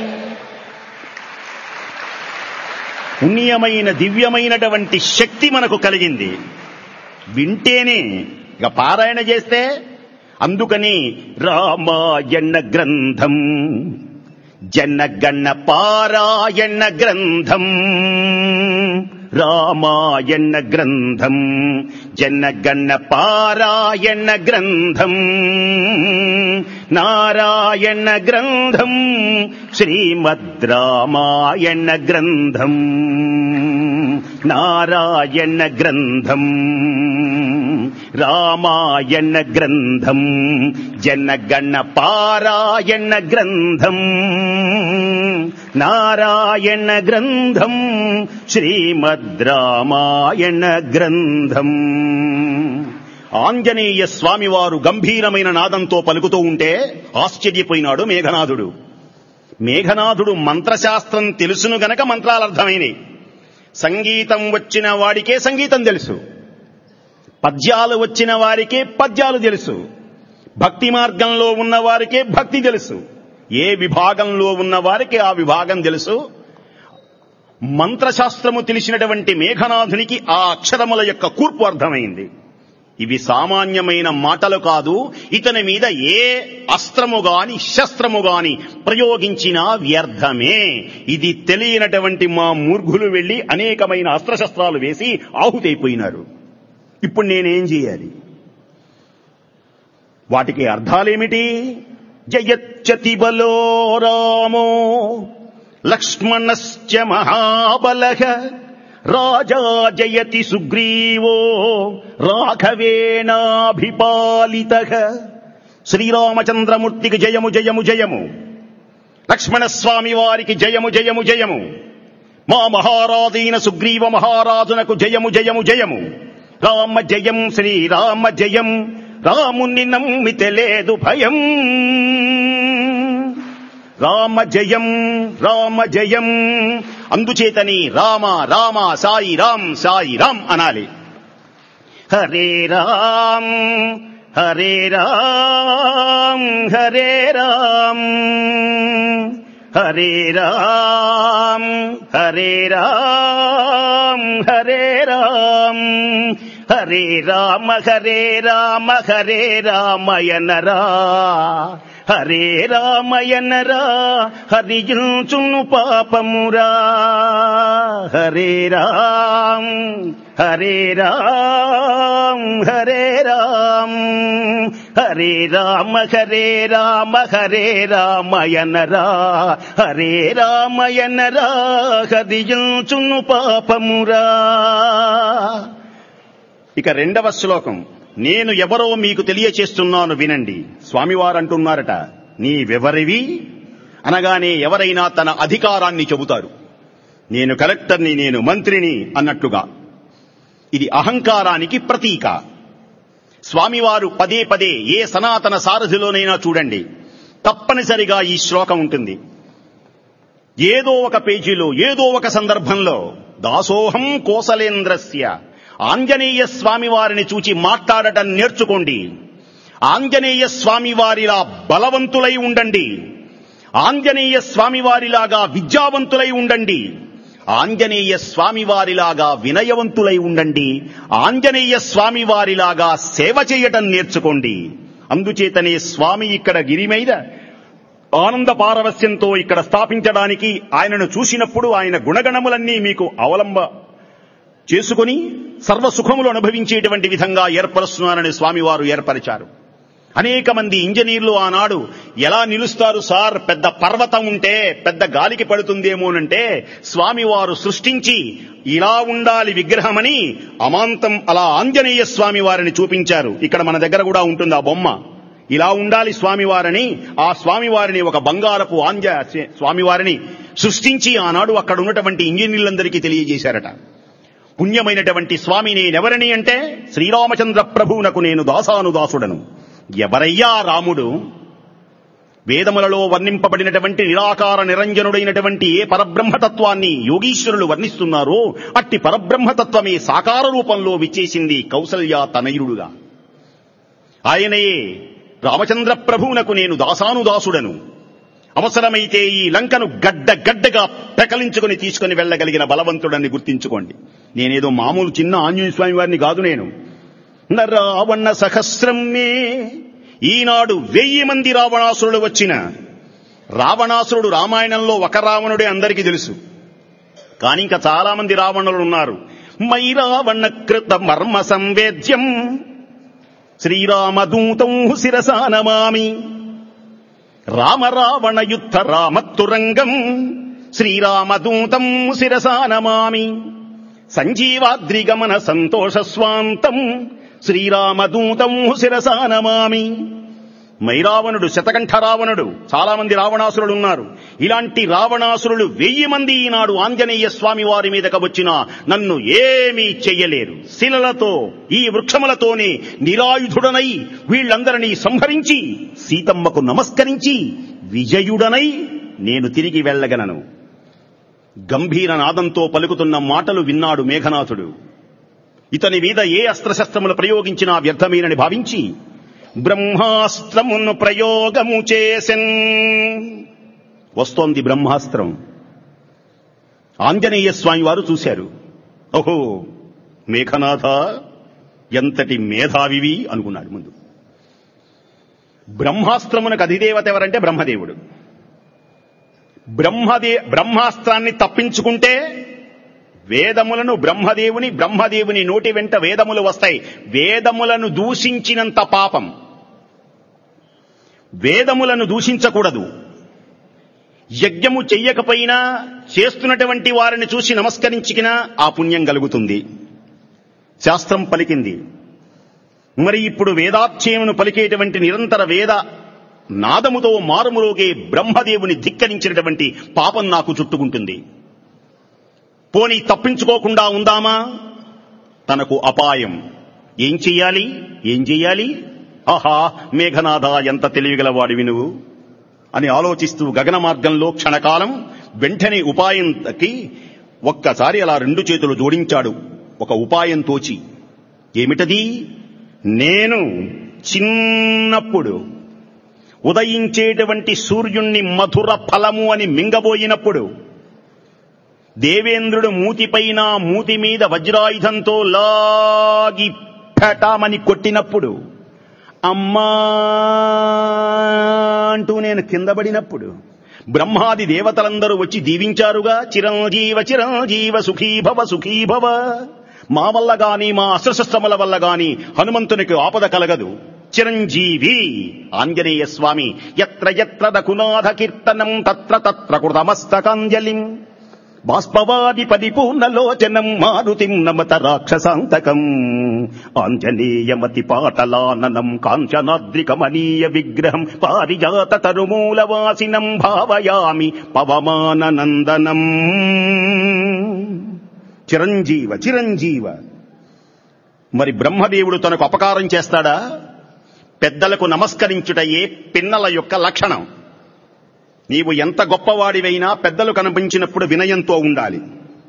పుణ్యమైన దివ్యమైనటువంటి శక్తి మనకు కలిగింది వింటేనే ఇక పారాయణ చేస్తే అందుకని రామాయణ గ్రంథం జనగణ పారాయణ గ్రంథం రామాయణ గ్రంథం జనగణ పారాయణ గ్రంథం నారాయణ గ్రంథం శ్రీమద్ రామాయణ గ్రంథం నారాయణ గ్రంథం రామాయణ గ్రంథం జనగణ పారాయణ గ్రంథం నారాయణ గ్రంథం శ్రీమద్ రామాయణ గ్రంథం ఆంజనేయ స్వామివారు గంభీరమైన నాదంతో పలుకుతూ ఉంటే ఆశ్చర్యపోయినాడు మేఘనాథుడు మేఘనాథుడు మంత్రశాస్త్రం తెలుసును గనక మంత్రాలు అర్థమైనవి సంగీతం వచ్చిన వాడికే సంగీతం తెలుసు పద్యాలు వచ్చిన వారికే పద్యాలు తెలుసు భక్తి మార్గంలో ఉన్న వారికే భక్తి తెలుసు ఏ విభాగంలో ఉన్న వారికి ఆ విభాగం తెలుసు మంత్రశాస్త్రము తెలిసినటువంటి మేఘనాథునికి ఆ అక్షరముల యొక్క కూర్పు అర్థమైంది ఇవి సామాన్యమైన మాటలు కాదు ఇతని మీద ఏ అస్త్రము గాని శస్త్రము గాని ప్రయోగించినా వ్యర్థమే ఇది తెలియనటువంటి మా మూర్ఘులు వెళ్లి అనేకమైన అస్త్రశస్త్రాలు వేసి ఆహుతైపోయినారు ఇప్పుడు నేనేం చేయాలి వాటికి అర్థాలేమిటి జయచ్చతి బలో రామో లక్ష్మణశ్చ మహాబలః రాజా జయతి సుగ్రీవో రాఘవేణాభిపాలిత శ్రీరామచంద్రమూర్తికి జయము జయము జయము లక్ష్మణస్వామి వారికి జయము జయము జయము మా మహారాజైన సుగ్రీవ మహారాజునకు జయము జయము జయము రామ జయం శ్రీరామ జయం రాముని నమ్మితే లేదు భయం రామ జయం రామ జయం అందుచేతని రామ రామ సాయి రామ్ సాయి రామ్ అనాలి హరే రామ్ హరే రామ్ హరే రామ్ హరే రామ్ హరే రామ్ హరే రామ్ హరే రామ హరే రామ హరే రామయనరా హరే రామయనరా హరియుచును పాపమురా హరే రామ్ హరే రామ్ హరే రామ్ హరే రామ హరే రామ హరే రామయనరా హరే రామయనరా హరియుచును పాపమురా ఇక రెండవ శ్లోకం నేను ఎవరో మీకు తెలియచేస్తున్నాను వినండి స్వామివారు అంటున్నారట నీవెవరివి అనగానే ఎవరైనా తన అధికారాన్ని చెబుతారు నేను కలెక్టర్ని నేను మంత్రిని అన్నట్లుగా ఇది అహంకారానికి ప్రతీక స్వామివారు పదే పదే ఏ సనాతన సారథిలోనైనా చూడండి తప్పనిసరిగా ఈ శ్లోకం ఉంటుంది ఏదో ఒక పేజీలో ఏదో ఒక సందర్భంలో దాసోహం కోసలేంద్రస్య ఆంజనేయ స్వామి వారిని చూచి మాట్లాడటం నేర్చుకోండి ఆంజనేయ స్వామి వారిలా బలవంతులై ఉండండి ఆంజనేయ స్వామి వారిలాగా విద్యావంతులై ఉండండి ఆంజనేయ స్వామి వారిలాగా వినయవంతులై ఉండండి ఆంజనేయ స్వామి వారిలాగా సేవ చేయటం నేర్చుకోండి అందుచేతనే స్వామి ఇక్కడ గిరి మీద ఆనంద పారవస్యంతో ఇక్కడ స్థాపించడానికి ఆయనను చూసినప్పుడు ఆయన గుణగణములన్నీ మీకు అవలంబ చేసుకుని సర్వ సుఖములు అనుభవించేటువంటి విధంగా ఏర్పరుస్తున్నారని స్వామివారు ఏర్పరిచారు అనేక మంది ఇంజనీర్లు ఆనాడు ఎలా నిలుస్తారు సార్ పెద్ద పర్వతం ఉంటే పెద్ద గాలికి పడుతుందేమోనంటే స్వామివారు సృష్టించి ఇలా ఉండాలి విగ్రహమని అమాంతం అలా ఆంజనేయ స్వామి వారిని చూపించారు ఇక్కడ మన దగ్గర కూడా ఉంటుంది ఆ బొమ్మ ఇలా ఉండాలి స్వామివారిని ఆ స్వామివారిని ఒక బంగారపు ఆంజ స్వామివారిని సృష్టించి ఆనాడు అక్కడ ఉన్నటువంటి ఇంజనీర్లందరికీ తెలియజేశారట పుణ్యమైనటువంటి స్వామి నేనెవరని అంటే శ్రీరామచంద్ర ప్రభువునకు నేను దాసాను దాసుడను ఎవరయ్యా రాముడు వేదములలో వర్ణింపబడినటువంటి నిరాకార నిరంజనుడైనటువంటి ఏ పరబ్రహ్మతత్వాన్ని యోగీశ్వరులు వర్ణిస్తున్నారో అట్టి పరబ్రహ్మతత్వమే సాకార రూపంలో విచ్చేసింది కౌసల్య తనయుడుగా ఆయనయే రామచంద్ర ప్రభువునకు నేను దాసాను దాసుడను అవసరమైతే ఈ లంకను గడ్డ గడ్డగా పెకలించుకుని తీసుకుని వెళ్ళగలిగిన బలవంతుడని గుర్తించుకోండి నేనేదో మామూలు చిన్న ఆంజనేయ స్వామి వారిని కాదు నేను రావణ సహస్రమే ఈనాడు వెయ్యి మంది రావణాసురుడు వచ్చిన రావణాసురుడు రామాయణంలో ఒక రావణుడే అందరికీ తెలుసు కానీ ఇంకా చాలా మంది రావణులు ఉన్నారు మై రావణ కృత మర్మ సంవేద్యం శ్రీరామదూతం శిరసా నమామి రామ రావణ యుద్ధ రామత్తురంగం శ్రీరామదూతం శిరసా నమామి సంజీవాద్రిగమన సంతోష స్వాంతం శ్రీరామదూతం శిరసా నమామి మైరావణుడు శతకంఠ రావణుడు చాలా మంది రావణాసురులు ఉన్నారు ఇలాంటి రావణాసురులు వెయ్యి మంది ఈనాడు ఆంజనేయ స్వామి వారి మీదకి వచ్చినా నన్ను ఏమీ చెయ్యలేరు శిలలతో ఈ వృక్షములతోనే నిరాయుధుడనై వీళ్ళందరినీ సంహరించి సీతమ్మకు నమస్కరించి విజయుడనై నేను తిరిగి వెళ్ళగలను గంభీర నాదంతో పలుకుతున్న మాటలు విన్నాడు మేఘనాథుడు ఇతని మీద ఏ అస్త్రశస్త్రములు ప్రయోగించినా వ్యర్థమేనని భావించి బ్రహ్మాస్త్రమును ప్రయోగము చేసెన్ వస్తోంది బ్రహ్మాస్త్రం ఆంజనేయ స్వామి వారు చూశారు ఓహో మేఘనాథ ఎంతటి మేధావివి అనుకున్నాడు ముందు బ్రహ్మాస్త్రమునకు అధిదేవత ఎవరంటే బ్రహ్మదేవుడు బ్రహ్మదే బ్రహ్మాస్త్రాన్ని తప్పించుకుంటే వేదములను బ్రహ్మదేవుని బ్రహ్మదేవుని నోటి వెంట వేదములు వస్తాయి వేదములను దూషించినంత పాపం వేదములను దూషించకూడదు యజ్ఞము చెయ్యకపోయినా చేస్తున్నటువంటి వారిని చూసి నమస్కరించికినా ఆ పుణ్యం కలుగుతుంది శాస్త్రం పలికింది మరి ఇప్పుడు వేదాధ్యయమును పలికేటువంటి నిరంతర వేద నాదముతో మారుమురోగే బ్రహ్మదేవుని ధిక్కరించినటువంటి పాపం నాకు చుట్టుకుంటుంది పోనీ తప్పించుకోకుండా ఉందామా తనకు అపాయం ఏం చెయ్యాలి ఏం చెయ్యాలి ఆహా మేఘనాథ ఎంత తెలివిగలవాడివి నువ్వు అని ఆలోచిస్తూ గగన మార్గంలో క్షణకాలం వెంటనే ఉపాయంకి ఒక్కసారి అలా రెండు చేతులు జోడించాడు ఒక ఉపాయం తోచి ఏమిటది నేను చిన్నప్పుడు ఉదయించేటువంటి సూర్యుణ్ణి మధుర ఫలము అని మింగబోయినప్పుడు దేవేంద్రుడు మూతిపైన మూతి మీద వజ్రాయుధంతో లాగి పెటామని కొట్టినప్పుడు అమ్మా అంటూ నేను కింద పడినప్పుడు బ్రహ్మాది దేవతలందరూ వచ్చి దీవించారుగా చిరంజీవ చిరంజీవ సుఖీభవ సుఖీభవ మా వల్ల గాని మా అస్త్రశస్త్రముల వల్ల గాని హనుమంతునికి ఆపద కలగదు చిరంజీవి ఆంజనేయ స్వామి ఎత్ర ఎత్ర రఘునాథ కీర్తనం తత్ర తత్ర కృతమస్తకాంజలిం బాష్పవాది పరిపూర్ణలోచనం మారుతిం నమత రాక్షసాంతకం ఆంజనేయమతి పాటలాననం కాంచనాద్రికమనీయ విగ్రహం పారిజాత తరుమూలవాసినం భావయామి పవమాననందనం చిరంజీవ చిరంజీవ మరి బ్రహ్మదేవుడు తనకు అపకారం చేస్తాడా పెద్దలకు నమస్కరించుటయే పిన్నల యొక్క లక్షణం నీవు ఎంత గొప్పవాడివైనా పెద్దలు కనిపించినప్పుడు వినయంతో ఉండాలి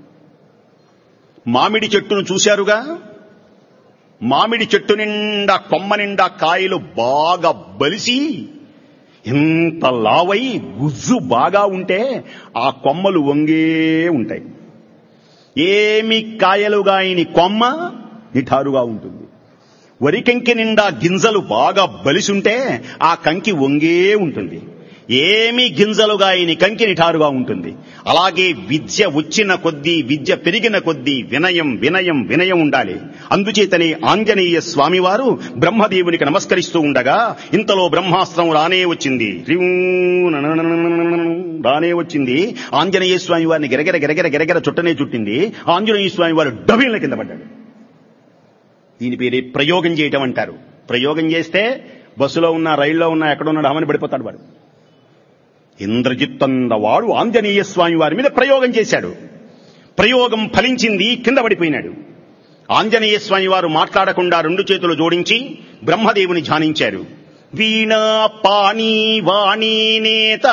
మామిడి చెట్టును చూశారుగా మామిడి చెట్టు నిండా కొమ్మ నిండా కాయలు బాగా బలిసి ఎంత లావై గుజ్జు బాగా ఉంటే ఆ కొమ్మలు వంగే ఉంటాయి ఏమి కాయలుగా అయిన కొమ్మ నిఠారుగా ఉంటుంది వరి కంకి నిండా గింజలు బాగా బలిసుంటే ఆ కంకి వంగే ఉంటుంది ఏమి గింజలుగా అయిన కంకి నిఠారుగా ఉంటుంది అలాగే విద్య వచ్చిన కొద్దీ విద్య పెరిగిన కొద్దీ వినయం వినయం వినయం ఉండాలి అందుచేతనే ఆంజనేయ స్వామివారు బ్రహ్మదేవునికి నమస్కరిస్తూ ఉండగా ఇంతలో బ్రహ్మాస్త్రం రానే వచ్చింది రివ్ నననననననననన రానే వచ్చింది ఆంజనేయ స్వామి వారిని గిరగిర గిరగిర గిరగిర చుట్టనే చుట్టింది ఆంజనేయ స్వామి వారు డబిల కింద పడ్డాడు దీని పేరే ప్రయోగం చేయటం అంటారు ప్రయోగం చేస్తే బస్సులో ఉన్న రైల్లో ఉన్న ఎక్కడ ఉన్నాడు అమని పడిపోతాడు వాడు ఇంద్రజిత్ వాడు ఆంజనేయ స్వామి వారి మీద ప్రయోగం చేశాడు ప్రయోగం ఫలించింది కింద పడిపోయినాడు ఆంజనేయ స్వామి వారు మాట్లాడకుండా రెండు చేతులు జోడించి బ్రహ్మదేవుని ధ్యానించారు వీణా పాణి వాణి నేత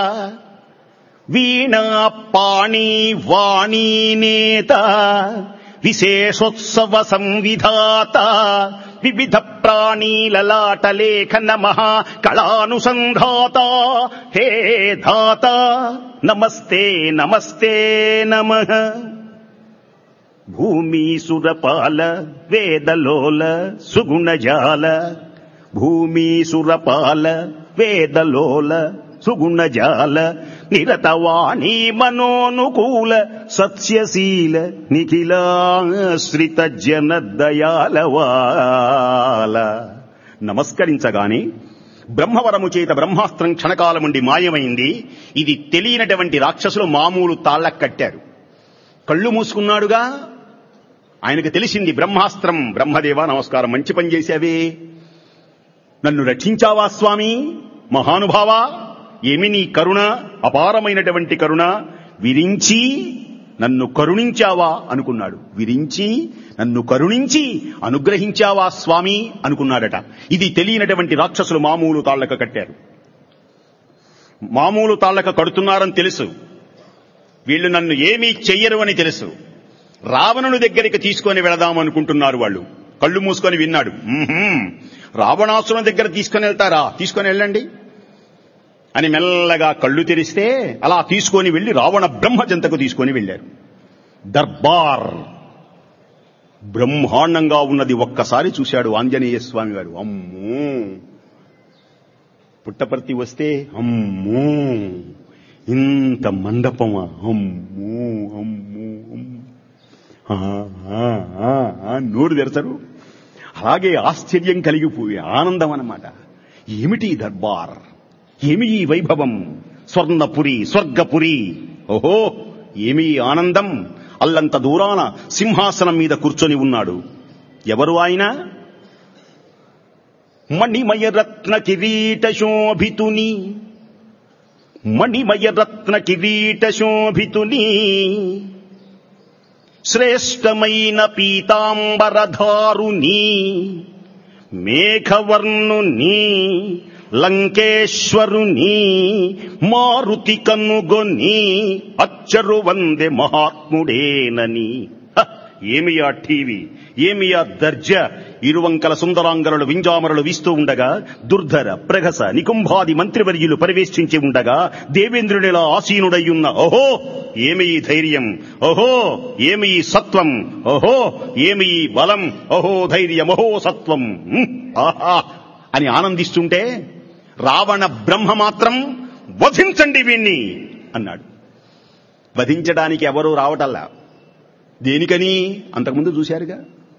వీణా పాణి వాణి నేత విశేషోత్సవ సంవిధాత వివిధ ప్రాణీలలాట లేఖన మహా కళానుసంధాత హే ధాత నమస్తే నమస్తే నమ భూమీసురపాల వేదలోల సుగుణజాల భూమీసురపాల వేదలోల సుగుణజాల నిరతవాణీ మనోనుకూల సత్యశీల నిఖిలాశ్రిత జన దయాలవాల నమస్కరించగానే బ్రహ్మవరము చేత బ్రహ్మాస్త్రం క్షణకాలముండి మాయమైంది ఇది తెలియనటువంటి రాక్షసులు మామూలు తాళ్ళ కట్టారు కళ్ళు మూసుకున్నాడుగా ఆయనకు తెలిసింది బ్రహ్మాస్త్రం బ్రహ్మదేవా నమస్కారం మంచి పని చేశావే నన్ను రక్షించావా స్వామి మహానుభావా ఏమి నీ కరుణ అపారమైనటువంటి కరుణ విరించి నన్ను కరుణించావా అనుకున్నాడు విరించి నన్ను కరుణించి అనుగ్రహించావా స్వామి అనుకున్నాడట ఇది తెలియనటువంటి రాక్షసులు మామూలు తాళ్లక కట్టారు మామూలు తాళ్లక కడుతున్నారని తెలుసు వీళ్ళు నన్ను ఏమీ చెయ్యరు అని తెలుసు రావణుని దగ్గరికి తీసుకొని వెళదాం అనుకుంటున్నారు వాళ్ళు కళ్ళు మూసుకొని విన్నాడు "మ్మ్హ్మ్. రావణాసురుని దగ్గర తీసుకొని వెళ్తారా తీసుకొని వెళ్ళండి అని మెల్లగా కళ్ళు తెరిస్తే అలా తీసుకొని వెళ్లి రావణ బ్రహ్మజంతకు తీసుకొని వెళ్లారు దర్బార్ బ్రహ్మాండంగా ఉన్నది ఒక్కసారి చూశాడు ఆంజనేయ స్వామి గారు అమ్మో పుట్టపర్తి వస్తే అమ్మో ఇంత మండపమా అమ్మో అమ్మో అమ్మో ఆ, ఆ, ఆ, ఆ, నోరు తెరచరు అలాగే ఆశ్చర్యం కలిగిపోయి ఆనందం అన్నమాట ఏమిటి ఈ దర్బార్ ఏమి ఈ వైభవం స్వర్ణపురి స్వర్గపురి ఓహో ఏమి ఈ ఆనందం అల్లంత దూరాన సింహాసనం మీద కూర్చొని ఉన్నాడు ఎవరు ఆయన మణిమయ రత్న కిరీట శోభితుని మణిమయ రత్న కిరీట శోభితుని శ్రేష్టమైన పీతాంబరధారుని మేఘవర్ణుని లంకేశ్వరుని మారుతి కనుగొని అచ్చరు వందె మహాత్ముడేనని హ! ఏమియా టీవీ ఏమియా దర్జ ఇరువంకల సుందరాంగరులు వింజామరులు వీస్తూ ఉండగా దుర్ధర ప్రగస నికుంభాది మంత్రివర్యులు పరివేష్టించి ఉండగా దేవేంద్రునిలా ఆసీనుడయ్యున్న ఓహో ఏమి ఈ ధైర్యం ఓహో ఏమి ఈ సత్వం ఓహో ఏమి ఈ బలం ఓహో ధైర్యం ఓహో సత్వం ఉమ్, ఆహా అని ఆనందిస్తుంటే రావణ బ్రహ్మ మాత్రం వధించండి వీణ్ణి అన్నాడు వధించడానికి ఎవరూ రావటల్లా దేనికని అంతకుముందు చూశారుగా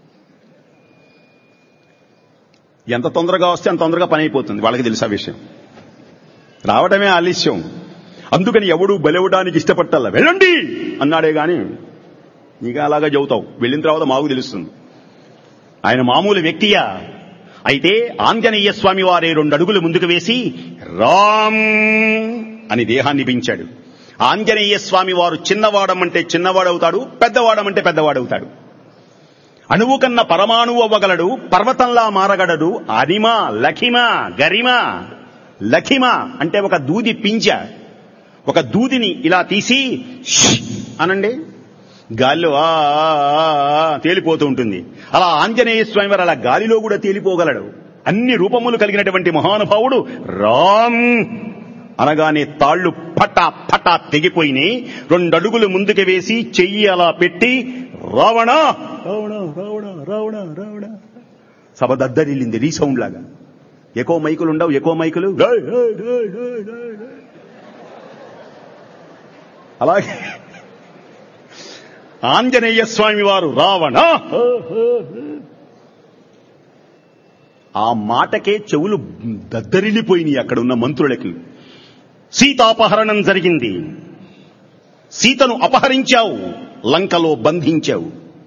ఎంత తొందరగా వస్తే అంత తొందరగా పని అయిపోతుంది వాళ్ళకి తెలుసా విషయం రావటమే ఆలస్యం అందుకని ఎవడు బలవడానికి ఇష్టపట్టాల వెళ్ళండి అన్నాడే గాని నీకు అలాగా చెబుతావు వెళ్ళిన తర్వాత మాకు తెలుస్తుంది ఆయన మామూలు వ్యక్తియా అయితే ఆంజనేయ స్వామి వారే రెండు అడుగులు ముందుకు వేసి రామ్ అని దేహాన్ని పెంచాడు ఆంజనేయ స్వామి వారు చిన్నవాడమంటే చిన్నవాడవుతాడు పెద్దవాడమంటే పెద్దవాడవుతాడు అణువు కన్న పరమాణువు అవ్వగలడు పర్వతంలా మారగలడు అనిమ లఖిమ గరిమ లఖిమ అంటే ఒక దూది పింజ ఒక దూదిని ఇలా తీసి ష్ అనండి గాలిలో ఆ ఆ, ఆ, ఆ తేలిపోతూ ఉంటుంది అలా ఆంజనేయ స్వామి వారు అలా గాలిలో కూడా తేలిపోగలడు అన్ని రూపములు కలిగినటువంటి మహానుభావుడు రామ్ అనగానే తాళ్లు పటా పటా తెగిపోయినాయి రెండు అడుగులు ముందుకు వేసి చెయ్యి అలా పెట్టి రావణ రావణ రావణ రావణ రావణ సభ దద్దరిల్లింది రీసౌండ్ లాగా ఎక్కువ మైకులు ఉండవు ఎక్కువ మైకులు die, die, die, die, die, die. అలాగే ఆంజనేయ స్వామి వారు రావణ ఆ మాటకే చెవులు దద్దరిల్లిపోయినాయి అక్కడ ఉన్న మంత్రులకి సీతాపహరణం జరిగింది సీతను అపహరించావు లంకలో బంధించావు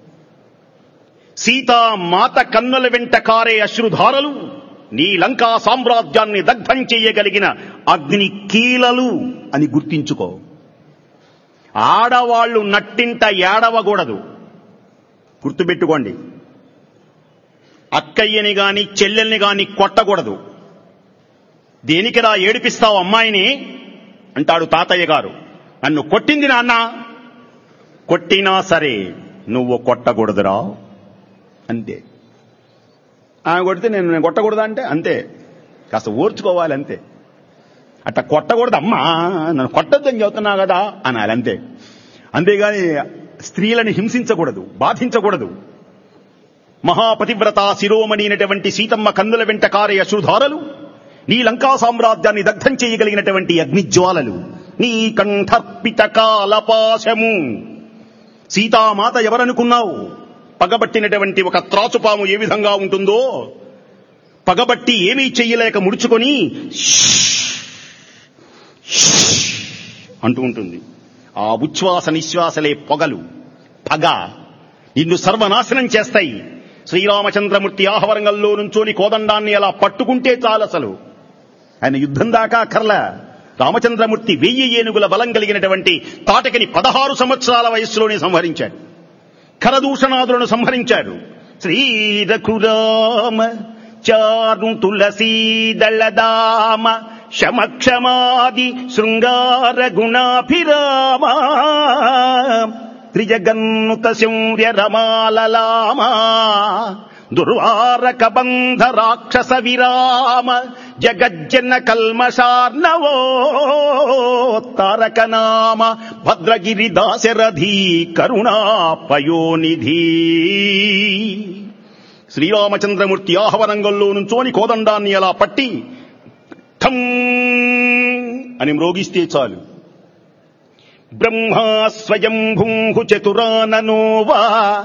సీతా మాత కన్నుల వెంట కారే అశ్రుధారలు నీ లంకా సామ్రాజ్యాన్ని దగ్ధం చేయగలిగిన అగ్ని కీలలు అని గుర్తించుకో ఆడవాళ్లు నట్టింట ఏడవకూడదు గుర్తుపెట్టుకోండి అక్కయ్యని గాని చెల్లెల్ని గాని కొట్టకూడదు దేనికిరా ఏడిపిస్తావు అమ్మాయిని అంటాడు తాతయ్య గారు నన్ను కొట్టింది నాన్న కొట్టినా సరే నువ్వు కొట్టకూడదురా అంతే ఆమె కొడితే నేను నేను కొట్టకూడదా అంటే అంతే కాస్త ఓర్చుకోవాలి అంతే అట్లా కొట్టకూడదు అమ్మా నన్ను కొట్టొద్దని చెబుతున్నా కదా అనాలి అంతే అంతేగాని స్త్రీలను హింసించకూడదు బాధించకూడదు మహాపతివ్రత శిరోమణి అయినటువంటి సీతమ్మ కందుల వెంట కారే అశ్రుధారలు నీ లంకా సామ్రాజ్యాన్ని దగ్ధం చేయగలిగినటువంటి అగ్నిజ్వాలలు నీ కంఠర్పిత కాలపాశము సీతామాత ఎవరనుకున్నావు పగబట్టినటువంటి ఒక త్రాచుపాము ఏ విధంగా ఉంటుందో పగబట్టి ఏమీ చెయ్యలేక ముడుచుకొని అంటూ ఉంటుంది ఆ ఉచ్ఛ్వాస నిశ్వాసలే పొగలు పగ నిన్ను సర్వనాశనం చేస్తాయి శ్రీరామచంద్రమూర్తి ఆహవరంగంలో నుంచోని కోదండాన్ని అలా పట్టుకుంటే చాలు అసలు ఆయన యుద్ధం దాకా కర్ల రామచంద్రమూర్తి వెయ్యి ఏనుగుల బలం కలిగినటువంటి తాటకిని పదహారు సంవత్సరాల వయస్సులోనే సంహరించాడు కరదూషణాదులను సంహరించాడు శ్రీరఘురామ చారు తులసీదళదామ శమక్షమాది శృంగార గుణాభిరామ త్రిజగన్నుత శౌర్య రమాలలామ దుర్వారక బంధ రాక్షస విరామ జగజ్జన కల్మషార్ణవో తారక నామ భద్రగిరి దాశరథీ కరుణాపయోనిధి శ్రీరామచంద్రమూర్తి ఆహవరంగంలో నుంచోని కోదండాన్ని అలా పట్టి ఠం అని మ్రోగిస్తే చాలు బ్రహ్మా స్వయం భూహు చతురాననోవా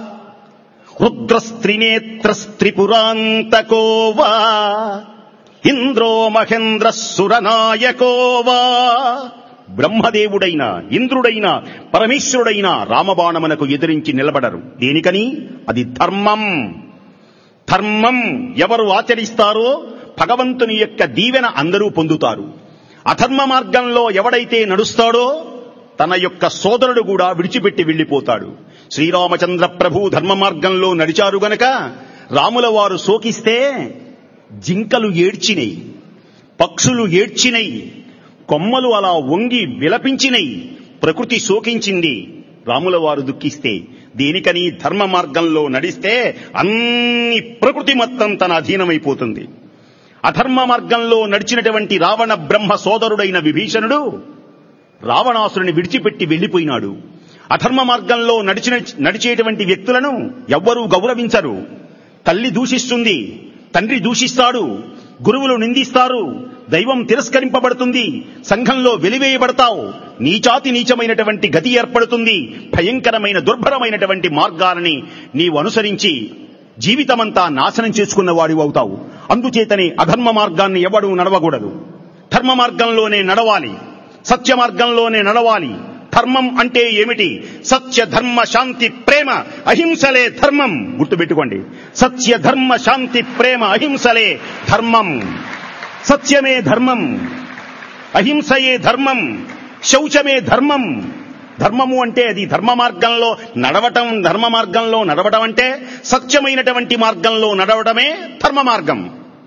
రుద్రస్త్రినేత్రస్త్రిపురాంతకో వా ఇంద్రో మహేంద్ర సురనాయకో వా బ్రహ్మదేవుడైన ఇంద్రుడైన పరమేశ్వరుడైన రామబాణమునకు ఎదిరించి నిలబడరు దేనికని అది ధర్మం ధర్మం ఎవరు ఆచరిస్తారో భగవంతుని యొక్క దీవెన అందరూ పొందుతారు అధర్మ మార్గంలో ఎవడైతే నడుస్తాడో తన యొక్క సోదరుడు కూడా విడిచిపెట్టి వెళ్లిపోతాడు శ్రీరామచంద్ర ప్రభు ధర్మ మార్గంలో నడిచారు గనక రాముల వారు సోకిస్తే జింకలు ఏడ్చినయి పక్షులు ఏడ్చినయి కొమ్మలు అలా వంగి విలపించినయి ప్రకృతి శోకించింది రాముల వారు దుఃఖిస్తే దీనికని ధర్మ మార్గంలో నడిస్తే అన్ని ప్రకృతి మొత్తం తన అధీనమైపోతుంది అధర్మ మార్గంలో నడిచినటువంటి రావణ బ్రహ్మ సోదరుడైన విభీషణుడు రావణాసురుని విడిచిపెట్టి వెళ్లిపోయినాడు అధర్మ మార్గంలో నడిచిన నడిచేటువంటి వ్యక్తులను ఎవ్వరూ గౌరవించరు తల్లి దూషిస్తుంది తండ్రి దూషిస్తాడు గురువులు నిందిస్తారు దైవం తిరస్కరింపబడుతుంది సంఘంలో వెలివేయబడతావు నీచాతి నీచమైనటువంటి గతి ఏర్పడుతుంది భయంకరమైన దుర్భరమైనటువంటి మార్గాలని నీవు అనుసరించి జీవితమంతా నాశనం చేసుకున్న వాడివి అవుతావు అందుచేతనే అధర్మ మార్గాన్ని ఎవడూ నడవకూడదు ధర్మ మార్గంలోనే నడవాలి సత్య మార్గంలోనే నడవాలి ధర్మం అంటే ఏమిటి సత్య ధర్మ శాంతి ప్రేమ అహింసలే ధర్మం గుర్తుపెట్టుకోండి సత్య ధర్మ శాంతి ప్రేమ అహింసలే ధర్మం సత్యమే ధర్మం అహింసయే ధర్మం శౌచమే ధర్మం ధర్మము అంటే అది ధర్మ మార్గంలో నడవటం ధర్మ మార్గంలో నడవటం అంటే సత్యమైనటువంటి మార్గంలో నడవటమే ధర్మ మార్గం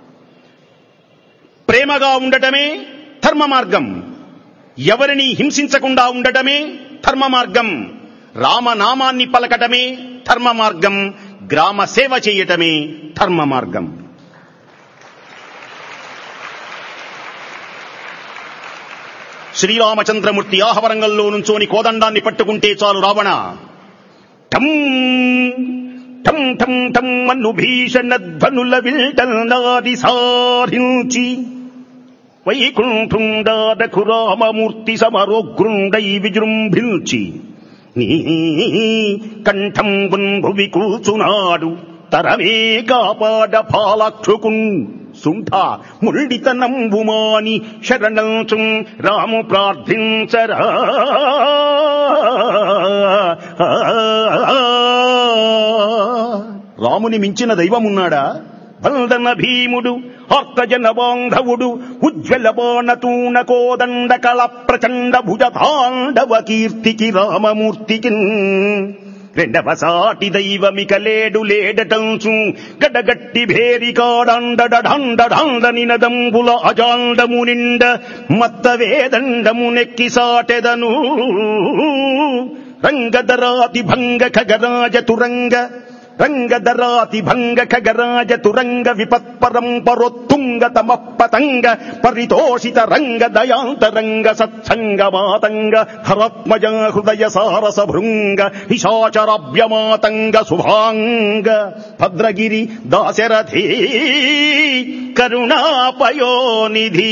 ప్రేమగా ఉండటమే ధర్మ మార్గం ఎవరిని హింసించకుండా ఉండటమే ధర్మ మార్గం రామనామాన్ని పలకటమే ధర్మ మార్గం గ్రామ సేవ చేయటమే ధర్మ మార్గం శ్రీరామచంద్రమూర్తి ఆహవరంగంలో నుంచోని కోదండాన్ని పట్టుకుంటే చాలు రావణ టం టం టం టం అను భీషణధ్వనుల విల్టల్నాది సారించి వైకుంఠుండాదకు రామమూర్తి సమరోగ్రుండై విజృంభించి నీ కంఠం భువి కూచునాడు తరమే కాపాడ పాలక్షుకున్ సుంఠ ముల్డిత నంబుమాని శరణంచు రాము ప్రార్థించరా రాముని మించిన దైవమున్నాడా బల్దన భీముడు ఆర్తజన బాంధవుడు ఉజ్వల బాణతూణ కోదండ కళ ప్రచండ భుజ తాండవ కీర్తికి రామమూర్తికి రెండవ సాటి దైవమిక లేడు లేడటంచు గడగట్టి భేరికాడండడండడాండ నినదంబుల అజాండము నిండ మత్త వేదండము నెక్కి సాటెదను రంగదరాతి భంగ ఖగరాజ తురంగ రంగదరాతి భంగ ఖగరాజ తురంగ విపత్పరం పరొత్తుంగ తమ పతంగ పరితోషిత రంగ దయాంతరంగ సత్సంగ మాతంగ హరత్మజ హృదయ సారస భృంగ నిశాచరాభ్యమాతంగ శుభాంగ భద్రగిరి దాశరథీ కరుణాపయోనిధి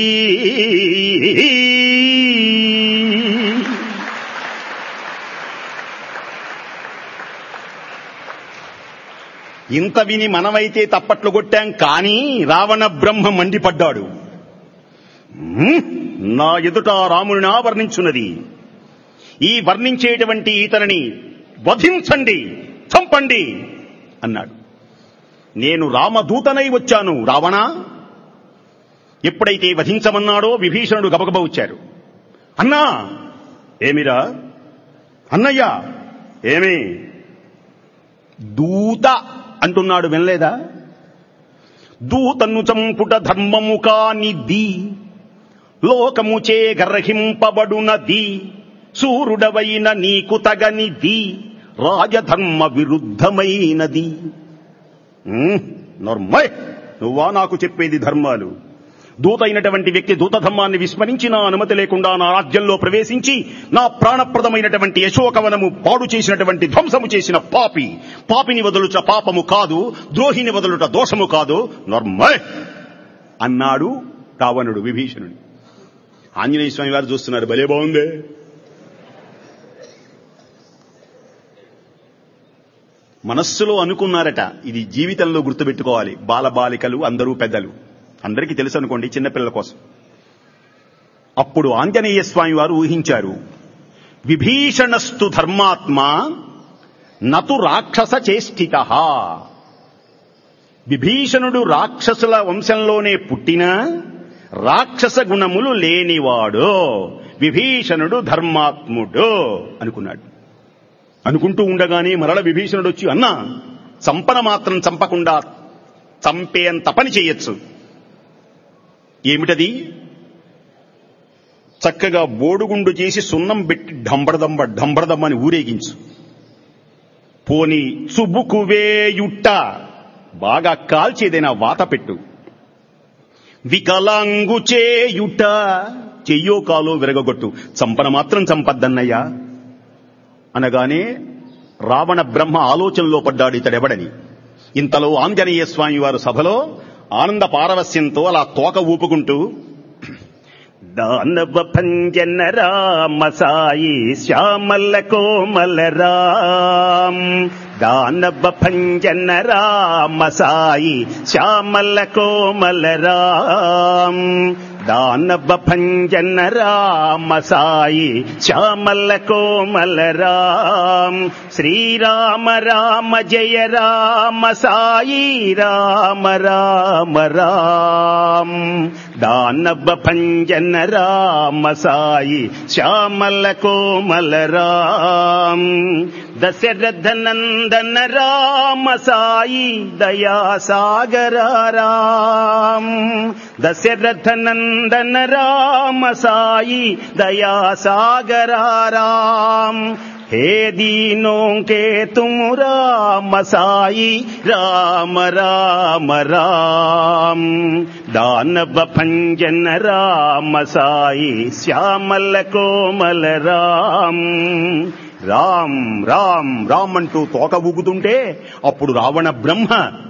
ఇంత విని మనమైతే తప్పట్లు కొట్టాం కానీ రావణ బ్రహ్మ మండిపడ్డాడు "హ్మ్, నా ఎదుట రాముని ఆవర్ణించున్నది ఈ వర్ణించేటువంటి ఇతనిని వధించండి చంపండి అన్నాడు నేను రామదూతనై వచ్చాను రావణ ఎప్పుడైతే వధించమన్నాడో విభీషణుడు గబగబ వచ్చారు అన్నా ఏమిరా అన్నయ్య ఏమి దూత అంటున్నాడు వినలేదా దూతను చంపుట ధర్మము కానిది లోకముచే గర్హింపబడునది సూర్యుడవైన నీకు తగనిది రాజధర్మ విరుద్ధమైనది ఉమ్, నర్మయ్ నువ్వా నాకు చెప్పేది ధర్మాలు దూత అయినటువంటి వ్యక్తి దూత ధర్మాన్ని విస్మరించి నా అనుమతి లేకుండా నా రాజ్యంలో ప్రవేశించి నా ప్రాణప్రదమైనటువంటి యశోకవనము పాడు చేసినటువంటి ధ్వంసము చేసిన పాపి పాపిని వదులుట పాపము కాదు ద్రోహిని వదులుట దోషము కాదు నర్మయ్ అన్నాడు రావణుడు విభీషణుడు ఆంజనేయ స్వామి వారు చూస్తున్నారు భలే బాగుందే మనస్సులో అనుకున్నారట ఇది జీవితంలో గుర్తుపెట్టుకోవాలి బాలబాలికలు అందరూ పెద్దలు అందరికీ తెలుసు అనుకోండి చిన్నపిల్లల కోసం అప్పుడు ఆంజనేయ స్వామి వారు ఊహించారు విభీషణస్తు ధర్మాత్మ నతు రాక్షస చేష్టిత విభీషణుడు రాక్షసుల వంశంలోనే పుట్టిన రాక్షస గుణములు లేనివాడు విభీషణుడు ధర్మాత్ముడు అనుకున్నాడు అనుకుంటూ ఉండగానే మరల విభీషణుడు వచ్చి అన్నా చంపన మాత్రం చంపకుండా చంపేంత పని చేయొచ్చు ఏమిటది చక్కగా బోడుగుండు చేసి సున్నం పెట్టి డంబడదంబ డంబడదమ్మ అని ఊరేగించు పోని చుబుకువేయుట్ట బాగా కాల్చేదైనా వాత పెట్టు వికలాంగు చేయుట చెయ్యో కాలో విరగొట్టు చంపన మాత్రం చంపద్దన్నయ్యా అనగానే రావణ బ్రహ్మ ఆలోచనలో పడ్డాడు ఇతడెవడని ఇంతలో ఆంజనేయ స్వామి వారు సభలో ఆనంద పారవస్యంతో అలా తోక ఊపుకుంటూ దానవ భంజన రామ సాయి శ్యామల కోమల రామ్ దానవ భంజన రామ సాయి శ్యామల కోమల రామ్ దానవ భంజన రామ సాయి శ్యామల కోమల రామ్ శ్రీరామ రామ జయ రామ సాయి రామ రామ రామ్ దానవ భంజన రామ సాయి శ్యామల కోమల రామ్ దశరథ నందన రామ సాయి దయా సాగర రామ్ దశరథ నందన రామ సాయి దయా సాగర రామ్ हे दीनों के तुम राम साई राम राम राम दानव भंजन राम साई श्यामल కోమల రామ్ రామ్ రామ్ రామ్ అంటూ తోక ఊగుతుంటే అప్పుడు రావణ బ్రహ్మ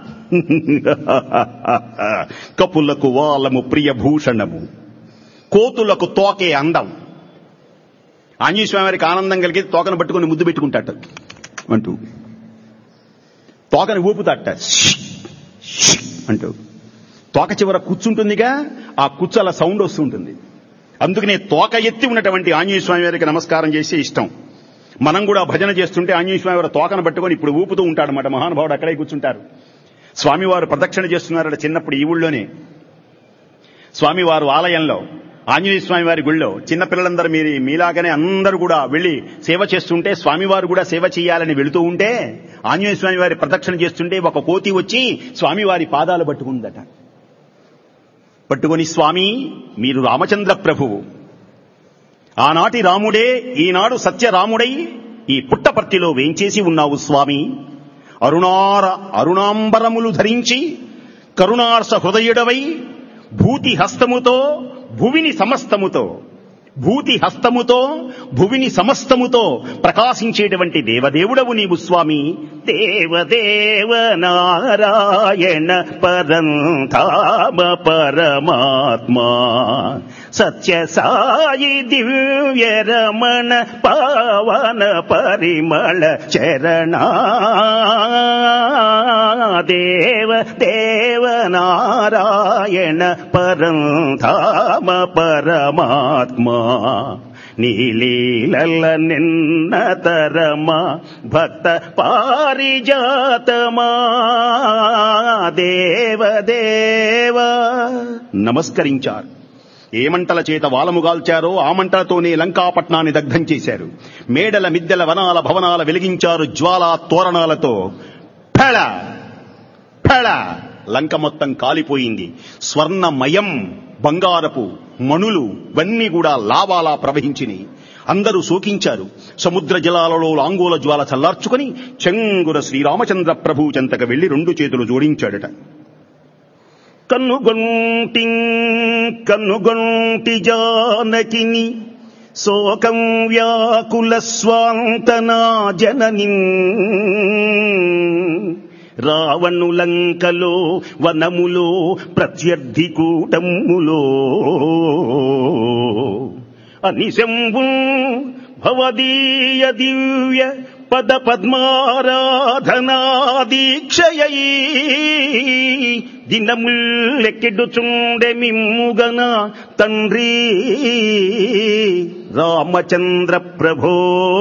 కపులకు వాలము ప్రియభూషణము కోతులకు తోకే అందం ఆంజనేయ స్వామి వారికి ఆనందం కలిగి తోకను పట్టుకుని ముద్దు పెట్టుకుంటాట అంటూ తోకని ఊపుతాట అంటూ తోక చివర కూర్చుంటుందిగా ఆ కుచ్చు అలా సౌండ్ వస్తుంటుంది అందుకనే తోక ఎత్తి ఉన్నటువంటి ఆంజనేయ స్వామి వారికి నమస్కారం చేసే ఇష్టం మనం కూడా భజన చేస్తుంటే ఆంజనేయ స్వామి వారి తోకను పట్టుకొని ఇప్పుడు ఊపుతూ ఉంటాడన్నమాట మహానుభావుడు అక్కడే కూర్చుంటారు స్వామివారు ప్రదక్షిణ చేస్తున్నారట చిన్నప్పుడు ఈ ఊళ్ళోనే స్వామివారు ఆలయంలో ఆంజనేయ స్వామి వారి గుళ్ళో చిన్నపిల్లలందరూ మీరు మీలాగానే అందరూ కూడా వెళ్లి సేవ చేస్తుంటే స్వామివారు కూడా సేవ చేయాలని వెళుతూ ఉంటే ఆంజనేయ స్వామి వారి ప్రదక్షిణ చేస్తుంటే ఒక కోతి వచ్చి స్వామివారి పాదాలు పట్టుకుందట పట్టుకొని స్వామి మీరు రామచంద్ర ప్రభువు ఆనాటి రాముడే ఈనాడు సత్యరాముడై ఈ పుట్టపర్తిలో వేంచేసి ఉన్నావు స్వామి అరుణార అరుణాంబరములు ధరించి కరుణార్ష హృదయుడవై భూతి హస్తముతో భువిని సమస్తముతో భూతి హస్తముతో భువిని సమస్తముతో ప్రకాశించేటువంటి దేవదేవుడవు నీవు స్వామి దేవదేవ నారాయణ పరంధామ పరమాత్మా సత్య సాయి దివ్య రమణ పవన పరిమళ చరణ దేవ దేవ నారాయణ పరంధామ పరమాత్మా నీలీలల నిన్న తరమా భక్త పారిజాతమా దేవ దేవ నమస్కరించారు ఏ మంటల చేత వాలముగాల్చారో ఆ మంటలతోనే లంకాపట్నాన్ని దగ్ధం చేశారు మేడల మిద్దెల వనాల భవనాల వెలిగించారు జ్వాలా తోరణాలతో ఫెళ ఫెళ లంక మొత్తం కాలిపోయింది స్వర్ణమయం బంగారపు మణులు ఇవన్నీ కూడా లావాలా ప్రవహించినాయి అందరూ శోకించారు సముద్ర జలాలలో లాంగోల జ్వాల చల్లార్చుకుని చెంగుర శ్రీరామచంద్ర ప్రభు చెంతక వెళ్లి రెండు చేతులు జోడించాడట కన్నుగొంటి కన్నుగొంటి జానకిని శోకం వ్యాకుల స్వాంతనా జనని రావణులంకలో వనములో ప్రత్యర్థి కూటములో అనిశంభు భవదీయ దివ్య పద పద్మారాధనా దీక్షయై దినములెక్కెడుచుండె మిమ్ముగన తండ్రి రామచంద్ర ప్రభో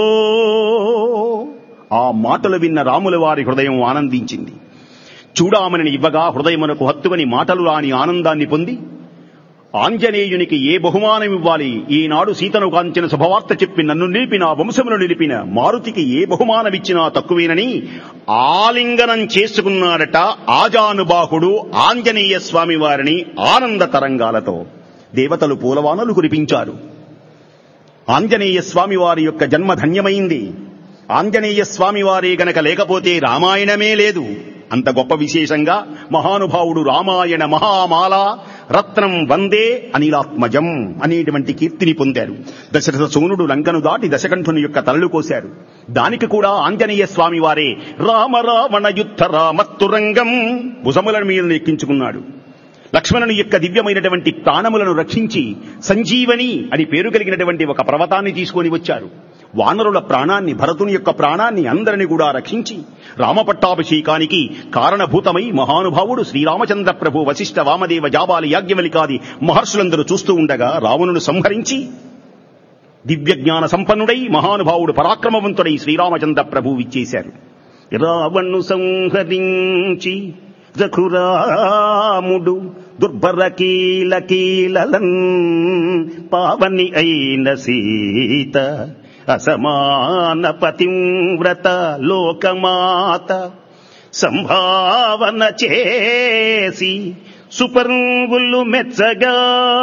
ఆ మాటలు విన్న రాముల వారి హృదయం ఆనందించింది చూడామని ఇవ్వగా హృదయమునకు హత్తువని మాటలు రాని ఆనందాన్ని పొంది ఆంజనేయునికి ఏ బహుమానం ఇవ్వాలి ఈనాడు సీతను కాంచిన శుభవార్త చెప్పి నన్ను నిలిపిన వంశమును నిలిపిన మారుతికి ఏ బహుమానమిచ్చినా తక్కువేనని ఆలింగనం చేసుకున్నాడట ఆజానుబాహుడు ఆంజనేయ స్వామి వారిని ఆనంద తరంగాలతో దేవతలు పూలవానలు కురిపించారు ఆంజనేయ స్వామి వారి యొక్క జన్మ ధన్యమైంది ఆంజనేయ స్వామి వారే గనక లేకపోతే రామాయణమే లేదు అంత గొప్ప విశేషంగా మహానుభావుడు రామాయణ మహామాల రత్నం వందే అనిలాత్మజం అనేటువంటి కీర్తిని పొందారు దశరథ సోనుడు లంకను దాటి దశకంఠుని యొక్క తలలు కోశారు దానికి కూడా ఆంజనేయ స్వామి వారే రామ రావణ యుద్ధ రామత్తురంగం భుజముల మీద ఎక్కించుకున్నాడు లక్ష్మణుని యొక్క దివ్యమైనటువంటి ప్రాణములను రక్షించి సంజీవని అని పేరు కలిగినటువంటి ఒక పర్వతాన్ని తీసుకొని వచ్చారు వానరుల ప్రాణాన్ని భరతుని యొక్క ప్రాణాన్ని అందరిని కూడా రక్షించి రామపట్టాభిషేకానికి కారణభూతమై మహానుభావుడు శ్రీరామచంద్ర ప్రభు వశిష్ఠ వామదేవ జాబాలి యాజ్ఞవలికాది మహర్షులందరూ చూస్తూ ఉండగా రావణును సంహరించి దివ్య జ్ఞాన సంపన్నుడై మహానుభావుడు పరాక్రమవంతుడై శ్రీరామచంద్ర ప్రభు ఇచ్చేశారు రావణ్ణు సంహరించి రఘురాముడు దుర్భర కీల కీలలన్ పావని అయిన సీత అసమాన పతివ్రత లోకమాత సంభావన చేసి సుపర్వులు మెచ్చగా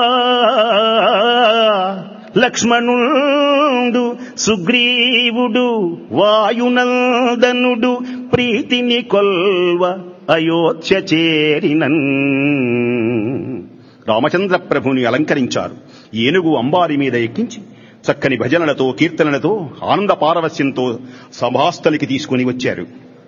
లక్ష్మణుడు సుగ్రీవుడు వాయునందనుడు ప్రీతిని కొల్వ అయోధ్య చేరినన్ రామచంద్ర ప్రభుని అలంకరించారు ఏనుగు అంబారి మీద ఎక్కించి చక్కని భజనలతో కీర్తనలతో ఆనంద పారవస్యంతో సభాస్థలికి తీసుకుని వచ్చారు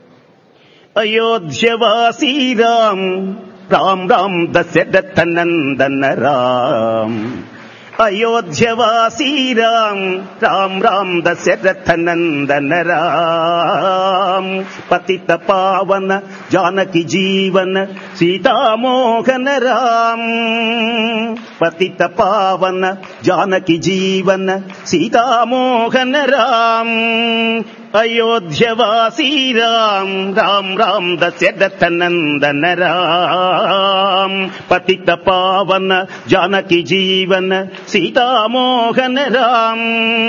అయోధ్యవాసీ రామ్ రామ్ రామ్ దశరథ నందన రామ్ అయోధ్యవాసీ రామ్ రామ్ రామ్ దశరథ నందన రామ్ పతిత పావన జానకి జీవన సీతామోహన రామ్ పతిత పావన జానకి జీవన సీతామోహన రామ్ అయోధ్యవాసీ రామ్ రామ్ రామ్ దశరథ నందన రామ్ పతిత పావన జానకి జీవన సీతామోహన రామ్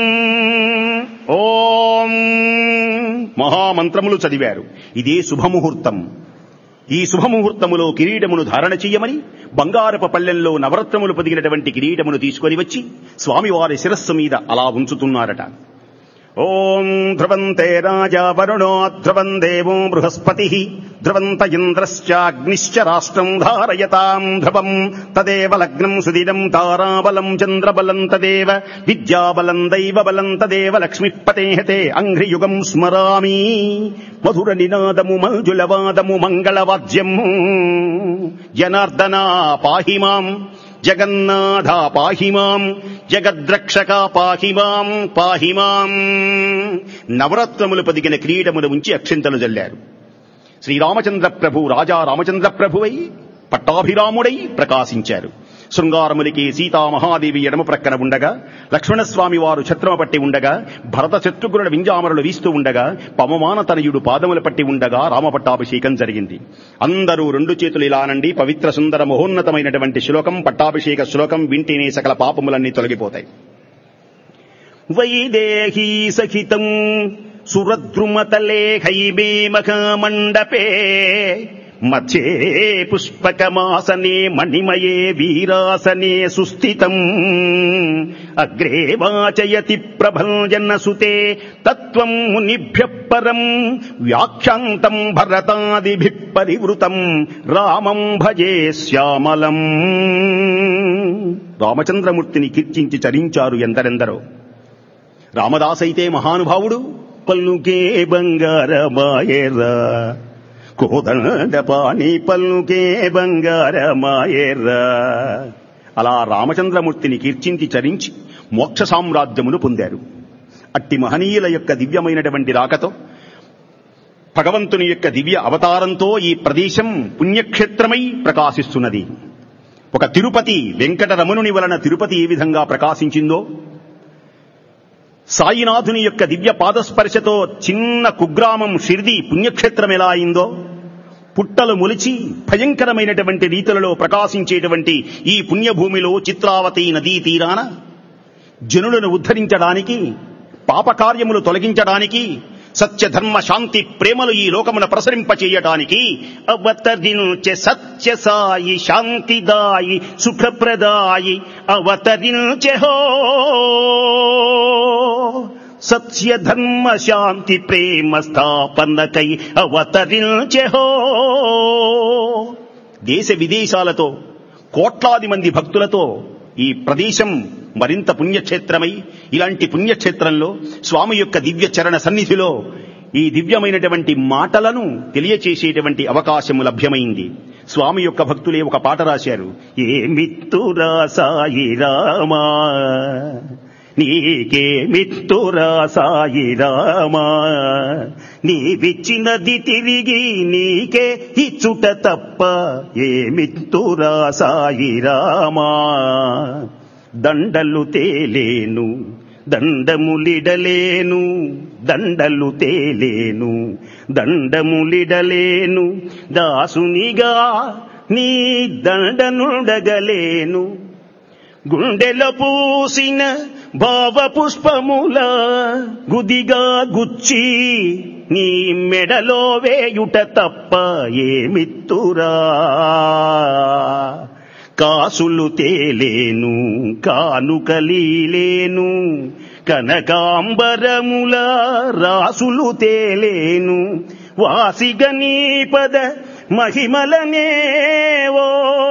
ఓం మహామంత్రములు చదివారు ఇదే శుభముహూర్తం ఈ శుభముహూర్తములో కిరీటమును ధారణ చెయ్యమని బంగారపు పల్లెల్లో నవరత్నములు పొదిగినటువంటి కిరీటమును తీసుకొని వచ్చి స్వామివారి శిరస్సు మీద అలా ఉంచుతున్నారట ఓం ధ్రువంతే రాజా వరుణో ధ్రువం దేవో బృహస్పతి ధ్రువంత ఇంద్రశ్చాగ్నిశ్చ రాష్ట్రం ధారయతాం ధ్రువం తదేవ లగ్నం సుదినం తారాబలం చంద్రబలం తదేవ విద్యాబలం దైవబలం తదేవ లక్ష్మీపతే అంఘ్రియుగం స్మరామి మధుర నినాదము మంజులవాదము మంగళవాద్యము జనార్దన పాహి మాం జగన్నాథ పాహి మాం జగద్రక్షక పాహి మాం పాహి మాం నవరత్నములు పదిగిన క్రీడములు ఉంచి అక్షింతలు జల్లారు శ్రీరామచంద్ర ప్రభు రాజా రామచంద్ర ప్రభువై పట్టాభిరాముడై ప్రకాశించారు శృంగారములికి సీతామహాదేవి ఎడమ ప్రక్కన ఉండగా లక్ష్మణస్వామి వారు ఛత్రమ పట్టి ఉండగా భరత శత్రుఘ్నుల వింజామరులు వీస్తూ ఉండగా పవమాన తనయుడు పాదములు పట్టి ఉండగా రామపట్టాభిషేకం జరిగింది అందరూ రెండు చేతులు ఇలానండి పవిత్ర సుందర మహోన్నతమైనటువంటి శ్లోకం పట్టాభిషేక శ్లోకం వింటేనే సకల పాపములన్నీ తొలగిపోతాయి వైదేహీ సహితం సురద్రుమతలే హైమే మహామండపే మధ్యే పుష్పకమాసనే మణిమయే వీరాసనే సుస్థితం అగ్రే వాచయతి ప్రభంజన సుతే తత్వం మునిభ్య పరం వ్యాఖ్యాంతం భరతాదిభి పరివృతం రామం భజే శ్యామలం రామచంద్రమూర్తిని కీర్తించి చరించారు ఎందరెందరో రామదాసైతే మహానుభావుడు పల్లుకే బంగారమాయరా కోదండ పాణి పల్లుకే బంగారమాయరా అలా రామచంద్రమూర్తిని కీర్తించి చరించి మోక్ష సామ్రాజ్యమును పొందారు అట్టి మహనీయుల యొక్క దివ్యమైనటువంటి రాకతో భగవంతుని యొక్క దివ్య అవతారంతో ఈ ప్రదేశం పుణ్యక్షేత్రమై ప్రకాశిస్తున్నది ఒక తిరుపతి వెంకటరమణుని వలన తిరుపతి ఏ విధంగా ప్రకాశించిందో సాయినాథుని యొక్క దివ్య పాదస్పర్శతో చిన్న కుగ్రామం షిర్ది పుణ్యక్షేత్రం ఎలా అయిందో పుట్టలు మొలిచి భయంకరమైనటువంటి రీతులలో ప్రకాశించేటువంటి ఈ పుణ్యభూమిలో చిత్రావతి నదీ తీరాన జనులను ఉద్ధరించడానికి పాపకార్యములు తొలగించడానికి సత్యధర్మ శాంతి ప్రేమలు ఈ లోకమున ప్రసరింపచేయటానికి అవతరించే సత్య సాయి శాంతిదాయి సుఖప్రదాయి అవతరించే హో సత్య ధర్మ శాంతి ప్రేమ స్థాపనకై అవతరించెహో దేశ విదేశాలతో కోట్లాది మంది భక్తులతో ఈ ప్రదేశం మరింత పుణ్యక్షేత్రమై ఇలాంటి పుణ్యక్షేత్రంలో స్వామి యొక్క దివ్య చరణ సన్నిధిలో ఈ దివ్యమైనటువంటి మాటలను తెలియచేసేటువంటి అవకాశము లభ్యమైంది స్వామి యొక్క భక్తులే ఒక పాట రాశారు ఏ మిత్తురా సాయి రామా నీకే మిత్తురా సాయి రామా నీవిచ్చినది తిరిగి నీకే ఇచ్చుట తప్ప ఏ మిత్తురా సాయి రామా దండలు తేలేను దండములిడలేను దండలు తేలేను దండములిడలేను దాసునిగా నీ దండనుడగలేను గుండెల పూసిన భావ పుష్పముల గుదిగా గుచ్చి నీ మెడలో వేయుట తప్ప ఏమిత్తురా కాసులు తేలేను కానుకలీలేను కనకాంబరముల రాసులు తేలేను వాసిగ నీ పద మహిమలనేవో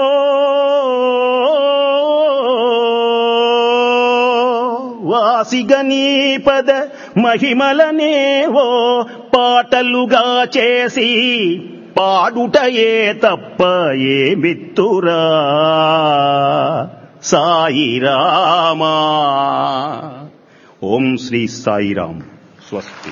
వాసిగ నీ పద మహిమలనేవో పాటలుగా చేసి పాడుటయే తప్ప ఏ మిత్తురా సాయిరామా ఓం శ్రీ సాయిరామ్ స్వస్తి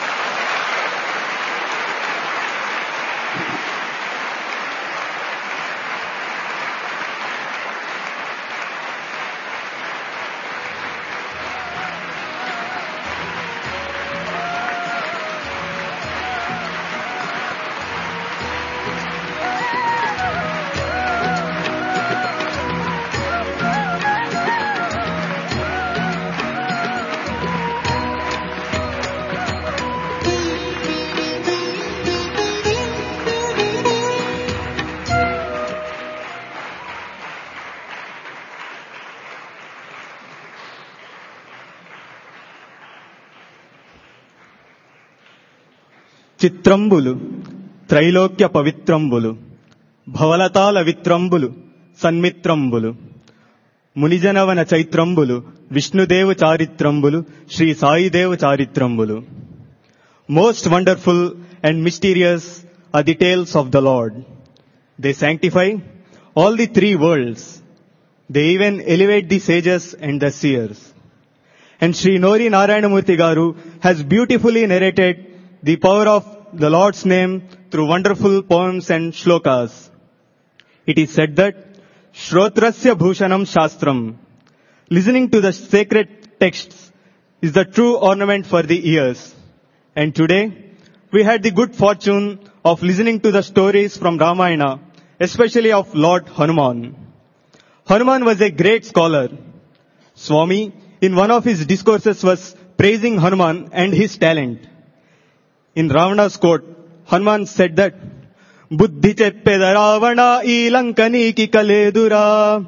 చిత్రంబులు త్రైలోక్య పవిత్రంబులు భవలతాల విత్రంబులు సన్మిత్రంబులు మునిజనవన చైత్రంబులు విష్ణుదేవు చారిత్రంబులు శ్రీ సాయిదేవ చారిత్రంబులు most wonderful and mysterious are the tales of the Lord they sanctify all the three worlds. They even elevate the sages and the seers. And Sri Nori Narayanamurthy Garu has beautifully narrated the power of the Lord's name through wonderful poems and shlokas. It is said that Shrotrasya Bhushanam Shastram. Listening to the sacred texts is the true ornament for the ears. And today, we had the good fortune of listening to the stories from Ramayana, especially of Lord Hanuman. Hanuman was a great scholar. Swami, in one of his discourses, was praising Hanuman and his talent. In Ravana's court, Hanuman said that, బుద్ధి చెప్పెద రావణ ఈ లంక నీకి కలేదురా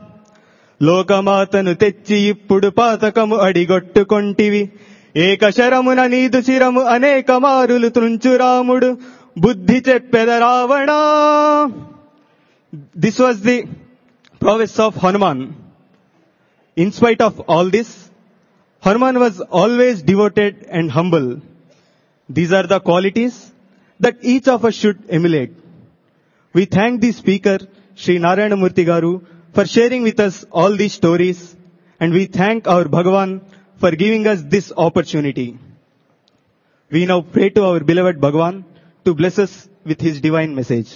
లోకమాతను తెచ్చి ఇప్పుడు పాతకము అడిగొట్టుకొంటివి ఏక శరమున నీదు శిరము అనేక మారులు త్రుంచు రాముడు బుద్ధి చెప్పెద Ravana this was the prowess of Hanuman. In spite of all this, Hanuman was always devoted and humble. These are the qualities that each of us should emulate. We thank the speaker, Sri Narayana Murthy Garu, for sharing with us all these stories, and we thank our Bhagavan for giving us this opportunity. We now pray to our beloved Bhagavan to bless us with his divine message.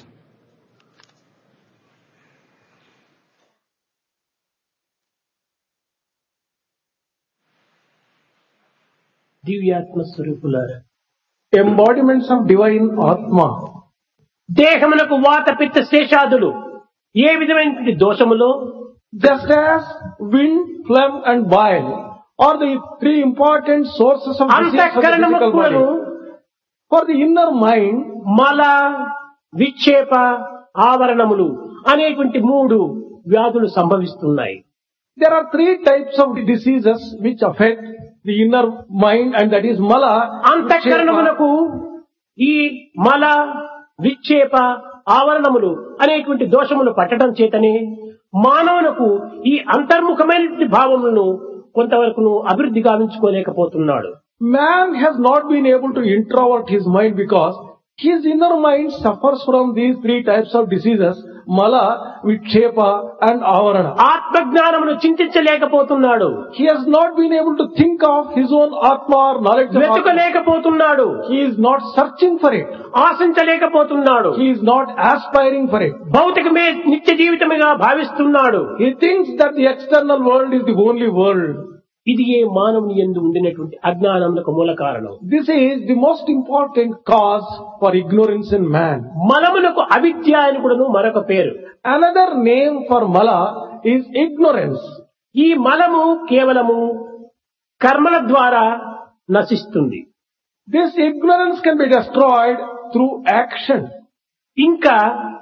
దివ్యాత్మ స్వరూపులారా embodiments of divine Atma. దేహమునకు వాత పిత్త శేషాదులు ఏ విధమైనటువంటి దోషములో Just as wind, phlegm and bile are the three important sources of disease for the అంతఃకరణము physical body. కూడాను For the inner mind, మల విక్షేప ఆవరణములు అనేటువంటి మూడు వ్యాధులు సంభవిస్తున్నాయి there are three types of diseases which affect the inner mind and that is mala. అంతఃకరణములకు ఈ మల విక్షేప ఆవరణములు అనేటువంటి దోషములు పట్టడం చేతనే మానవునకు ఈ అంతర్ముఖమైనటువంటి భావములను కొంతవరకు అభివృద్ధి గావించుకోలేకపోతున్నాడు Man has not been able to introvert his mind because his inner mind suffers from these three types of diseases, mala, vikshepa and avarana. ఆత్మజ్ఞానమును చింతించలేకపోతున్నాడు He has not been able to think of his own atma or knowledge of atma. వెతుకలేకపోతున్నాడు He is not searching for it. ఆశించలేకపోతున్నాడు He is not aspiring for it. భౌతికమే నిత్య జీవితముగా భావిస్తున్నాడు He thinks that the external world is the only world. ఇది ఏ మానవుని ఎందు ఉండినటువంటి అజ్ఞానములకు మూల కారణం This is the most important cause for ignorance in man. మలమునకు అవిద్య అని కూడాను మరొక పేరు Another name for mala is ignorance. ఈ మలము కేవలము కర్మల ద్వారా నశిస్తుంది This ignorance can be destroyed through action. ఇంకా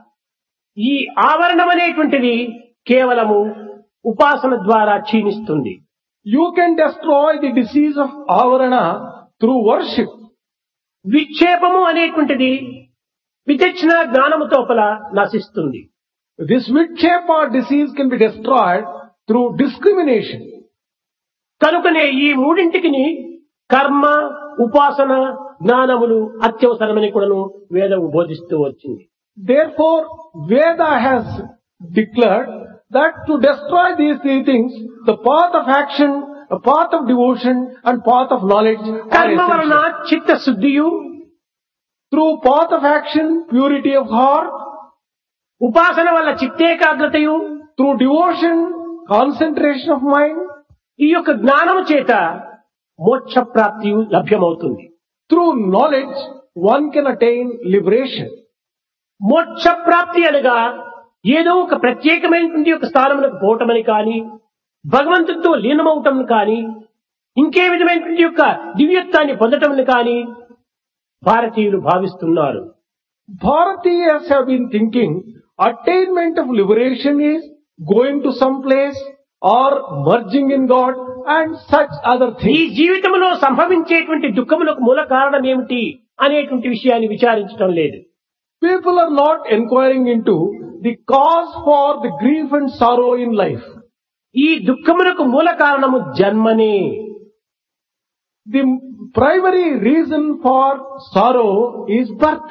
ఈ ఆవరణం అనేటువంటిది కేవలము ఉపాసన ద్వారా క్షీణిస్తుంది You can destroy the disease of avarana through worship. విక్షేపము అనేటువంటిది విచక్షణ జ్ఞానము తోపల నశిస్తుంది This vikshepa disease can be destroyed through discrimination. కనుకనే ఈ మూడింటికి కర్మ ఉపాసన జ్ఞానములు అత్యవసరమని కూడాను వేదము బోధిస్తూ వచ్చింది Therefore, Veda has declared that to destroy these three things, the path of action, a path of devotion, and path of knowledge are కర్మ వలన essential. చిత్తశుద్ధియు Through path of action, purity of heart, ఉపాసన వల్ల చిత్తేకాగ్రతయు through devotion, concentration of mind, ఈ యొక్క జ్ఞానము చేత మోక్ష ప్రాప్తి లభ్యమవుతుంది through knowledge, one can attain liberation. మోక్ష ప్రాప్తి అనగా ఏదో ఒక ప్రత్యేకమైనటువంటి ఒక స్థానములకు పోవటమని కానీ భగవంతుడితో లీనమవటం కానీ ఇంకే విధమైనటువంటి యొక్క దివ్యత్వాన్ని పొందటం కానీ భారతీయులు భావిస్తున్నారు Bharatiyas have been thinking attainment of liberation is going to some place or merging in God and such other ఈ things. జీవితంలో సంభవించేటువంటి దుఃఖములకు మూల కారణం ఏమిటి అనేటువంటి విషయాన్ని విచారించడం లేదు People are not inquiring into the cause for the grief and sorrow in life. ఈ దుఃఖములకు మూల కారణము జన్మనే The primary reason for sorrow is birth.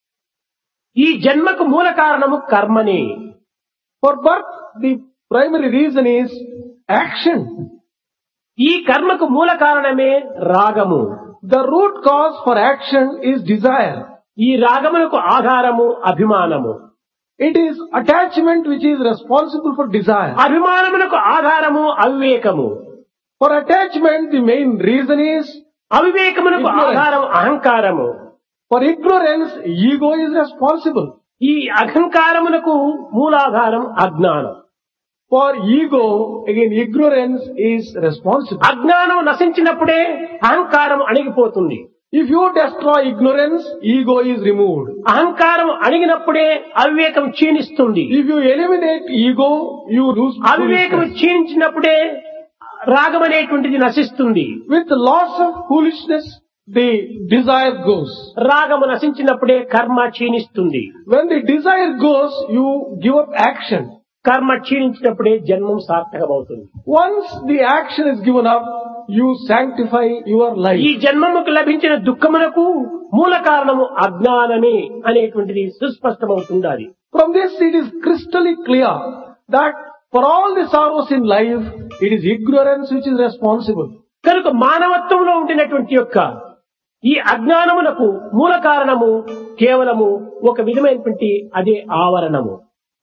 ఈ జన్మకు మూల కారణము కర్మనే For birth, the primary reason is action. ఈ కర్మకు మూల కారణమే రాగము The root cause for action is desire. ఈ రాగములకు ఆధారము అభిమానము It is attachment which is responsible for desire. అభిమానములకు ఆధారము అవివేకము For attachment, the main reason is అవివేకమునకు Ignorance. ఆధారం అహంకారము for ignorance, ego is responsible. ఈ అహంకారమునకు మూలాధారం అజ్ఞానం For ego, again, ignorance is responsible. అజ్ఞానం నశించినప్పుడే అహంకారం అణిగిపోతుంది If you destroy ignorance, ego is removed. అహంకారం అణిగినప్పుడే అవివేకం క్షీణిస్తుంది If you eliminate ego, you lose అవివేకం foolishness. క్షీణించినప్పుడే రాగం అనేటువంటిది నశిస్తుంది With the loss of foolishness, the desire goes. రాగము నశించినప్పుడే కర్మ క్షీణిస్తుంది When the desire goes, you give up action. కర్మ క్షీణించినప్పుడే జన్మం సార్థకమవుతుంది Once the action is given up, you sanctify your ఈ life. జన్మముకు లభించిన దుఃఖమునకు మూల కారణము అజ్ఞానమే అనేటువంటిది సుస్పష్టమవుతుండాలి From this, it is crystally clear that for all the sorrows in life, it is ignorance which is responsible. కనుక మానవత్వంలో ఉండినటువంటి యొక్క ఈ అజ్ఞానమునకు మూల కారణము కేవలము ఒక విధమైనటువంటి అదే ఆవరణము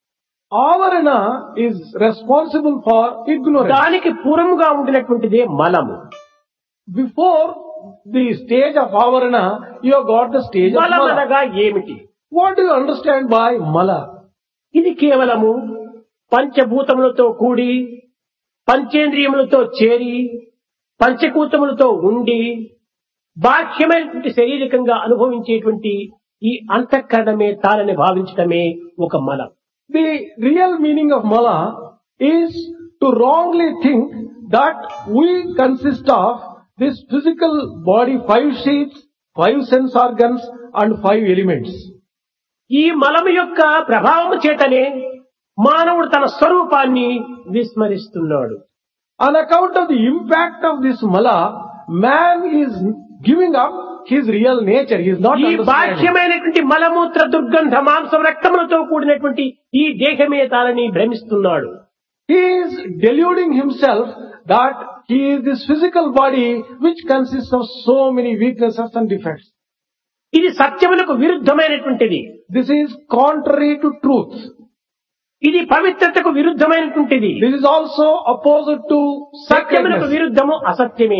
Avarana is responsible for ignorance. దానికి పూర్వముగా ఉండినటువంటిదే మలము Before the stage of Avarana, you have got the stage of మలం Mala. అనగా ఏమిటి What do you understand by Mala? ఇది కేవలము పంచభూతములతో కూడి పంచేంద్రియములతో చేరి పంచభూతములతో ఉండి బాహ్యమైనటువంటి శారీరకంగా అనుభవించేటువంటి ఈ అంతఃకరణమే తానని భావించటమే ఒక మలం The real meaning of Mala is to wrongly think that we consist of This physical body, five sheets, five sense organs and five elements. ఈ మలము యొక్క ప్రభావము చేతనే మానవుడు తన స్వరూపాన్ని విస్మరిస్తున్నాడు On account of the impact of this mala, man is giving up his real nature. He is not ఈ understanding. బాహ్యమైనటువంటి మలమూత్ర దుర్గంధ మాంసం రక్తములతో కూడినటువంటి ఈ దేహమే తానని భ్రమిస్తున్నాడు He is deluding himself that he is this physical body which consists of so many weaknesses and defects. ఇది సత్యములకు విరుద్ధమైనటువంటిది This is contrary to truth. ఇది పవిత్రతకు విరుద్ధమైనటువంటిది This is also opposite to సత్యములకు sacredness. విరుద్ధము అసత్యమే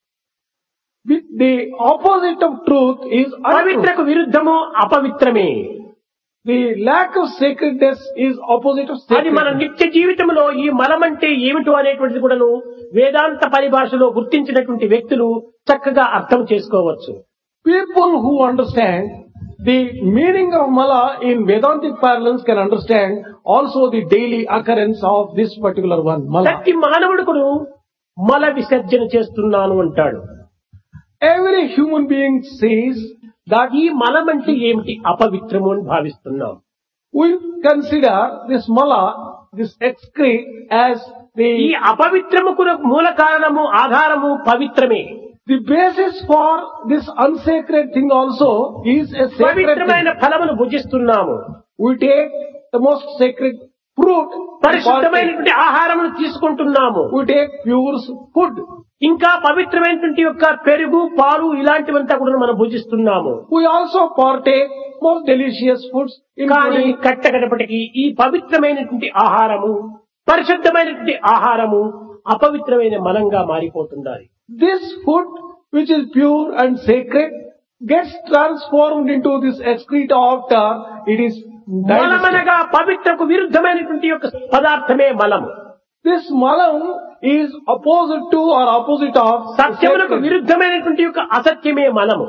With The opposite of truth is untruth. పవిత్రకు విరుద్ధము అపవిత్రమే The lack of sacredness is opposite of అది మన sacredness. నిత్య జీవితంలో ఈ మలమంటే ఏమిటో అనేటువంటిది కూడాను వేదాంత పరిభాషలో గుర్తించినటువంటి వ్యక్తులు చక్కగా అర్థం చేసుకోవచ్చు People who understand the meaning of mala in Vedantic parlance can understand also the daily occurrence of this particular one, mala. ప్రతి మానవుడుకును మల విసర్జన చేస్తున్నాను అంటాడు Every human being says that ఈ మలం అంటే ఏమిటి అపవిత్రము అని భావిస్తున్నాం we consider this mala, this excrete as ఈ the, అపవిత్రముకు మూల కారణము ఆధారము పవిత్రమే the basis for this unsacred thing also is a sacred పవిత్రమైన thing. ఫలమును భుజిస్తున్నాము We take the most sacred fruit, and partake. పరిశుద్ధమైనటువంటి ఆహారమును తీసుకుంటున్నాము we take pure food. ఇంకా పవిత్రమైనటువంటి యొక్క పెరుగు పాలు ఇలాంటివంతా కూడా మనం భుజిస్తున్నాము We also partake most delicious foods, కానీ including కట్టగడపటికి ఈ పవిత్రమైనటువంటి ఆహారము పరిశుద్ధమైనటువంటి ఆహారము అపవిత్రమైన మలంగా మారిపోతున్నారు this food, which is pure and sacred, gets transformed into this excrete altar. It is digested. మలమనగా పవిత్రకు విరుద్ధమైనటువంటి యొక్క పదార్థమే మలము This malam is opposite to or opposite of సత్యములకు sacred. విరుద్ధమైనటువంటి యొక్క అసత్యమే మలము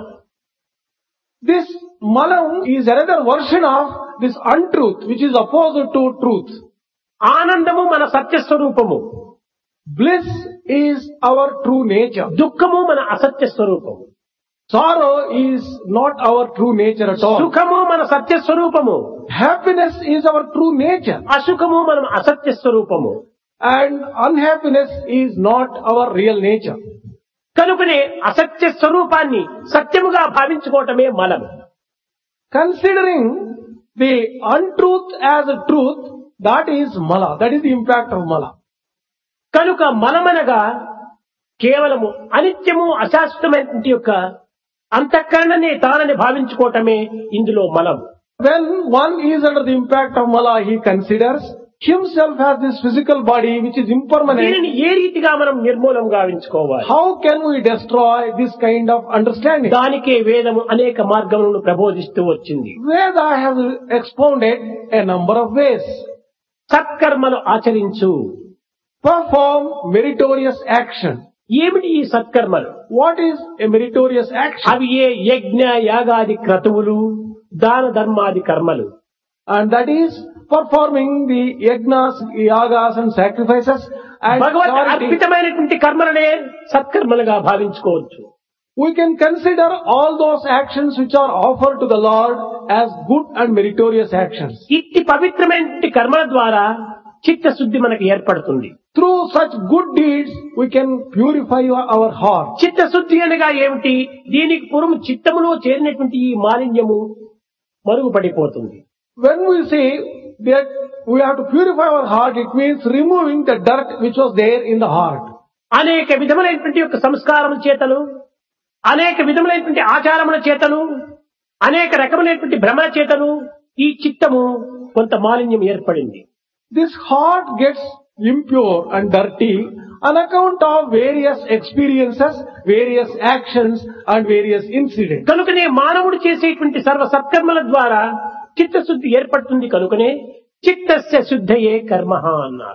This malam is another version of this untruth, which is opposite to truth. ఆనందము మన సత్య స్వరూపము Bliss is our true nature. దుఃఖము మన అసత్య స్వరూపము Sorrow is not our true nature at all. సుఖము మన సత్య స్వరూపము Happiness is our true nature. అసుఖము మనం అసత్య స్వరూపము And unhappiness is not our real nature. కనుకనే అసత్య స్వరూపాన్ని సత్యముగా భావించుకోవటమే మలము Considering the untruth as a truth, that is mala. That is the impact of mala. కనుక మలమనగా కేవలము అనిత్యము అశాశ్వతమైనటువంటి యొక్క అంతఃకరణనే తానని భావించుకోవటమే ఇందులో మలం When one is under the impact of mala, he considers himself as this physical body which is impermanent. దీనిని ఏ రీతిగా మనం నిర్మూలం గావించుకోవాలి How can we destroy this kind of understanding? దానికే వేదము అనేక మార్గములను ప్రబోధిస్తూ వచ్చింది Veda has expounded a number of ways. సత్కర్మలు ఆచరించు Perform meritorious action. ఏమిటి ఈ సత్కర్మలు What is a meritorious action? అవి ఏ యజ్ఞ యాగాది క్రతువులు దాన ధర్మాది కర్మలు And that is performing the yagnas, yagas and sacrifices and Bhagwat charity. అర్పితమైనటువంటి కర్మలనే సత్కర్మలుగా భావించుకోవచ్చు We can consider all those actions which are offered to the Lord as good and meritorious actions. ఇట్టి పవిత్రమైనటువంటి కర్మల ద్వారా చిత్తశుద్ధి మనకు ఏర్పడుతుంది Through such good deeds, we can purify our heart. చిత్తశుద్ధి అనగా ఏమిటి దీనికి పూర్వం చిత్తములో చేరినటువంటి ఈ మాలిన్యము మరుగుపడిపోతుంది When we say that we have to purify our heart, it means removing the dirt which was there in the heart. అనేక విధములైనటువంటి యొక్క సంస్కారముల చేతను అనేక విధములైనటువంటి ఆచారముల చేతను అనేక రకములైనటువంటి భ్రమల చేతను ఈ చిత్తము కొంత మాలిన్యం ఏర్పడింది This heart gets impure and dirty on account of various experiences, various actions and various incidents. కనుకనే మానవుడు చేసేటువంటి సర్వ సత్కర్మల ద్వారా చిత్తశుద్ధి ఏర్పడుతుంది కనుకనే చిత్తస్య శుద్ధయే కర్మ అన్నారు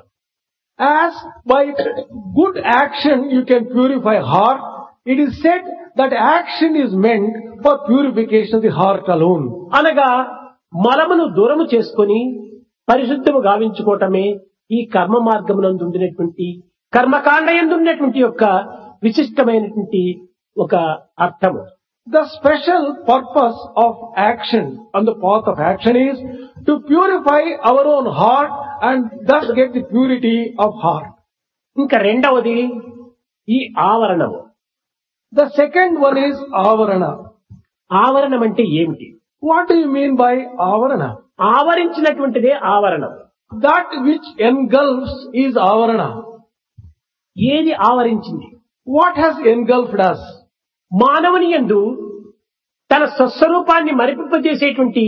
As by good action you can purify heart, it is said that action is meant for purification of the heart alone. అనగా మలమును దూరము చేసుకొని పరిశుద్ధము గావించుకోవటమే ఈ కర్మ మార్గమునందు ఉండినటువంటి కర్మకాండ యందు ఉన్నటువంటి యొక్క విశిష్టమైనటువంటి ఒక అర్థము The special purpose of action on the path of action is to purify our own heart and thus get the purity of heart. ఇంకా రెండవది ఈ ఆవరణము The second one is avarana. ఆవరణం అంటే ఏమిటి What do you mean by avarana? ఆవరించినటువంటిదే ఆవరణం That which engulfs is avarana. ఏది ఆవరించింది What has engulfed us? మానవుని యందు తన స్వస్వరూపాన్ని మరిపింపజేసేటువంటి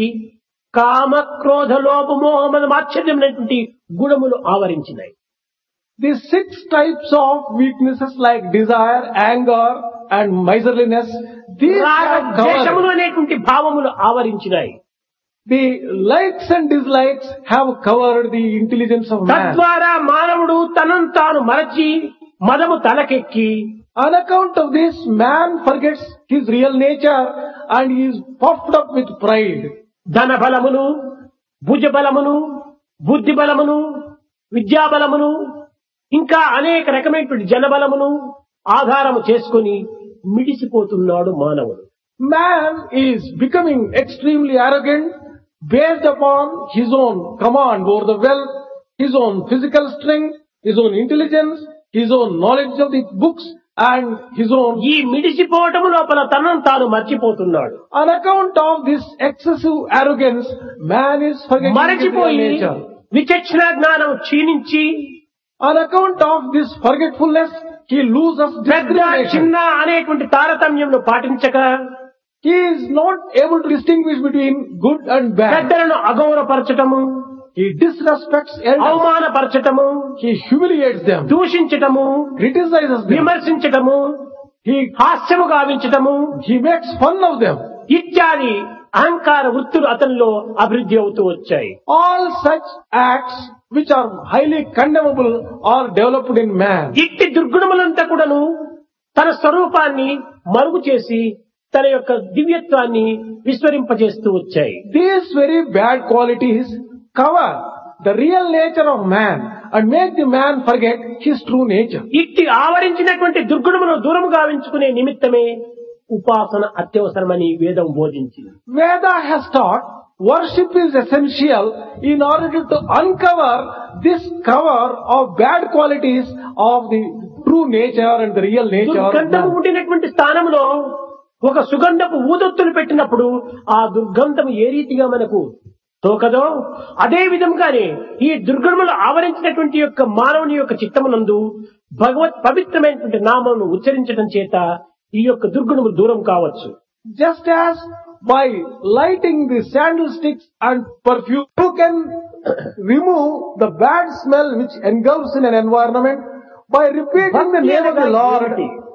కామ క్రోధ లోభ మోహమద మాత్సర్యమైనటువంటి గుణములు ఆవరించినాయి The six types of weaknesses like desire, anger and miserliness, these రాగ have ద్వేషములు covered. అనేటువంటి భావములు ఆవరించినాయి The likes and dislikes have covered the intelligence of man. తద్వారా మానవుడు తనను తాను మరచి మదము తలకెక్కి On account of this, man forgets his real nature and he is puffed up with pride. ధన బలమును భుజ బలమును బుద్ధి బలమును విద్యా బలమును ఇంకా అనేక రకమైనటువంటి జనబలమును ఆధారము చేసుకొని మిడిసిపోతున్నాడు మానవుడు Man is becoming extremely arrogant based upon his own command over the wealth, his own physical strength, his own intelligence, his own knowledge of the books and his own ఈ మిడిసిపోవటము లోపల తనను తాను మర్చిపోతున్నాడు On account of this excessive arrogance, man is forgetting his real మరచిపోయి nature. విచక్షణ జ్ఞానం క్షీణించి On account of this forgetfulness, he loses పెద్ద discrimination. చిన్న అనేటువంటి తారతమ్యంను పాటించక He is not able to distinguish between good and bad. పెద్దలను అగౌరవపరచటము He disrespects elders. అవమానపరచటము He humiliates them, దూషించటము criticizes them. విమర్శించటము He, హాస్యము గావించటము he makes fun of them. ఇత్యాది అహంకార వృత్తులు అతనిలో అభివృద్ధి అవుతూ వచ్చాయి All such acts which are highly condemnable are developed in man. ఇట్టి దుర్గుణములంతా కూడాను తన స్వరూపాన్ని మరుగు చేసి తన యొక్క దివ్యత్వాన్ని విస్మరింపజేస్తూ వచ్చాయి These very bad qualities cover the real nature of man and make the man forget his true nature. ఇట్టి ఆవరించినటువంటి దుర్గుణమును దూరం గావించుకునే నిమిత్తమే ఉపాసన అత్యవసరమని వేదం బోధించింది Veda has taught worship is essential in order to uncover this cover of bad qualities of the true nature and the real nature of దుర్గంధము man. ఉండినటువంటి స్థానంలో ఒక సుగంధపు ఊదొత్తులు పెట్టినప్పుడు ఆ దుర్గంధం ఏ రీతిగా మనకు తోకదో అదే విధంగానే ఈ దుర్గణములు ఆవరించినటువంటి యొక్క మానవుని యొక్క చిత్తమునందు భగవత్ పవిత్రమైనటువంటి నామమును ఉచ్చరించడం చేత ఈ యొక్క దుర్గుణములు దూరం కావచ్చు Just as by lighting the sandal sticks and perfume, you can remove the bad smell which engulfs in an environment. By repeating the name of the Lord,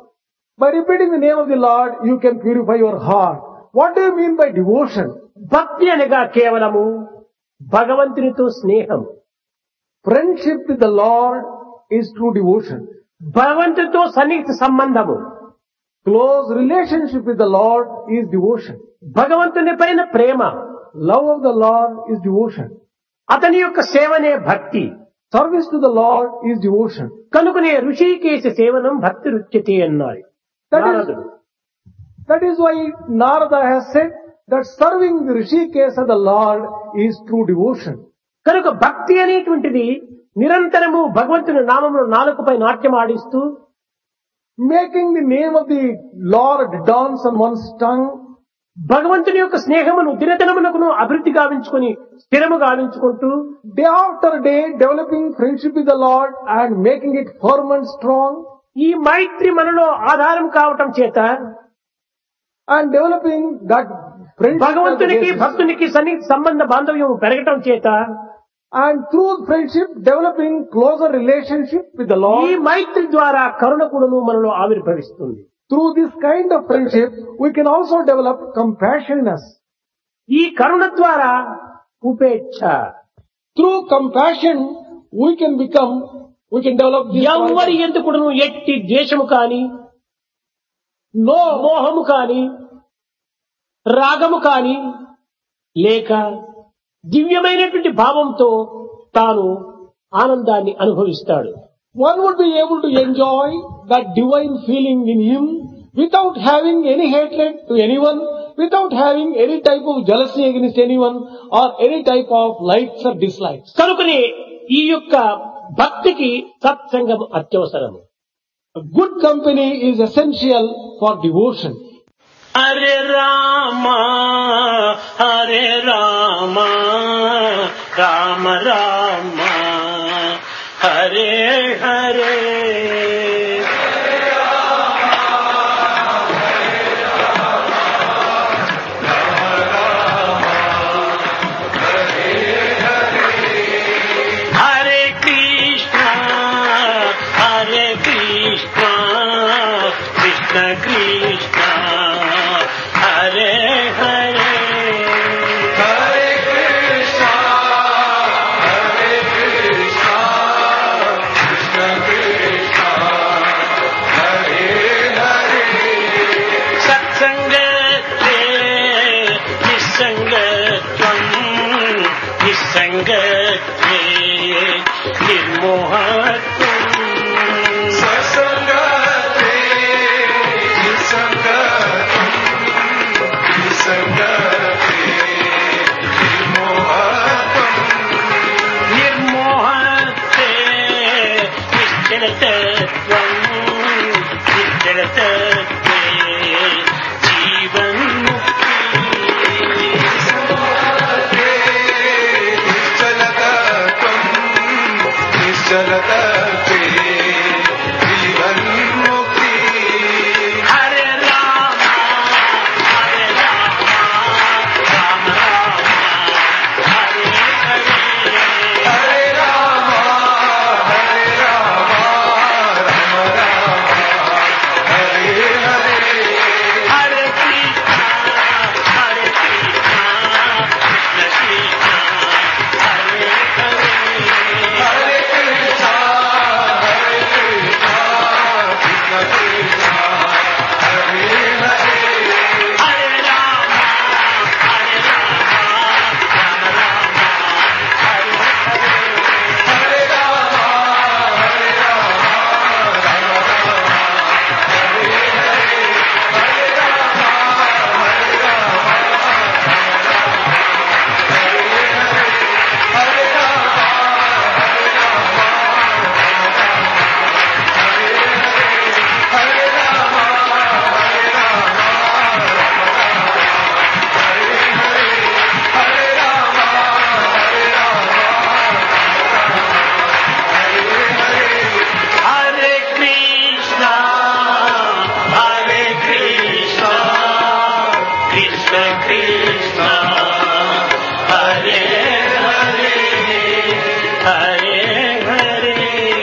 by repeating the name of the Lord, you can purify your heart. What do you mean by devotion? భక్తి అనగా కేవలము భగవంతునితో స్నేహము Friendship with the Lord is true devotion. భగవంతునితో సన్నిహిత సంబంధము Close relationship with the Lord is devotion. భగవంతుని పైన ప్రేమ Love of the Lord is devotion. అతని యొక్క సేవనే భక్తి Service to the Lord is devotion. కనుకనే ఋషికేశ సేవనం భక్తి రుచ్యతే అన్నారు That is, నారదుడు. that is why Narada has said that serving the Rishikesa, the Lord, is true devotion. కనుక భక్తి అనేటువంటిది నిరంతరము భగవంతుని నామమును నాలుకపై నాట్యం ఆడిస్తూ Making the name of the Lord dance on one's tongue, భగవంతుని యొక్క స్నేహమును దినదినమునకును అభివృద్ధి గావించుకొని స్థిరము గావించుకుంటూ day after day developing friendship with the Lord and making it firm and strong ఈ మైత్రి మనలో ఆధారం కావటం చేత and developing that friendship as a భగవంతునికి basis. భక్తునికి సన్నిహిత సంబంధ బాంధవ్యం పెరగటం చేత and through friendship developing closer relationship with the ఈ Lord. మైత్రి ద్వారా కరుణ కూడాను మనలో ఆవిర్భవిస్తుంది Through this kind of friendship, we can also develop compassion in us. ఈ కరుణ ద్వారా ఉపేక్ష Through compassion, we can become, we can develop this ఎవరి quality. ఎందుకును ఎట్టి ద్వేషము కాని no, మోహము కాని రాగము కాని లేక దివ్యమైనటువంటి భావంతో తాను ఆనందాన్ని అనుభవిస్తాడు one would be able to enjoy that divine feeling in him without having any hatred to anyone, without having any type of jealousy against anyone or any type of likes or dislikes. కనుకనే ఈ యొక్క భక్తికి సత్సంగం అత్యవసరము Good company is essential for devotion. Hare Rama Hare Rama Rama Rama Hare Hare Hare Krishna Hare Krishna Krishna Krishna Hare Hare సత్సంగత్వే నిస్సంగత్వం నిస్సంగత్వే నిర్మోహత్వం నిర్మోహత్వే నిశ్చలతత్వం నిశ్చలతత్వే జీవన్ముక్తి Hare Rama Hare Rama Rama Rama Hare Hare Hare Krishna Hare Krishna Krishna Krishna Hare Hare Hare Rama Hare Rama Rama Rama Hare Hare Hare Krishna, Hare Krishna, Krishna Krishna, Hare Hare, Hare Hare.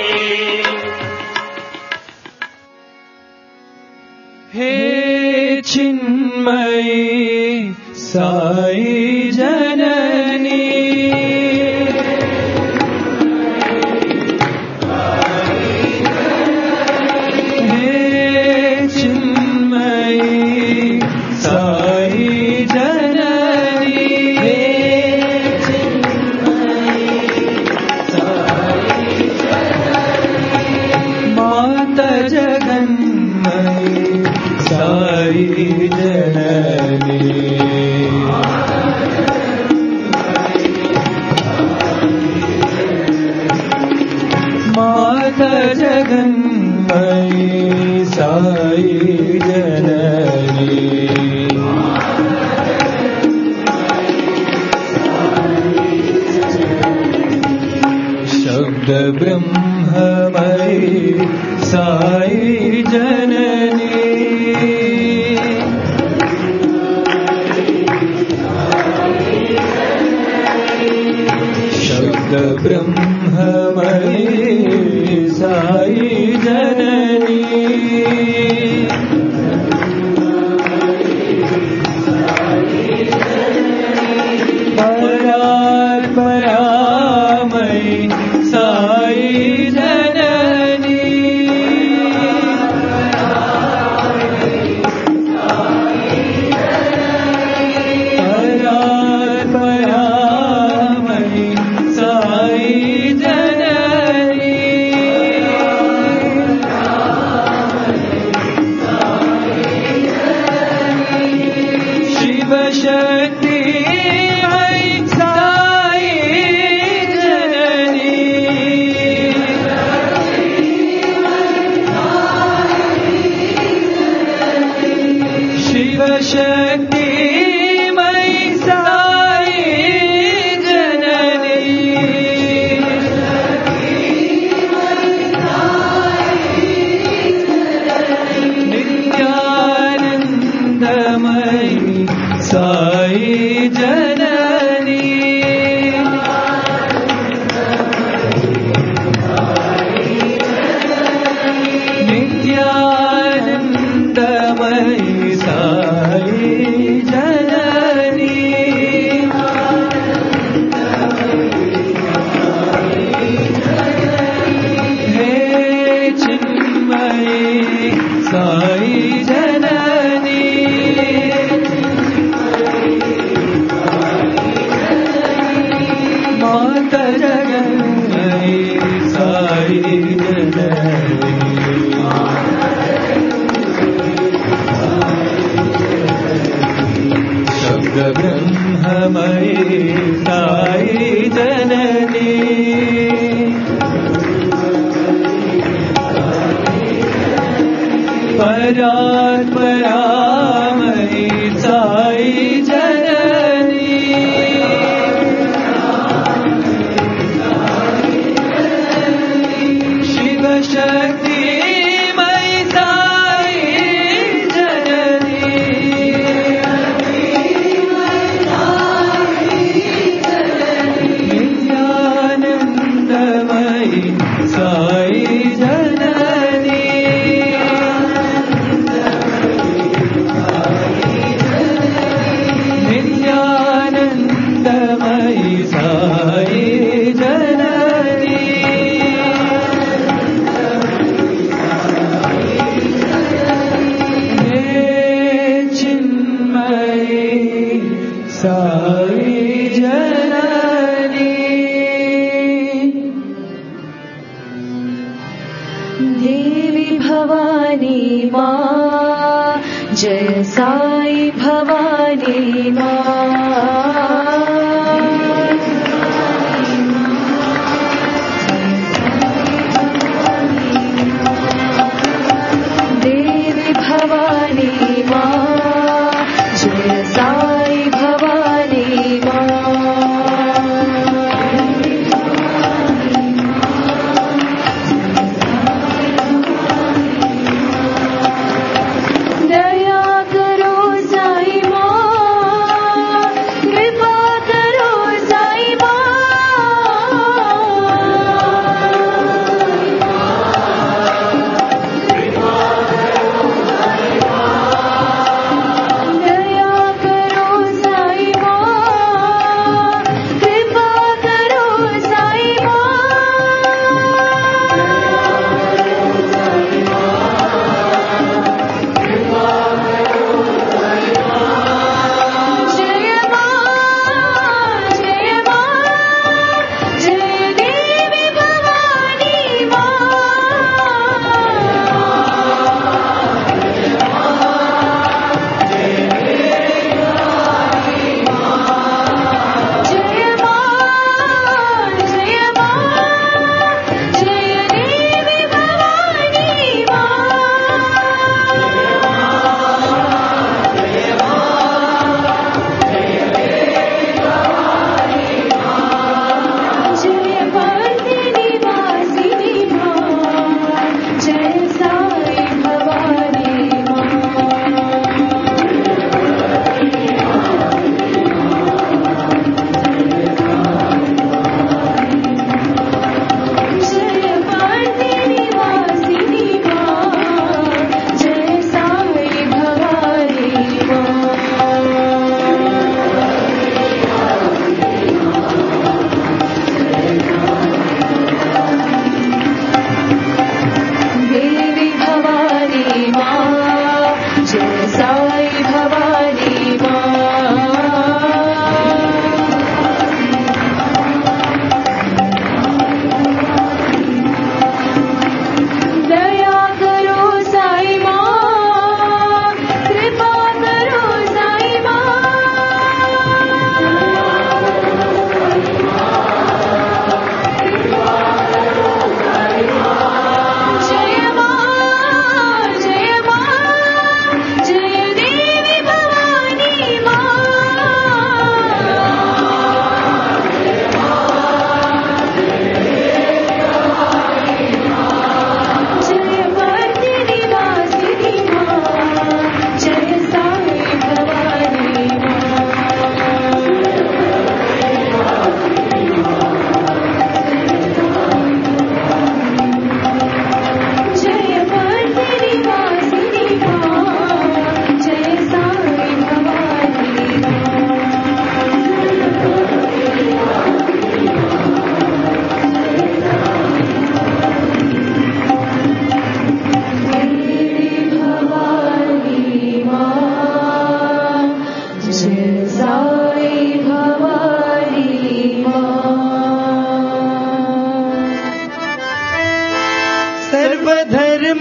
हे चिन्मयी साई जननी हे चिन्मयी साई जननी हे माता जगन्मयी साई जननी माता जगन्मयी साई जननी शब्द ब्रह्ममयी साई जननी शब्द ब्रह्ममयी साई जननी परात् परामयी साई जननी परात् परामयी साई जननी माता जगन्मयी साई जननी शब्द ब्रह्ममयी साई जननी परात्परामयी साई जननी शिवशक्ति मयि साई जननी नित्यानन्दमयि साई जननी नित्यानन्दमयि साई जननी हे चिन्मयी साई जननी देवी भवानी माँ जय साई भवानी माँ देवी भवानी माँ जय साई भवानी माँ दया करो साई माँ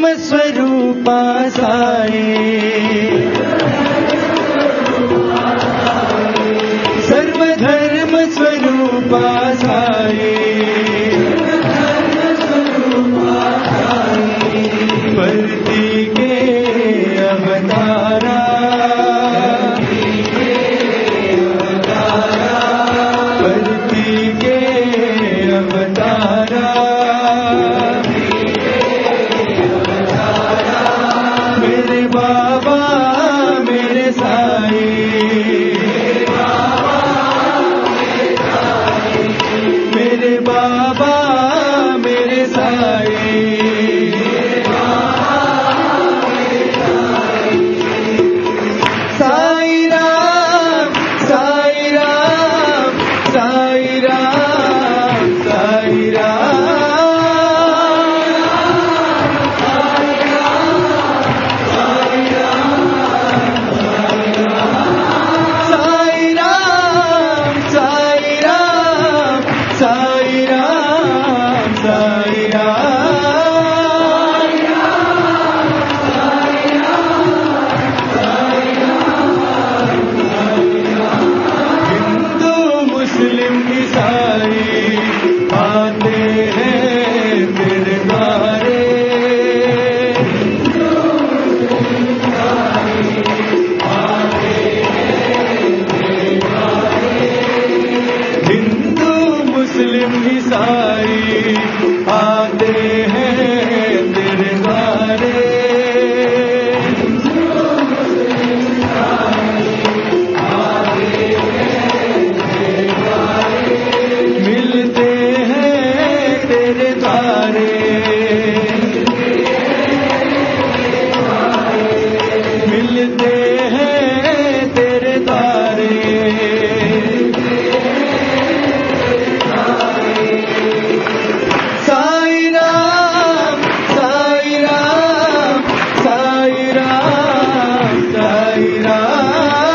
स्वरूपा साई सर्वधर्म स्वरूपा साई परती के अवतारा परती के अवतारा मेरे बाबा मेरे साई मेरे बाबा मेरे साई साई राम साई राम साई राम साई राम साई राम साई राम साई राम साई राम हिंदू मुस्लिम ईसाई आते हैं तेरे द्वारे हिंदू मुस्लिम ईसाई आते हैं तेरे द्वारे मिलते हैं तेरे द्वारे मिलते हैं तेरे द्वारे साई राम साई राम साई राम साई राम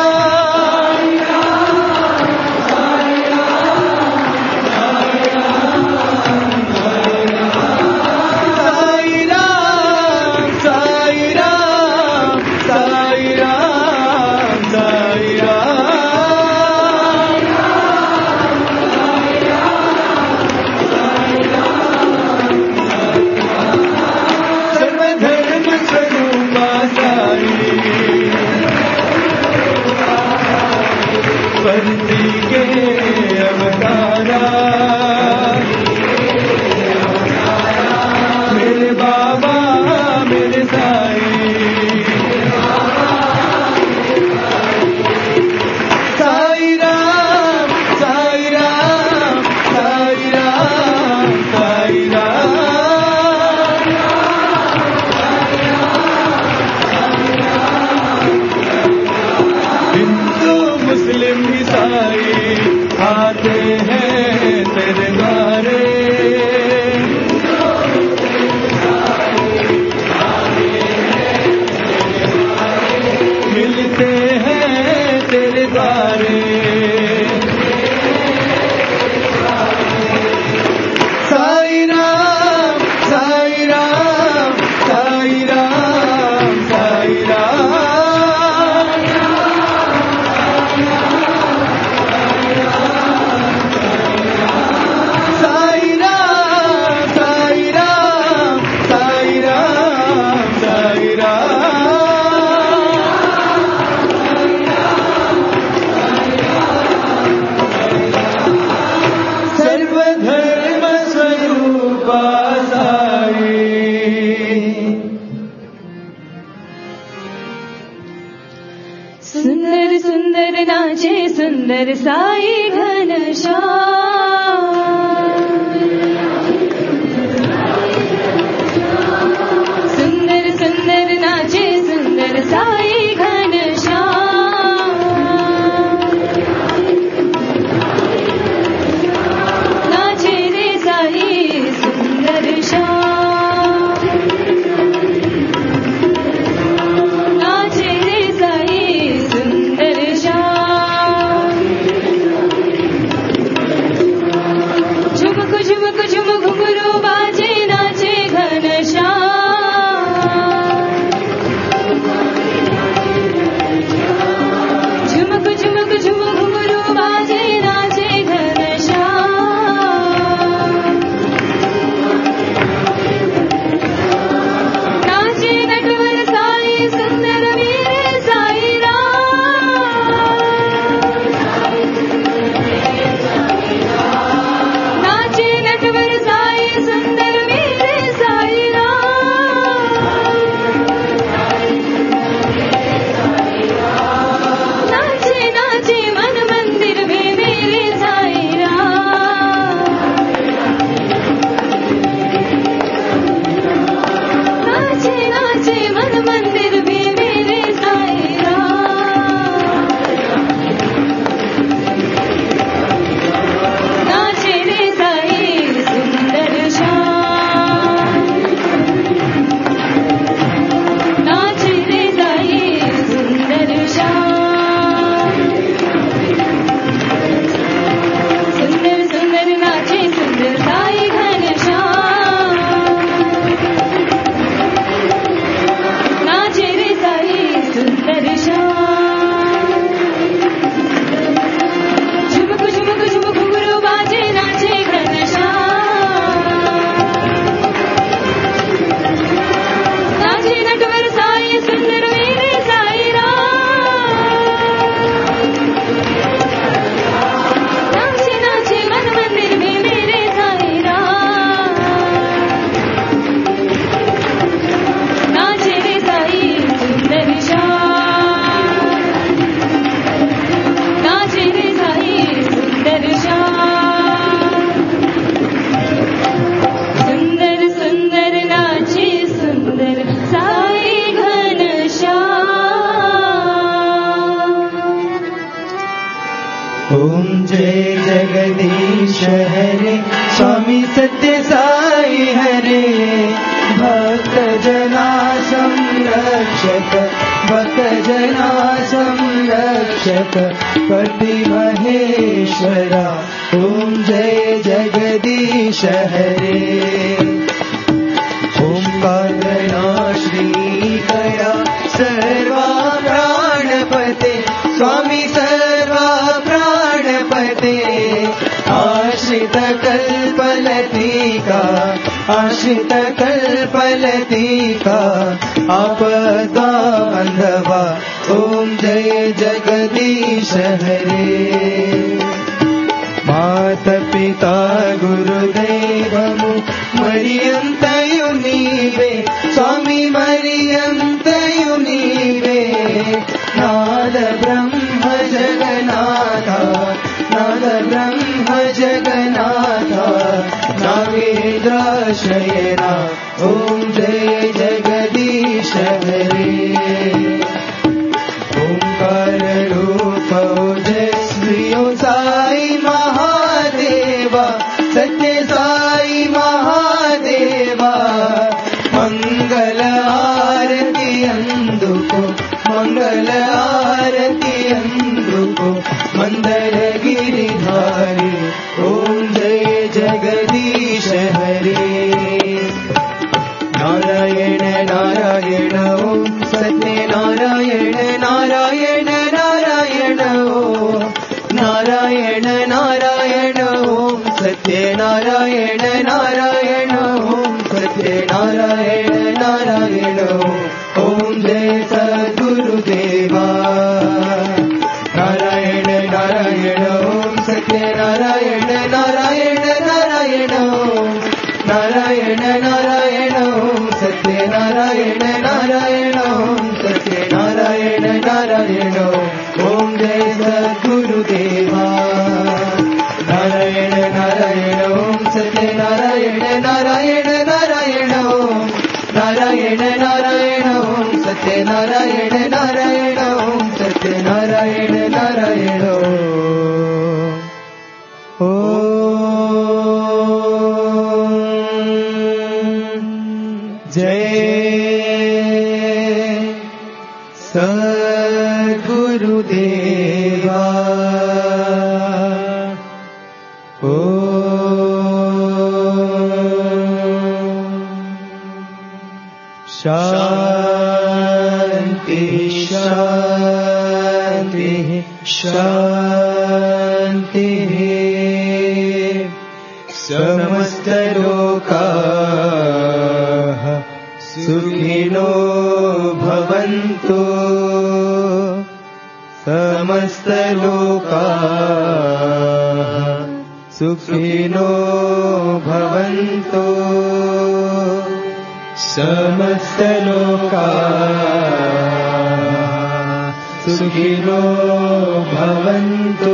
साई राम साई राम साई राम साई राम सर्वधर्म स्वरूपा साई परती के अवतारा मेरे बाबा मेरे साई साई राम साई राम साई राम साई राम हिंदू मुस्लिम ईसाई आते हैं तेरे द्वारे मिलते हैं तेरे द्वारे साई राम साई राम साई राम साई राम साई राम साई राम साई राम साई राम सर्वधर्म स्वरूपा साई सुंदर सुंदर नाचे सुंदर साई घनश्याम सुंदर सुंदर नाचे सुंदर साई घनश्याम नाचे रे साई सुंदर श्याम नाचे रे साई सुंदर श्याम झुमक झुमक झुम घुंघरू बाजे नाचे घनश्याम जगदीश हरे स्वामी सत्य साई हरे भक्त जना संरक्षक भक्त जना संरक्षक पति महेश्वरा ओम जय जगदीश हरे ओंकारणा श्रीकरा सर्वा प्राणपते स्वामी सर्वा प्राणपते आश्रित कल्पलतिका आश्रित कल्पलतिका आपदा बन्धवा ॐ जय जगदीश हरे మాతపితా గురుదైవము మరియంతయు నీవే స్వామి మరియంతయు నీవే నాద బ్రహ్మ జగన్నాథ నాద బ్రహ్మ జగన్నాథ నాగేంద్రాశ్రయణ ఓం జయ జగదీశ హరే ओंकार रूप ओजस्वियो साई महादेवा सत्य साई महादेवा मंगल आरती अंदुको मंगल आरती अंदुको मंदर गिरिधारी ओम जय जगदीश हरे नारायण नारायण ॐ सत्य नारायण नारायण नारायण ॐ नारायण नारायण ॐ सत्य नारायण नारायण ॐ सत्य नारायण नारायण ॐ जय सद्गुरुदेवा नारायण नारायण ॐ सत्य नारायण नारायण नारायण ॐ नारायण नारायण ॐ सत्य नारायण नारायण ॐ सत्य नारायण नारायण ॐ जय सद्गुरुदेवा नारायण नारायण ॐ सत्य नारायण नारायण नारायण ॐ नारायण नारायण ॐ सत्य नारायण नारायण ॐ सत्य नारायण नारायण ॐ जय सद्गुरुदेवा शान्ति शान्तिः शान्तिः समस्तलोकाः सुखिनो भवन्तु समस्तलोकाः सुखिनो भवन्तु समस्तलोकाः सुखिनो भवन्तु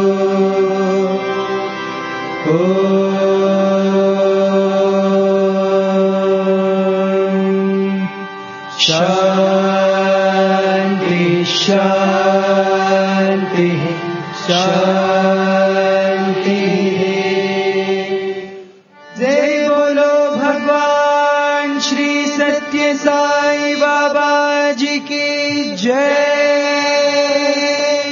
ॐ शान्ति शान्तिः शान्तिः जय बोलो भगवान श्री सत्य साई बाबा जी की जय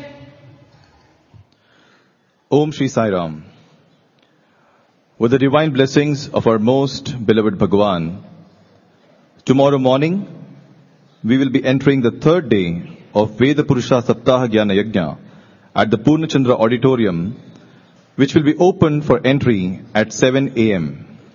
Om Shri Sai Ram. With the divine blessings of our most beloved Bhagwan, tomorrow morning we will be entering the third day of Veda Purusha Saptaha Jnana Yajna at the Purnachandra Auditorium, which will be open for entry at 7 a.m.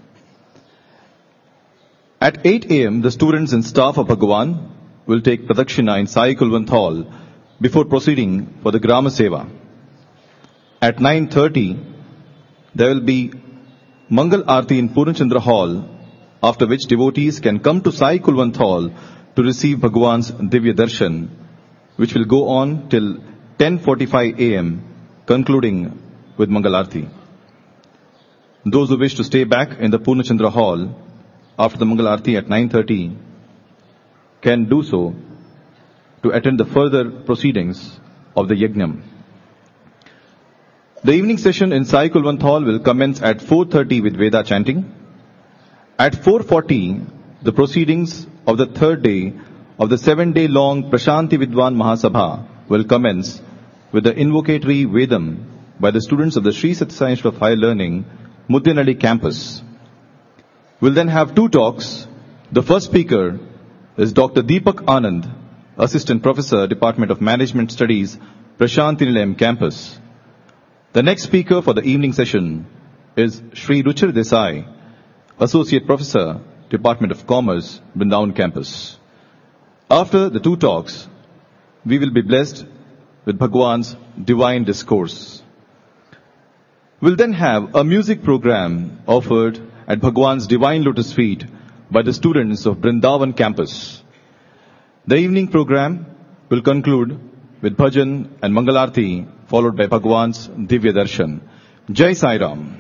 At 8 a.m., the students and staff of Bhagwan will take Pradakshina in Sai Kulwant Hall before proceeding for the Grama Seva. At 9.30, there will be Mangal Aarti in Purnachandra Hall, after which devotees can come to Sai Kulwant Hall to receive Bhagwan's Divya Darshan, which will go on till 10.45 am, concluding with Mangal Aarti. Those who wish to stay back in the Purnachandra Hall after the Mangal Aarti at 9.30 can do so to attend the further proceedings of the Yajnam. The evening session in Sai Kulwant Hall will commence at 4.30 with Veda chanting. At 4.40, the proceedings of the third day of the seven-day long Prashanti Vidwan Mahasabha will commence with the invocatory Vedam by the students of the Sri Sathya Institute of Higher Learning, Mudyanadi campus. We'll then have two talks. The first speaker is Dr. Deepak Anand, Assistant Professor, Department of Management Studies, Prashanti Nilayam campus. The next speaker for the evening session is Sri Ruchir Desai, Associate Professor, Department of Commerce, Brindavan campus. After the two talks, we will be blessed with Bhagwan's divine discourse. We'll then have a music program offered at Bhagwan's divine lotus feet by the students of Brindavan campus. The evening program will conclude with bhajan and mangalarti followed by Bhagwan's Divya Darshan. Jai Sai Ram.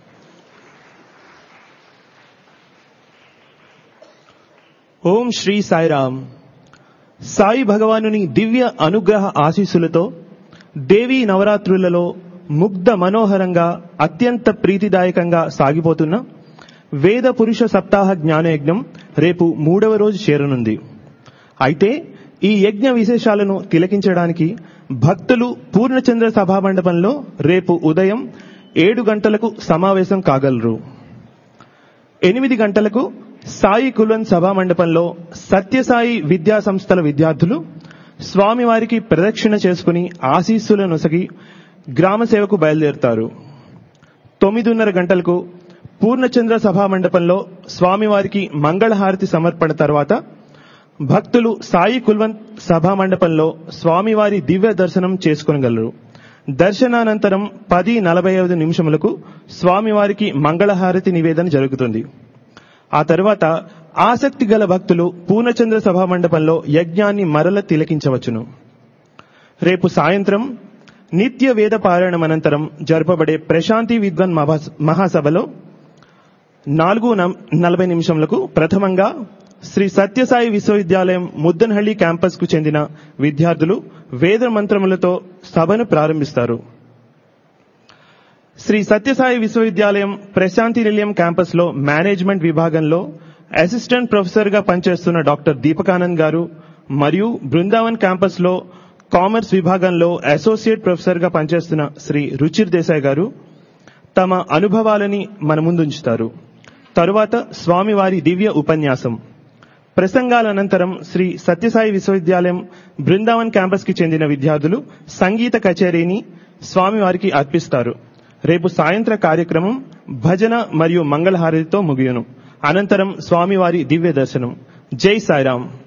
ఓం శ్రీ సాయిరామ్ సాయి భగవానుని దివ్య అనుగ్రహ ఆశీస్సులతో దేవీ నవరాత్రులలో ముగ్ధ మనోహరంగా అత్యంత ప్రీతిదాయకంగా సాగిపోతున్న వేద పురుష సప్తాహ జ్ఞానయజ్ఞం రేపు మూడవ రోజు చేరనుంది అయితే ఈ యజ్ఞ విశేషాలను తిలకించడానికి భక్తులు పూర్ణచంద్ర సభామండపంలో రేపు ఉదయం ఏడు గంటలకు సమావేశం కాగలరు ఎనిమిది గంటలకు సాయి కుల్వన్ సభా మండపంలో సత్యసాయి విద్యా సంస్థల విద్యార్థులు స్వామివారికి ప్రదక్షిణ చేసుకుని ఆశీస్సుల నొసగి గ్రామ సేవకు బయలుదేరుతారు తొమ్మిదిన్నర గంటలకు పూర్ణచంద్ర సభా మండపంలో స్వామివారికి మంగళహారతి సమర్పణ తర్వాత భక్తులు సాయి కుల్వంత్ సభా మండపంలో స్వామివారి దివ్య దర్శనం చేసుకొనగలరు దర్శనానంతరం పది నలభై ఐదు నిమిషములకు స్వామివారికి మంగళహారతి నివేదన జరుగుతుంది ఆ తర్వాత ఆసక్తి గల భక్తులు పూర్ణచంద్ర సభా మండపంలో యజ్ఞాన్ని మరల తిలకించవచ్చును రేపు సాయంత్రం నిత్య వేద పారాయణం అనంతరం జరపబడే ప్రశాంతి విద్వన్ మహా- మహాసభలో నాలుగు నం- నలభై నిమిషములకు ప్రథమంగా శ్రీ సత్యసాయి విశ్వవిద్యాలయం ముద్దనహళ్లి క్యాంపస్ కు చెందిన విద్యార్థులు వేద మంత్రములతో సభను ప్రారంభిస్తారు శ్రీ సత్యసాయి విశ్వవిద్యాలయం ప్రశాంతి నిలయం క్యాంపస్ లో మేనేజ్మెంట్ విభాగంలో అసిస్టెంట్ ప్రొఫెసర్ గా పనిచేస్తున్న డాక్టర్ దీపకానంద్ గారు మరియు బృందావన్ క్యాంపస్ లో కామర్స్ విభాగంలో అసోసియేట్ ప్రొఫెసర్ గా పనిచేస్తున్న శ్రీ రుచిర్ దేశాయ్ గారు తమ అనుభవాలని మన ముందుంచుతారు తరువాత స్వామివారి దివ్య ఉపన్యాసం ప్రసంగాల అనంతరం శ్రీ సత్యసాయి విశ్వవిద్యాలయం బృందావన్ క్యాంపస్ కి చెందిన విద్యార్థులు సంగీత కచేరీని స్వామివారికి అర్పిస్తారు రేపు సాయంత్ర కార్యక్రమం భజన మరియు మంగళహారతితో ముగియును అనంతరం స్వామివారి దివ్య దర్శనం జై సాయిరాం